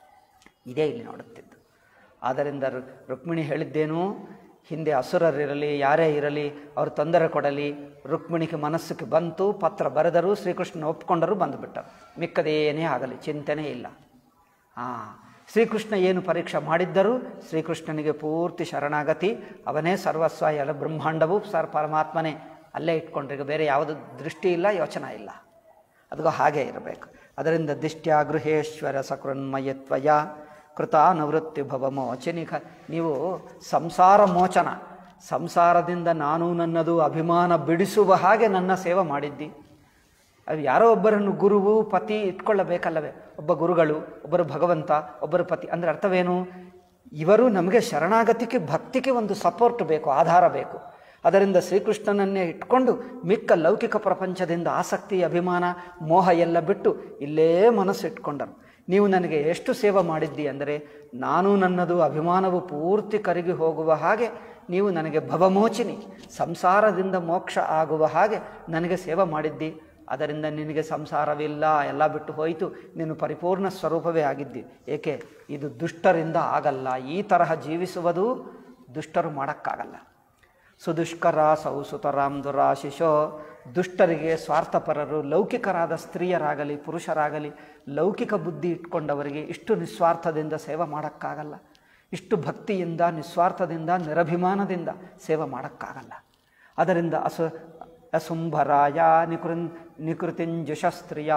ಇದೇ ಇಲ್ಲಿ ನೋಡುತ್ತಿದ್ದು ಆದ್ದರಿಂದ ರು- ರುಕ್ಮಿಣಿ ಹೇಳಿದ್ದೇನು ಹಿಂದೆ ಅಸುರರಿರಲಿ ಯಾರೇ ಇರಲಿ ಅವರು ತೊಂದರೆ ಕೊಡಲಿ ರುಕ್ಮಿಣಿಗೆ ಮನಸ್ಸಿಗೆ ಬಂತು ಪತ್ರ ಬರೆದರು ಶ್ರೀಕೃಷ್ಣ ಒಪ್ಕೊಂಡರು ಬಂದುಬಿಟ್ಟರು ಮಿಕ್ಕದೇನೇ ಆಗಲಿ ಚಿಂತೆನೇ ಇಲ್ಲ ಹಾಂ ಶ್ರೀಕೃಷ್ಣ ಏನು ಪರೀಕ್ಷೆ ಮಾಡಿದ್ದರೂ ಶ್ರೀಕೃಷ್ಣನಿಗೆ ಪೂರ್ತಿ ಶರಣಾಗತಿ ಅವನೇ ಸರ್ವಸ್ವ ಎಲ್ಲ ಬ್ರಹ್ಮಾಂಡವೂ ಸರ್ ಪರಮಾತ್ಮನೇ ಅಲ್ಲೇ ಇಟ್ಕೊಂಡ್ರೆ ಈಗ ಬೇರೆ ಯಾವುದು ದೃಷ್ಟಿ ಇಲ್ಲ ಯೋಚನೆ ಇಲ್ಲ ಅದು ಹಾಗೆ ಇರಬೇಕು ಅದರಿಂದ ದಿಷ್ಟ್ಯಾ ಗೃಹೇಶ್ವರ ಸಕೃನ್ಮಯತ್ವಯ ಕೃತಾನುವೃತ್ತಿ ಭವ ಮೋಚನಿಕ ನೀವು ಸಂಸಾರ ಮೋಚನ ಸಂಸಾರದಿಂದ ನಾನು ನನ್ನದು ಅಭಿಮಾನ ಬಿಡಿಸುವ ಹಾಗೆ ನನ್ನ ಸೇವೆ ಮಾಡಿದ್ದಿ ಅದು ಯಾರೋ ಒಬ್ಬರನ್ನು ಗುರುವು ಪತಿ ಇಟ್ಕೊಳ್ಳಬೇಕಲ್ಲವೇ ಒಬ್ಬ ಗುರುಗಳು ಒಬ್ಬರು ಭಗವಂತ ಒಬ್ಬರು ಪತಿ ಅಂದರೆ ಅರ್ಥವೇನು ಇವರು ನಮಗೆ ಶರಣಾಗತಿಗೆ ಭಕ್ತಿಗೆ ಒಂದು ಸಪೋರ್ಟ್ ಬೇಕು ಆಧಾರ ಬೇಕು ಅದರಿಂದ ಶ್ರೀಕೃಷ್ಣನನ್ನೇ ಇಟ್ಕೊಂಡು ಮಿಕ್ಕ ಲೌಕಿಕ ಪ್ರಪಂಚದಿಂದ ಆಸಕ್ತಿ ಅಭಿಮಾನ ಮೋಹ ಎಲ್ಲ ಬಿಟ್ಟು ಇಲ್ಲೇ ಮನಸ್ಸು ಇಟ್ಕೊಂಡರು ನೀವು ನನಗೆ ಎಷ್ಟು ಸೇವೆ ಮಾಡಿದ್ದಿ ಅಂದರೆ ನಾನು ನನ್ನದು ಅಭಿಮಾನವು ಪೂರ್ತಿ ಕರಗಿ ಹೋಗುವ ಹಾಗೆ ನೀವು ನನಗೆ ಭವಮೋಚಿನಿ ಸಂಸಾರದಿಂದ ಮೋಕ್ಷ ಆಗುವ ಹಾಗೆ ನನಗೆ ಸೇವೆ ಮಾಡಿದ್ದಿ ಅದರಿಂದ ನಿನಗೆ ಸಂಸಾರವಿಲ್ಲ ಎಲ್ಲ ಬಿಟ್ಟು ಹೋಯಿತು ನೀನು ಪರಿಪೂರ್ಣ ಸ್ವರೂಪವೇ ಆಗಿದ್ದಿ ಏಕೆ ಇದು ದುಷ್ಟರಿಂದ ಆಗಲ್ಲ ಈ ತರಹ ಜೀವಿಸುವುದು ದುಷ್ಟರು ಮಾಡೋಕ್ಕಾಗಲ್ಲ ಸುದುಷ್ಕರ ಸೌಸುತರಾಮ್ ದುರಾಶಿಶೋ ದುಷ್ಟರಿಗೆ ಸ್ವಾರ್ಥಪರರು ಲೌಕಿಕರಾದ ಸ್ತ್ರೀಯರಾಗಲಿ ಪುರುಷರಾಗಲಿ ಲೌಕಿಕ ಬುದ್ಧಿ ಇಟ್ಕೊಂಡವರಿಗೆ ಇಷ್ಟು ನಿಸ್ವಾರ್ಥದಿಂದ ಸೇವೆ ಮಾಡೋಕ್ಕಾಗಲ್ಲ ಇಷ್ಟು ಭಕ್ತಿಯಿಂದ ನಿಸ್ವಾರ್ಥದಿಂದ ನಿರಭಿಮಾನದಿಂದ ಸೇವೆ ಮಾಡೋಕ್ಕಾಗಲ್ಲ ಅದರಿಂದ ಅಸು ಅಸುಂಭರಾಯ ನಿಕೃನ್ ನಿಕೃತಿಂಜುಷಸ್ತ್ರೀಯಾ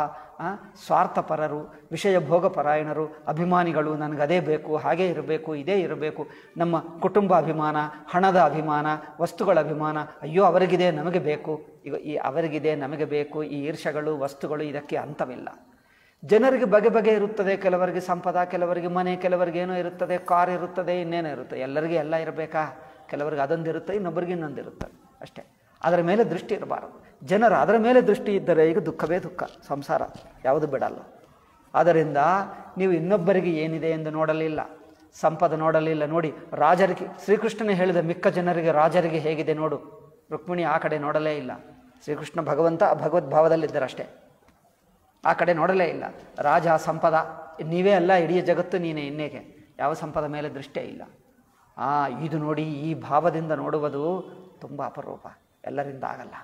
ಸ್ವಾರ್ಥಪರರು ವಿಷಯ ಭೋಗಪರಾಯಣರು ಅಭಿಮಾನಿಗಳು ನನಗದೇ ಬೇಕು ಹಾಗೇ ಇರಬೇಕು ಇದೇ ಇರಬೇಕು ನಮ್ಮ ಕುಟುಂಬ ಅಭಿಮಾನ ಹಣದ ಅಭಿಮಾನ ವಸ್ತುಗಳ ಅಭಿಮಾನ ಅಯ್ಯೋ ಅವರಿಗಿದೆ ನಮಗೆ ಬೇಕು ಈಗ ಈ ಅವರಿಗಿದೆ ನಮಗೆ ಬೇಕು ಈ ಈರ್ಷಗಳು ವಸ್ತುಗಳು ಇದಕ್ಕೆ ಅಂತವಿಲ್ಲ ಜನರಿಗೆ ಬಗೆ ಬಗೆ ಇರುತ್ತದೆ ಕೆಲವರಿಗೆ ಸಂಪದ ಕೆಲವರಿಗೆ ಮನೆ ಕೆಲವರಿಗೆ ಏನೋ ಇರುತ್ತದೆ ಕಾರ್ ಇರುತ್ತದೆ ಇನ್ನೇನೋ ಇರುತ್ತೆ ಎಲ್ಲರಿಗೆ ಎಲ್ಲ ಇರಬೇಕಾ ಕೆಲವರಿಗೆ ಅದೊಂದಿರುತ್ತೆ ಇನ್ನೊಬ್ಬರಿಗೆ ಇನ್ನೊಂದಿರುತ್ತೆ ಅಷ್ಟೇ ಅದರ ಮೇಲೆ ದೃಷ್ಟಿ ಇರಬಾರದು ಜನರು ಅದರ ಮೇಲೆ ದೃಷ್ಟಿ ಇದ್ದರೆ ಈಗ ದುಃಖವೇ ದುಃಖ ಸಂಸಾರ ಯಾವುದು ಬಿಡಲ್ಲ ಆದ್ದರಿಂದ ನೀವು ಇನ್ನೊಬ್ಬರಿಗೆ ಏನಿದೆ ಎಂದು ನೋಡಲಿಲ್ಲ ಸಂಪದ ನೋಡಲಿಲ್ಲ ನೋಡಿ ರಾಜರಿಗೆ ಶ್ರೀಕೃಷ್ಣನೇ ಹೇಳಿದ ಮಿಕ್ಕ ಜನರಿಗೆ ರಾಜರಿಗೆ ಹೇಗಿದೆ ನೋಡು ರುಕ್ಮಿಣಿ ಆ ಕಡೆ ನೋಡಲೇ ಇಲ್ಲ ಶ್ರೀಕೃಷ್ಣ ಭಗವಂತ ಭಗವದ್ಭಾವದಲ್ಲಿದ್ದರಷ್ಟೇ ಆ ಕಡೆ ನೋಡಲೇ ಇಲ್ಲ ರಾಜ ಸಂಪದ ನೀವೇ ಅಲ್ಲ ಇಡೀ ಜಗತ್ತು ನೀನೇ ಇನ್ನೇಕೆ ಯಾವ ಸಂಪದ ಮೇಲೆ ದೃಷ್ಟೇ ಇಲ್ಲ ಆ ಇದು ನೋಡಿ ಈ ಭಾವದಿಂದ ನೋಡುವುದು ತುಂಬ ಅಪರೂಪ ಎಲ್ಲರಿಂದ ಆಗಲ್ಲ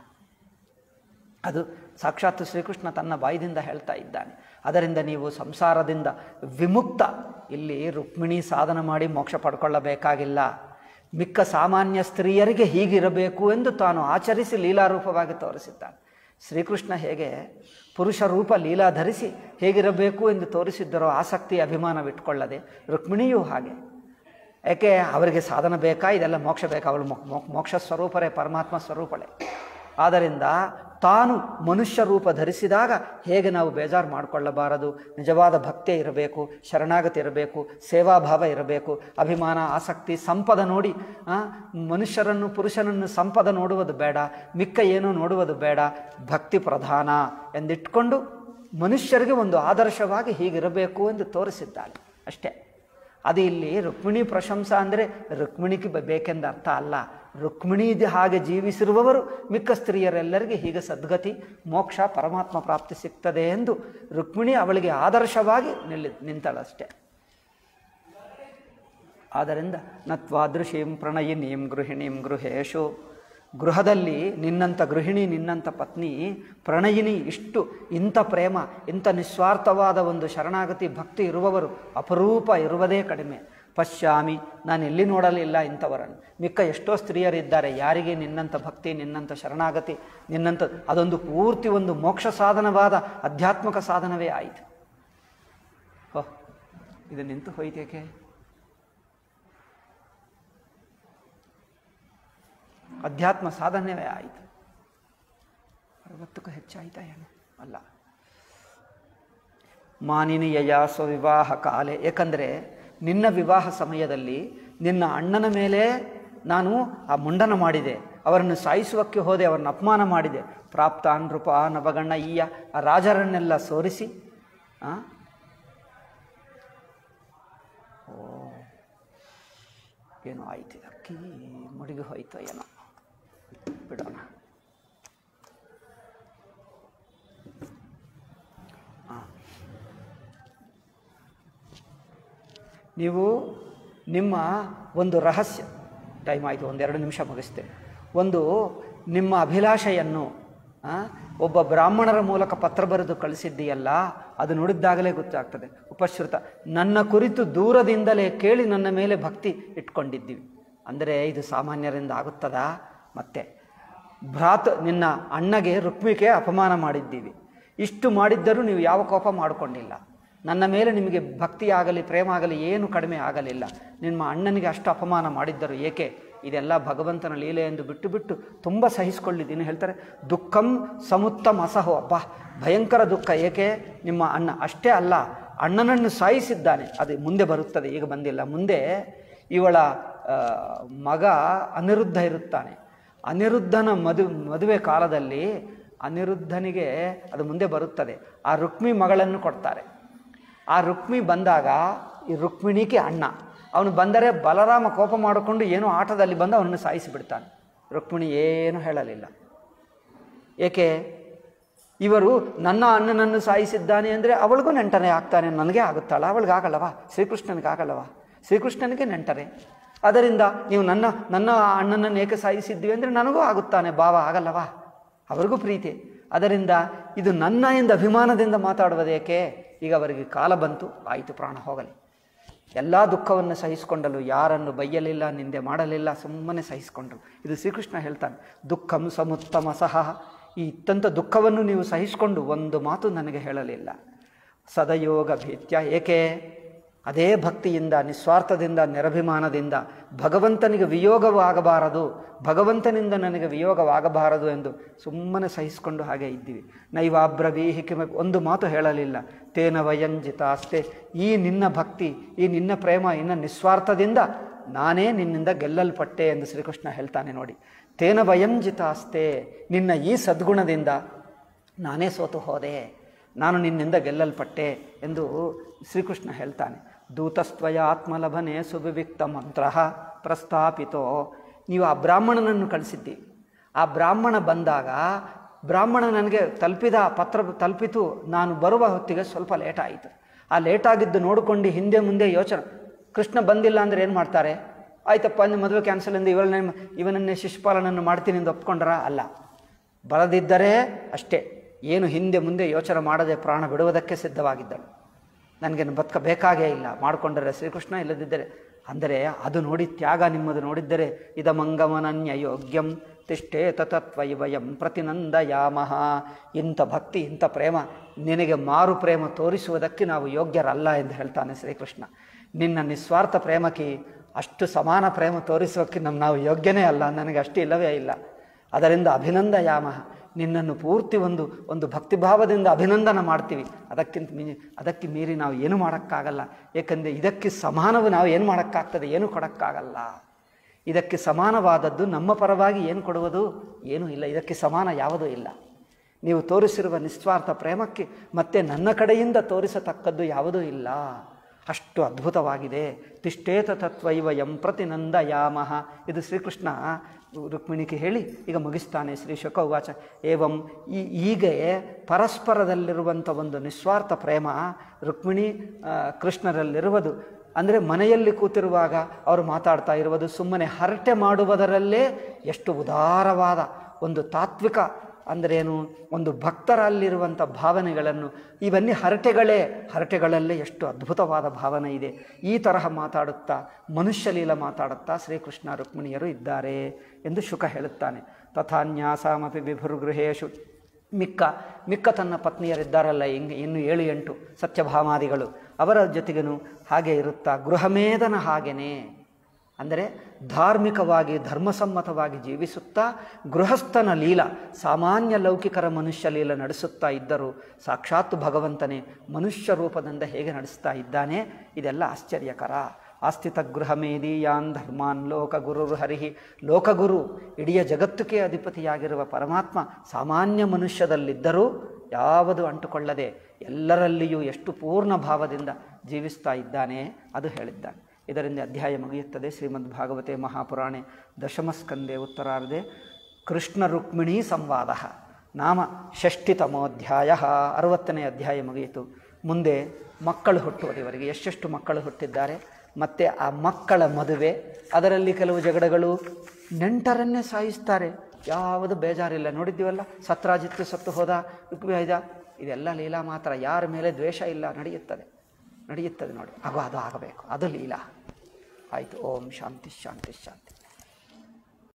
ಅದು ಸಾಕ್ಷಾತ್ ಶ್ರೀಕೃಷ್ಣ ತನ್ನ ಬಾಯಿದಿಂದ ಹೇಳ್ತಾ ಇದ್ದಾನೆ ಅದರಿಂದ ನೀವು ಸಂಸಾರದಿಂದ ವಿಮುಕ್ತ ಇಲ್ಲಿ ರುಕ್ಮಿಣಿ ಸಾಧನ ಮಾಡಿ ಮೋಕ್ಷ ಪಡ್ಕೊಳ್ಳಬೇಕಾಗಿಲ್ಲ ಮಿಕ್ಕ ಸಾಮಾನ್ಯ ಸ್ತ್ರೀಯರಿಗೆ ಹೀಗಿರಬೇಕು ಎಂದು ತಾನು ಆಚರಿಸಿ ಲೀಲಾರೂಪವಾಗಿ ತೋರಿಸಿದ್ದಾನೆ ಶ್ರೀಕೃಷ್ಣ ಹೇಗೆ ಪುರುಷ ರೂಪ ಲೀಲಾ ಧರಿಸಿ ಹೇಗಿರಬೇಕು ಎಂದು ತೋರಿಸಿದ್ದರೋ ಆಸಕ್ತಿ ಅಭಿಮಾನವಿಟ್ಕೊಳ್ಳದೆ ರುಕ್ಮಿಣಿಯೂ ಹಾಗೆ ಯಾಕೆ ಅವರಿಗೆ ಸಾಧನ ಬೇಕಾ ಇದೆಲ್ಲ ಮೋಕ್ಷ ಬೇಕಾ ಅವಳು ಮೋ- ಮೋ- ಮೋಕ್ಷ ಸ್ವರೂಪರೇ ಪರಮಾತ್ಮ ಸ್ವರೂಪಳೆ ಆದ್ದರಿಂದ ತಾನು ಮನುಷ್ಯ ರೂಪ ಧರಿಸಿದಾಗ ಹೇಗೆ ನಾವು ಬೇಜಾರು ಮಾಡಿಕೊಳ್ಳಬಾರದು ನಿಜವಾದ ಭಕ್ತಿ ಇರಬೇಕು ಶರಣಾಗತಿ ಇರಬೇಕು ಸೇವಾಭಾವ ಇರಬೇಕು ಅಭಿಮಾನ ಆಸಕ್ತಿ ಸಂಪದ ನೋಡಿ ಆ, ಮನುಷ್ಯರನ್ನು ಪುರುಷನನ್ನು ಸಂಪದ ನೋಡುವುದು ಬೇಡ ಮಿಕ್ಕ ಏನೋ ನೋಡುವುದು ಬೇಡ ಭಕ್ತಿ ಪ್ರಧಾನ ಎಂದಿಟ್ಕೊಂಡು ಮನುಷ್ಯರಿಗೆ ಒಂದು ಆದರ್ಶವಾಗಿ ಹೀಗಿರಬೇಕು ಎಂದು ತೋರಿಸಿದ್ದಾಳೆ ಅಷ್ಟೇ ಅದು ಇಲ್ಲಿ ರುಕ್ಮಿಣಿ ಪ್ರಶಂಸಾ ಅಂದರೆ ರುಕ್ಮಿಣಿಗೆ ಬ- ಬೇಕೆಂದ ಅರ್ಥ ಅಲ್ಲ ರುಕ್ಮಿಣಿ ಇದು ಹಾಗೆ ಜೀವಿಸಿರುವವರು ಮಿಕ್ಕ ಸ್ತ್ರೀಯರೆಲ್ಲರಿಗೆ ಹೀಗೆ ಸದ್ಗತಿ ಮೋಕ್ಷ ಪರಮಾತ್ಮ ಪ್ರಾಪ್ತಿ ಸಿಗ್ತದೆ ಎಂದು ರುಕ್ಮಿಣಿ ಅವಳಿಗೆ ಆದರ್ಶವಾಗಿ ನಿಲ್ಲಿ ನಿಂತಳಷ್ಟೆ ಆದ್ದರಿಂದ ನತ್ವಾದೃಶೀಂ ಪ್ರಣಯಿನೀಂ ಗೃಹಿಣೀಂ ಗೃಹೇಶು ಗೃಹದಲ್ಲಿ ನಿನ್ನಂಥ ಗೃಹಿಣಿ ನಿನ್ನಂಥ ಪತ್ನಿ ಪ್ರಣಯಿನಿ ಇಷ್ಟು ಇಂಥ ಪ್ರೇಮ ಇಂಥ ನಿಸ್ವಾರ್ಥವಾದ ಒಂದು ಶರಣಾಗತಿ ಭಕ್ತಿ ಇರುವವರು ಅಪರೂಪ ಇರುವುದೇ ಕಡಿಮೆ ಪಶ್ಯಾಮಿ ನಾನು ಎಲ್ಲಿ ನೋಡಲಿಲ್ಲ ಇಂಥವರನ್ನು ಮಿಕ್ಕ ಎಷ್ಟೋ ಸ್ತ್ರೀಯರಿದ್ದಾರೆ ಯಾರಿಗೆ ನಿನ್ನಂಥ ಭಕ್ತಿ ನಿನ್ನಂಥ ಶರಣಾಗತಿ ನಿನ್ನಂಥ ಅದೊಂದು ಪೂರ್ತಿ ಒಂದು ಮೋಕ್ಷ ಸಾಧನವಾದ ಆಧ್ಯಾತ್ಮಿಕ ಸಾಧನವೇ ಆಯಿತು ಓಹ್ ಇದು ನಿಂತು ಹೋಯ್ತೇಕೆ ಅಧ್ಯಾತ್ಮ ಸಾಧನೆಯೇ ಆಯಿತು ಅರವತ್ತಕ್ಕೂ ಹೆಚ್ಚಾಯ್ತಾ ಏನು ಅಲ್ಲ ಮಾನಿನಿಯಯ ಸ್ವವಿವಾಹ ಕಾಲೆ ಏಕೆಂದರೆ ನಿನ್ನ ವಿವಾಹ ಸಮಯದಲ್ಲಿ ನಿನ್ನ ಅಣ್ಣನ ಮೇಲೆ ನಾನು ಆ ಮುಂಡನ ಮಾಡಿದೆ ಅವರನ್ನು ಸಾಯಿಸುವಕ್ಕೆ ಹೋದೆ ಅವರನ್ನು ಅಪಮಾನ ಮಾಡಿದೆ ಪ್ರಾಪ್ತ ನೃಪ ನವಗಣ್ಣ ಈಯ ಆ ರಾಜರನ್ನೆಲ್ಲ ಸೋರಿಸಿ ಆ? ಓ ಏನೋ ಆಯ್ತು ಅಕ್ಕಿ ಮುಡಿಗೆ ಹೋಯ್ತು ಏನೋ ಬಿಡೋಣ ಆ. ನೀವು ನಿಮ್ಮ ಒಂದು ರಹಸ್ಯ ಟೈಮ್ ಆಯಿತು ಒಂದೆರಡು ನಿಮಿಷ ಮುಗಿಸ್ತೆ ಒಂದು ನಿಮ್ಮ ಅಭಿಲಾಷೆಯನ್ನು ಆ, ಒಬ್ಬ ಬ್ರಾಹ್ಮಣರ ಮೂಲಕ ಪತ್ರ ಬರೆದು ಕಳಿಸಿದ್ದೀಯಲ್ಲ ಅದು ನೋಡಿದ್ದಾಗಲೇ ಗೊತ್ತಾಗ್ತದೆ ಉಪಶ್ರುತ ನನ್ನ ಕುರಿತು ದೂರದಿಂದಲೇ ಕೇಳಿ ನನ್ನ ಮೇಲೆ ಭಕ್ತಿ ಇಟ್ಕೊಂಡಿದ್ದೀವಿ ಅಂದರೆ ಇದು ಸಾಮಾನ್ಯರಿಂದ ಆಗುತ್ತದಾ ಮತ್ತೆ ಭ್ರಾತ್ ನಿನ್ನ ಅಣ್ಣಗೆ ರುಕ್ಮಿಗೆ ಅಪಮಾನ ಮಾಡಿದ್ದೀವಿ ಇಷ್ಟು ಮಾಡಿದ್ದರೂ ನೀವು ಯಾವ ಕೋಪ ಮಾಡಿಕೊಂಡಿಲ್ಲ ನನ್ನ ಮೇಲೆ ನಿಮಗೆ ಭಕ್ತಿ ಆಗಲಿ ಪ್ರೇಮ ಆಗಲಿ ಏನು ಕಡಿಮೆ ಆಗಲಿಲ್ಲ ನಿಮ್ಮ ಅಣ್ಣನಿಗೆ ಅಷ್ಟು ಅಪಮಾನ ಮಾಡಿದ್ದರು ಏಕೆ ಇದೆಲ್ಲ ಭಗವಂತನ ಲೀಲೆ ಎಂದು ಬಿಟ್ಟು ಬಿಟ್ಟು ತುಂಬ ಸಹಿಸಿಕೊಳ್ಳಿದ್ದೀನಿ ಹೇಳ್ತಾರೆ ದುಃಖಂ ಸಮುತ್ತಮ ಅಸಹೋ ಅಬ್ಬಾ ಭಯಂಕರ ದುಃಖ ಏಕೆ ನಿಮ್ಮ ಅಣ್ಣ ಅಷ್ಟೇ ಅಲ್ಲ ಅಣ್ಣನನ್ನು ಸಾಯಿಸಿದ್ದಾನೆ ಅದು ಮುಂದೆ ಬರುತ್ತದೆ ಈಗ ಬಂದಿಲ್ಲ ಮುಂದೆ ಇವಳ ಆ, ಮಗ ಅನಿರುದ್ಧ ಇರುತ್ತಾನೆ ಅನಿರುದ್ಧನ ಮದು ಮದುವೆ ಕಾಲದಲ್ಲಿ ಅನಿರುದ್ಧನಿಗೆ ಅದು ಮುಂದೆ ಬರುತ್ತದೆ ಆ ರುಕ್ಮಿ ಮಗಳನ್ನು ಕೊಡ್ತಾರೆ ಆ ರುಕ್ಮಿ ಬಂದಾಗ ಈ ರುಕ್ಮಿಣಿಗೆ ಅಣ್ಣ ಅವನು ಬಂದರೆ ಬಲರಾಮ ಕೋಪ ಮಾಡಿಕೊಂಡು ಏನೋ ಆಟದಲ್ಲಿ ಬಂದು ಅವನನ್ನು ಸಾಯಿಸಿಬಿಡ್ತಾನೆ ರುಕ್ಮಿಣಿ ಏನು ಹೇಳಲಿಲ್ಲ ಏಕೆ ಇವರು ನನ್ನ ಅಣ್ಣನನ್ನು ಸಾಯಿಸಿದ್ದಾನೆ ಅಂದರೆ ಅವಳಿಗೂ ನೆಂಟನೆ ಆಗ್ತಾನೆ ನನಗೆ ಆಗುತ್ತಾಳ ಅವಳಿಗೆ ಆಗಲ್ಲವಾ ಶ್ರೀಕೃಷ್ಣನಿಗೆ ಆಗಲ್ಲವಾ ಶ್ರೀಕೃಷ್ಣನಿಗೆ ನೆಂಟರೆ ಅದರಿಂದ ನೀವು ನನ್ನ ನನ್ನ ಅಣ್ಣನನ್ನು ಏಕೆ ಸಾಯಿಸಿದ್ವಿ ಅಂದರೆ ನನಗೂ ಆಗುತ್ತಾನೆ ಭಾವ ಆಗಲ್ಲವಾ ಅವರಿಗೂ ಪ್ರೀತಿ ಅದರಿಂದ ಇದು ನನ್ನ ಎಂದು ಅಭಿಮಾನದಿಂದ ಮಾತಾಡುವುದೇಕೆ ಈಗ ಅವರಿಗೆ ಕಾಲ ಬಂತು ಆಯಿತು ಪ್ರಾಣ ಹೋಗಲಿ ಎಲ್ಲ ದುಃಖವನ್ನು ಸಹಿಸಿಕೊಂಡಲು ಯಾರನ್ನು ಬೈಯಲಿಲ್ಲ ನಿಂದೆ ಮಾಡಲಿಲ್ಲ ಸುಮ್ಮನೆ ಸಹಿಸಿಕೊಂಡರು ಇದು ಶ್ರೀಕೃಷ್ಣ ಹೇಳ್ತಾನೆ ದುಃಖಂ ಸಮುತ್ತಮ ಸಹ ಈ ಇತ್ತಂಥ ದುಃಖವನ್ನು ನೀವು ಸಹಿಸಿಕೊಂಡು ಒಂದು ಮಾತು ನನಗೆ ಹೇಳಲಿಲ್ಲ ಸದಯೋಗ ಭೀತ್ಯ ಏಕೆ ಅದೇ ಭಕ್ತಿಯಿಂದ ನಿಸ್ವಾರ್ಥದಿಂದ ನಿರಭಿಮಾನದಿಂದ ಭಗವಂತನಿಗೆ ವಿಯೋಗವಾಗಬಾರದು ಭಗವಂತನಿಂದ ನನಗೆ ವಿಯೋಗವಾಗಬಾರದು ಎಂದು ಸುಮ್ಮನೆ ಸಹಿಸಿಕೊಂಡು ಹಾಗೆ ಇದ್ದೀವಿ ನೈವಾಬ್ರವೀಹಿ ಕಿಮ ಒಂದು ಮಾತು ಹೇಳಲಿಲ್ಲ ತೇನ ವಯಂಜಿತಾಸ್ತೆ ಈ ನಿನ್ನ ಭಕ್ತಿ ಈ ನಿನ್ನ ಪ್ರೇಮ ಇನ್ನ ನಿಸ್ವಾರ್ಥದಿಂದ ನಾನೇ ನಿನ್ನಿಂದ ಗೆಲ್ಲಲ್ಪಟ್ಟೆ ಎಂದು ಶ್ರೀಕೃಷ್ಣ ಹೇಳ್ತಾನೆ ನೋಡಿ ತೇನ ವಯಂಜಿತಾಸ್ತೆ ನಿನ್ನ ಈ ಸದ್ಗುಣದಿಂದ ನಾನೇ ಸೋತು ಹೋದೆ ನಾನು ನಿನ್ನಿಂದ ಗೆಲ್ಲಲ್ಪಟ್ಟೆ ಎಂದು ಶ್ರೀಕೃಷ್ಣ ಹೇಳ್ತಾನೆ ದೂತಸ್ತ್ವಯ ಆತ್ಮಲಭನೆ ಸುವಿವಿಕ್ತ ಮಂತ್ರ ಪ್ರಸ್ಥಾಪಿತೋ ನೀವು ಆ ಬ್ರಾಹ್ಮಣನನ್ನು ಕಳಿಸಿದ್ದೀವಿ ಆ ಬ್ರಾಹ್ಮಣ ಬಂದಾಗ ಬ್ರಾಹ್ಮಣ ನನಗೆ ತಲುಪಿದ ಪತ್ರ ತಲುಪಿತು ನಾನು ಬರುವ ಹೊತ್ತಿಗೆ ಸ್ವಲ್ಪ ಲೇಟ್ ಆಯಿತು ಆ ಲೇಟ್ ಆಗಿದ್ದು ನೋಡಿಕೊಂಡು ಹಿಂದೆ ಮುಂದೆ ಯೋಚನೆ ಕೃಷ್ಣ ಬಂದಿಲ್ಲ ಅಂದರೆ ಏನು ಮಾಡ್ತಾರೆ ಆಯ್ತಪ್ಪ ನಿಮ್ಮ ಮದುವೆ ಕ್ಯಾನ್ಸಲ್ ಎಂದು ಇವಳನ್ನ ಇವನನ್ನೇ ಶಿಶುಪಾಲನನ್ನು ಮಾಡ್ತೀನಿ ಎಂದು ಒಪ್ಕೊಂಡ್ರ ಅಲ್ಲ ಬರದಿದ್ದರೆ ಅಷ್ಟೇ ಏನು ಹಿಂದೆ ಮುಂದೆ ಯೋಚನೆ ಮಾಡದೆ ಪ್ರಾಣ ಬಿಡುವುದಕ್ಕೆ ಸಿದ್ಧವಾಗಿದ್ದಳು ನನಗೇನು ಬದುಕ ಬೇಕಾಗೇ ಇಲ್ಲ ಮಾಡಿಕೊಂಡರೆ ಶ್ರೀಕೃಷ್ಣ ಇಲ್ಲದಿದ್ದರೆ ಅಂದರೆ ಅದು ನೋಡಿ ತ್ಯಾಗ ನಿಮ್ಮದು ನೋಡಿದ್ದರೆ ಇದಮಂಗಮನನ್ಯ ಯೋಗ್ಯಂ ತಿಷ್ಟೇತ ತತ್ವೈ ವಯಂ ಪ್ರತಿನಂದಯಾಮಹ ಇಂಥ ಭಕ್ತಿ ಇಂಥ ಪ್ರೇಮ ನಿನಗೆ ಮಾರು ಪ್ರೇಮ ತೋರಿಸುವುದಕ್ಕೆ ನಾವು ಯೋಗ್ಯರಲ್ಲ ಎಂದು ಹೇಳ್ತಾನೆ ಶ್ರೀಕೃಷ್ಣ ನಿನ್ನ ನಿಸ್ವಾರ್ಥ ಪ್ರೇಮಕ್ಕೆ ಅಷ್ಟು ಸಮಾನ ಪ್ರೇಮ ತೋರಿಸೋಕ್ಕೆ ನಮ್ಮ ನಾವು ಯೋಗ್ಯನೇ ಅಲ್ಲ ನನಗೆ ಅಷ್ಟು ಇಲ್ಲವೇ ಇಲ್ಲ ಅದರಿಂದ ಅಭಿನಂದಯಾಮ ನಿನ್ನನ್ನು ಪೂರ್ತಿ ಒಂದು ಒಂದು ಭಕ್ತಿಭಾವದಿಂದ ಅಭಿನಂದನ ಮಾಡ್ತೀವಿ ಅದಕ್ಕಿಂತ ಮೀ ಅದಕ್ಕೆ ಮೀರಿ ನಾವು ಏನು ಮಾಡೋಕ್ಕಾಗಲ್ಲ ಏಕೆಂದರೆ ಇದಕ್ಕೆ ಸಮಾನವು ನಾವು ಏನು ಮಾಡೋಕ್ಕಾಗ್ತದೆ ಏನು ಕೊಡೋಕ್ಕಾಗಲ್ಲ ಇದಕ್ಕೆ ಸಮಾನವಾದದ್ದು ನಮ್ಮ ಪರವಾಗಿ ಏನು ಕೊಡುವುದು ಏನೂ ಇಲ್ಲ ಇದಕ್ಕೆ ಸಮಾನ ಯಾವುದೂ ಇಲ್ಲ ನೀವು ತೋರಿಸಿರುವ ನಿಸ್ವಾರ್ಥ ಪ್ರೇಮಕ್ಕೆ ಮತ್ತೆ ನನ್ನ ಕಡೆಯಿಂದ ತೋರಿಸತಕ್ಕದ್ದು ಯಾವುದೂ ಇಲ್ಲ ಅಷ್ಟು ಅದ್ಭುತವಾಗಿದೆ ತಿಷ್ಟೇತ ತತ್ವೈವ ಯಂ ಪ್ರತಿನಂದ ಯಾಮಹ ಇದು ಶ್ರೀಕೃಷ್ಣ ರುಕ್ಮಿಣಿಗೆ ಹೇಳಿ ಈಗ ಮುಗಿಸ್ತಾನೆ ಶ್ರೀ ಶುಕವಾಚ ಏವಂ ಈ ಹೀಗೆ ಪರಸ್ಪರದಲ್ಲಿರುವಂಥ ಒಂದು ನಿಸ್ವಾರ್ಥ ಪ್ರೇಮ ರುಕ್ಮಿಣಿ ಆ, ಕೃಷ್ಣರಲ್ಲಿರುವುದು ಅಂದರೆ ಮನೆಯಲ್ಲಿ ಕೂತಿರುವಾಗ ಅವರು ಮಾತಾಡ್ತಾ ಇರುವುದು ಸುಮ್ಮನೆ ಹರಟೆ ಮಾಡುವುದರಲ್ಲೇ ಎಷ್ಟು ಉದಾರವಾದ ಒಂದು ತಾತ್ವಿಕ ಅಂದ್ರೇನು ಒಂದು ಭಕ್ತರಲ್ಲಿರುವಂಥ ಭಾವನೆಗಳನ್ನು ಇವನ್ನೇ ಹರಟೆಗಳೇ ಹರಟೆಗಳಲ್ಲೇ ಎಷ್ಟು ಅದ್ಭುತವಾದ ಭಾವನೆ ಇದೆ ಈ ತರಹ ಮಾತಾಡುತ್ತಾ ಮನುಷ್ಯ ಲೀಲ ಮಾತಾಡುತ್ತಾ ಶ್ರೀಕೃಷ್ಣ ರುಕ್ಮಿಣಿಯರು ಇದ್ದಾರೆ ಎಂದು ಶುಕ ಹೇಳುತ್ತಾನೆ ತಥಾನ್ಯಾಸಾಮಪಿ ವಿಭುರ್ಗೃಹೇಶು ಮಿಕ್ಕ ಮಿಕ್ಕ ತನ್ನ ಪತ್ನಿಯರಿದ್ದಾರಲ್ಲ ಹಿಂಗೆ ಇನ್ನು ಏಳು ಎಂಟು ಸತ್ಯಭಾಮಾದಿಗಳು ಅವರ ಜೊತೆಗನು ಹಾಗೆ ಇರುತ್ತಾ ಗೃಹಮೇಧನ ಹಾಗೆಯೇ ಅಂದರೆ ಧಾರ್ಮಿಕವಾಗಿ ಧರ್ಮಸಮ್ಮತವಾಗಿ ಜೀವಿಸುತ್ತಾ ಗೃಹಸ್ಥನ ಲೀಲ ಸಾಮಾನ್ಯ ಲೌಕಿಕರ ಮನುಷ್ಯ ಲೀಲ ನಡೆಸುತ್ತಾ ಇದ್ದರು ಸಾಕ್ಷಾತ್ ಭಗವಂತನೇ ಮನುಷ್ಯ ರೂಪದಿಂದ ಹೇಗೆ ನಡೆಸ್ತಾ ಇದ್ದಾನೆ ಇದೆಲ್ಲ ಆಶ್ಚರ್ಯಕರ ಆಸ್ಥಿತ ಗೃಹಮೇದೀಯಾನ್ ಧರ್ಮಾನ್ ಲೋಕಗುರು ಹರಿಹಿ ಲೋಕಗುರು ಇಡೀ ಜಗತ್ತಕ್ಕೆ ಅಧಿಪತಿಯಾಗಿರುವ ಪರಮಾತ್ಮ ಸಾಮಾನ್ಯ ಮನುಷ್ಯದಲ್ಲಿದ್ದರೂ ಯಾವುದು ಅಂಟುಕೊಳ್ಳದೆ ಎಲ್ಲರಲ್ಲಿಯೂ ಎಷ್ಟು ಪೂರ್ಣ ಭಾವದಿಂದ ಜೀವಿಸ್ತಾ ಇದ್ದಾನೆ ಅದು ಹೇಳಿದ್ದಾನೆ ಇದರಿಂದ ಅಧ್ಯಾಯ ಮುಗಿಯುತ್ತದೆ ಶ್ರೀಮದ್ ಭಾಗವತೆ ಮಹಾಪುರಾಣೆ ದಶಮಸ್ಕಂದೆ ಉತ್ತರಾರ್ಧೆ ಕೃಷ್ಣ ರುಕ್ಮಿಣೀ ಸಂವಾದ ನಾಮ ಷಷ್ಟಿತಮೋಧ್ಯಾಯ ಅರವತ್ತನೇ ಅಧ್ಯಾಯ ಮುಗಿಯಿತು ಮುಂದೆ ಮಕ್ಕಳು ಹುಟ್ಟುವುದು ಇವರಿಗೆ ಎಷ್ಟೆಷ್ಟು ಮಕ್ಕಳು ಹುಟ್ಟಿದ್ದಾರೆ ಮತ್ತು ಆ ಮಕ್ಕಳ ಮದುವೆ ಅದರಲ್ಲಿ ಕೆಲವು ಜಗಳಗಳು ನೆಂಟರನ್ನೇ ಸಾಯಿಸ್ತಾರೆ ಯಾವುದು ಬೇಜಾರಿಲ್ಲ ನೋಡಿದ್ದೀವಲ್ಲ ಸತ್ರಾಜಿತ್ತು ಸತ್ತು ಹೋದ ರುಕ್ಮಿಣಿದ ಇದೆಲ್ಲ ಲೀಲಾ ಮಾತ್ರ ಯಾರ ಮೇಲೆ ದ್ವೇಷ ಇಲ್ಲ ನಡೆಯುತ್ತದೆ ನಡೆಯುತ್ತದೆ ನೋಡಿ ಆಗೋ ಅದು ಆಗಬೇಕು ಅದು ಲೀಲಾ ಆಯಿತು ಓಂ ಶಾಂತಿ ಶಾಂತಿ ಶಾಂತಿ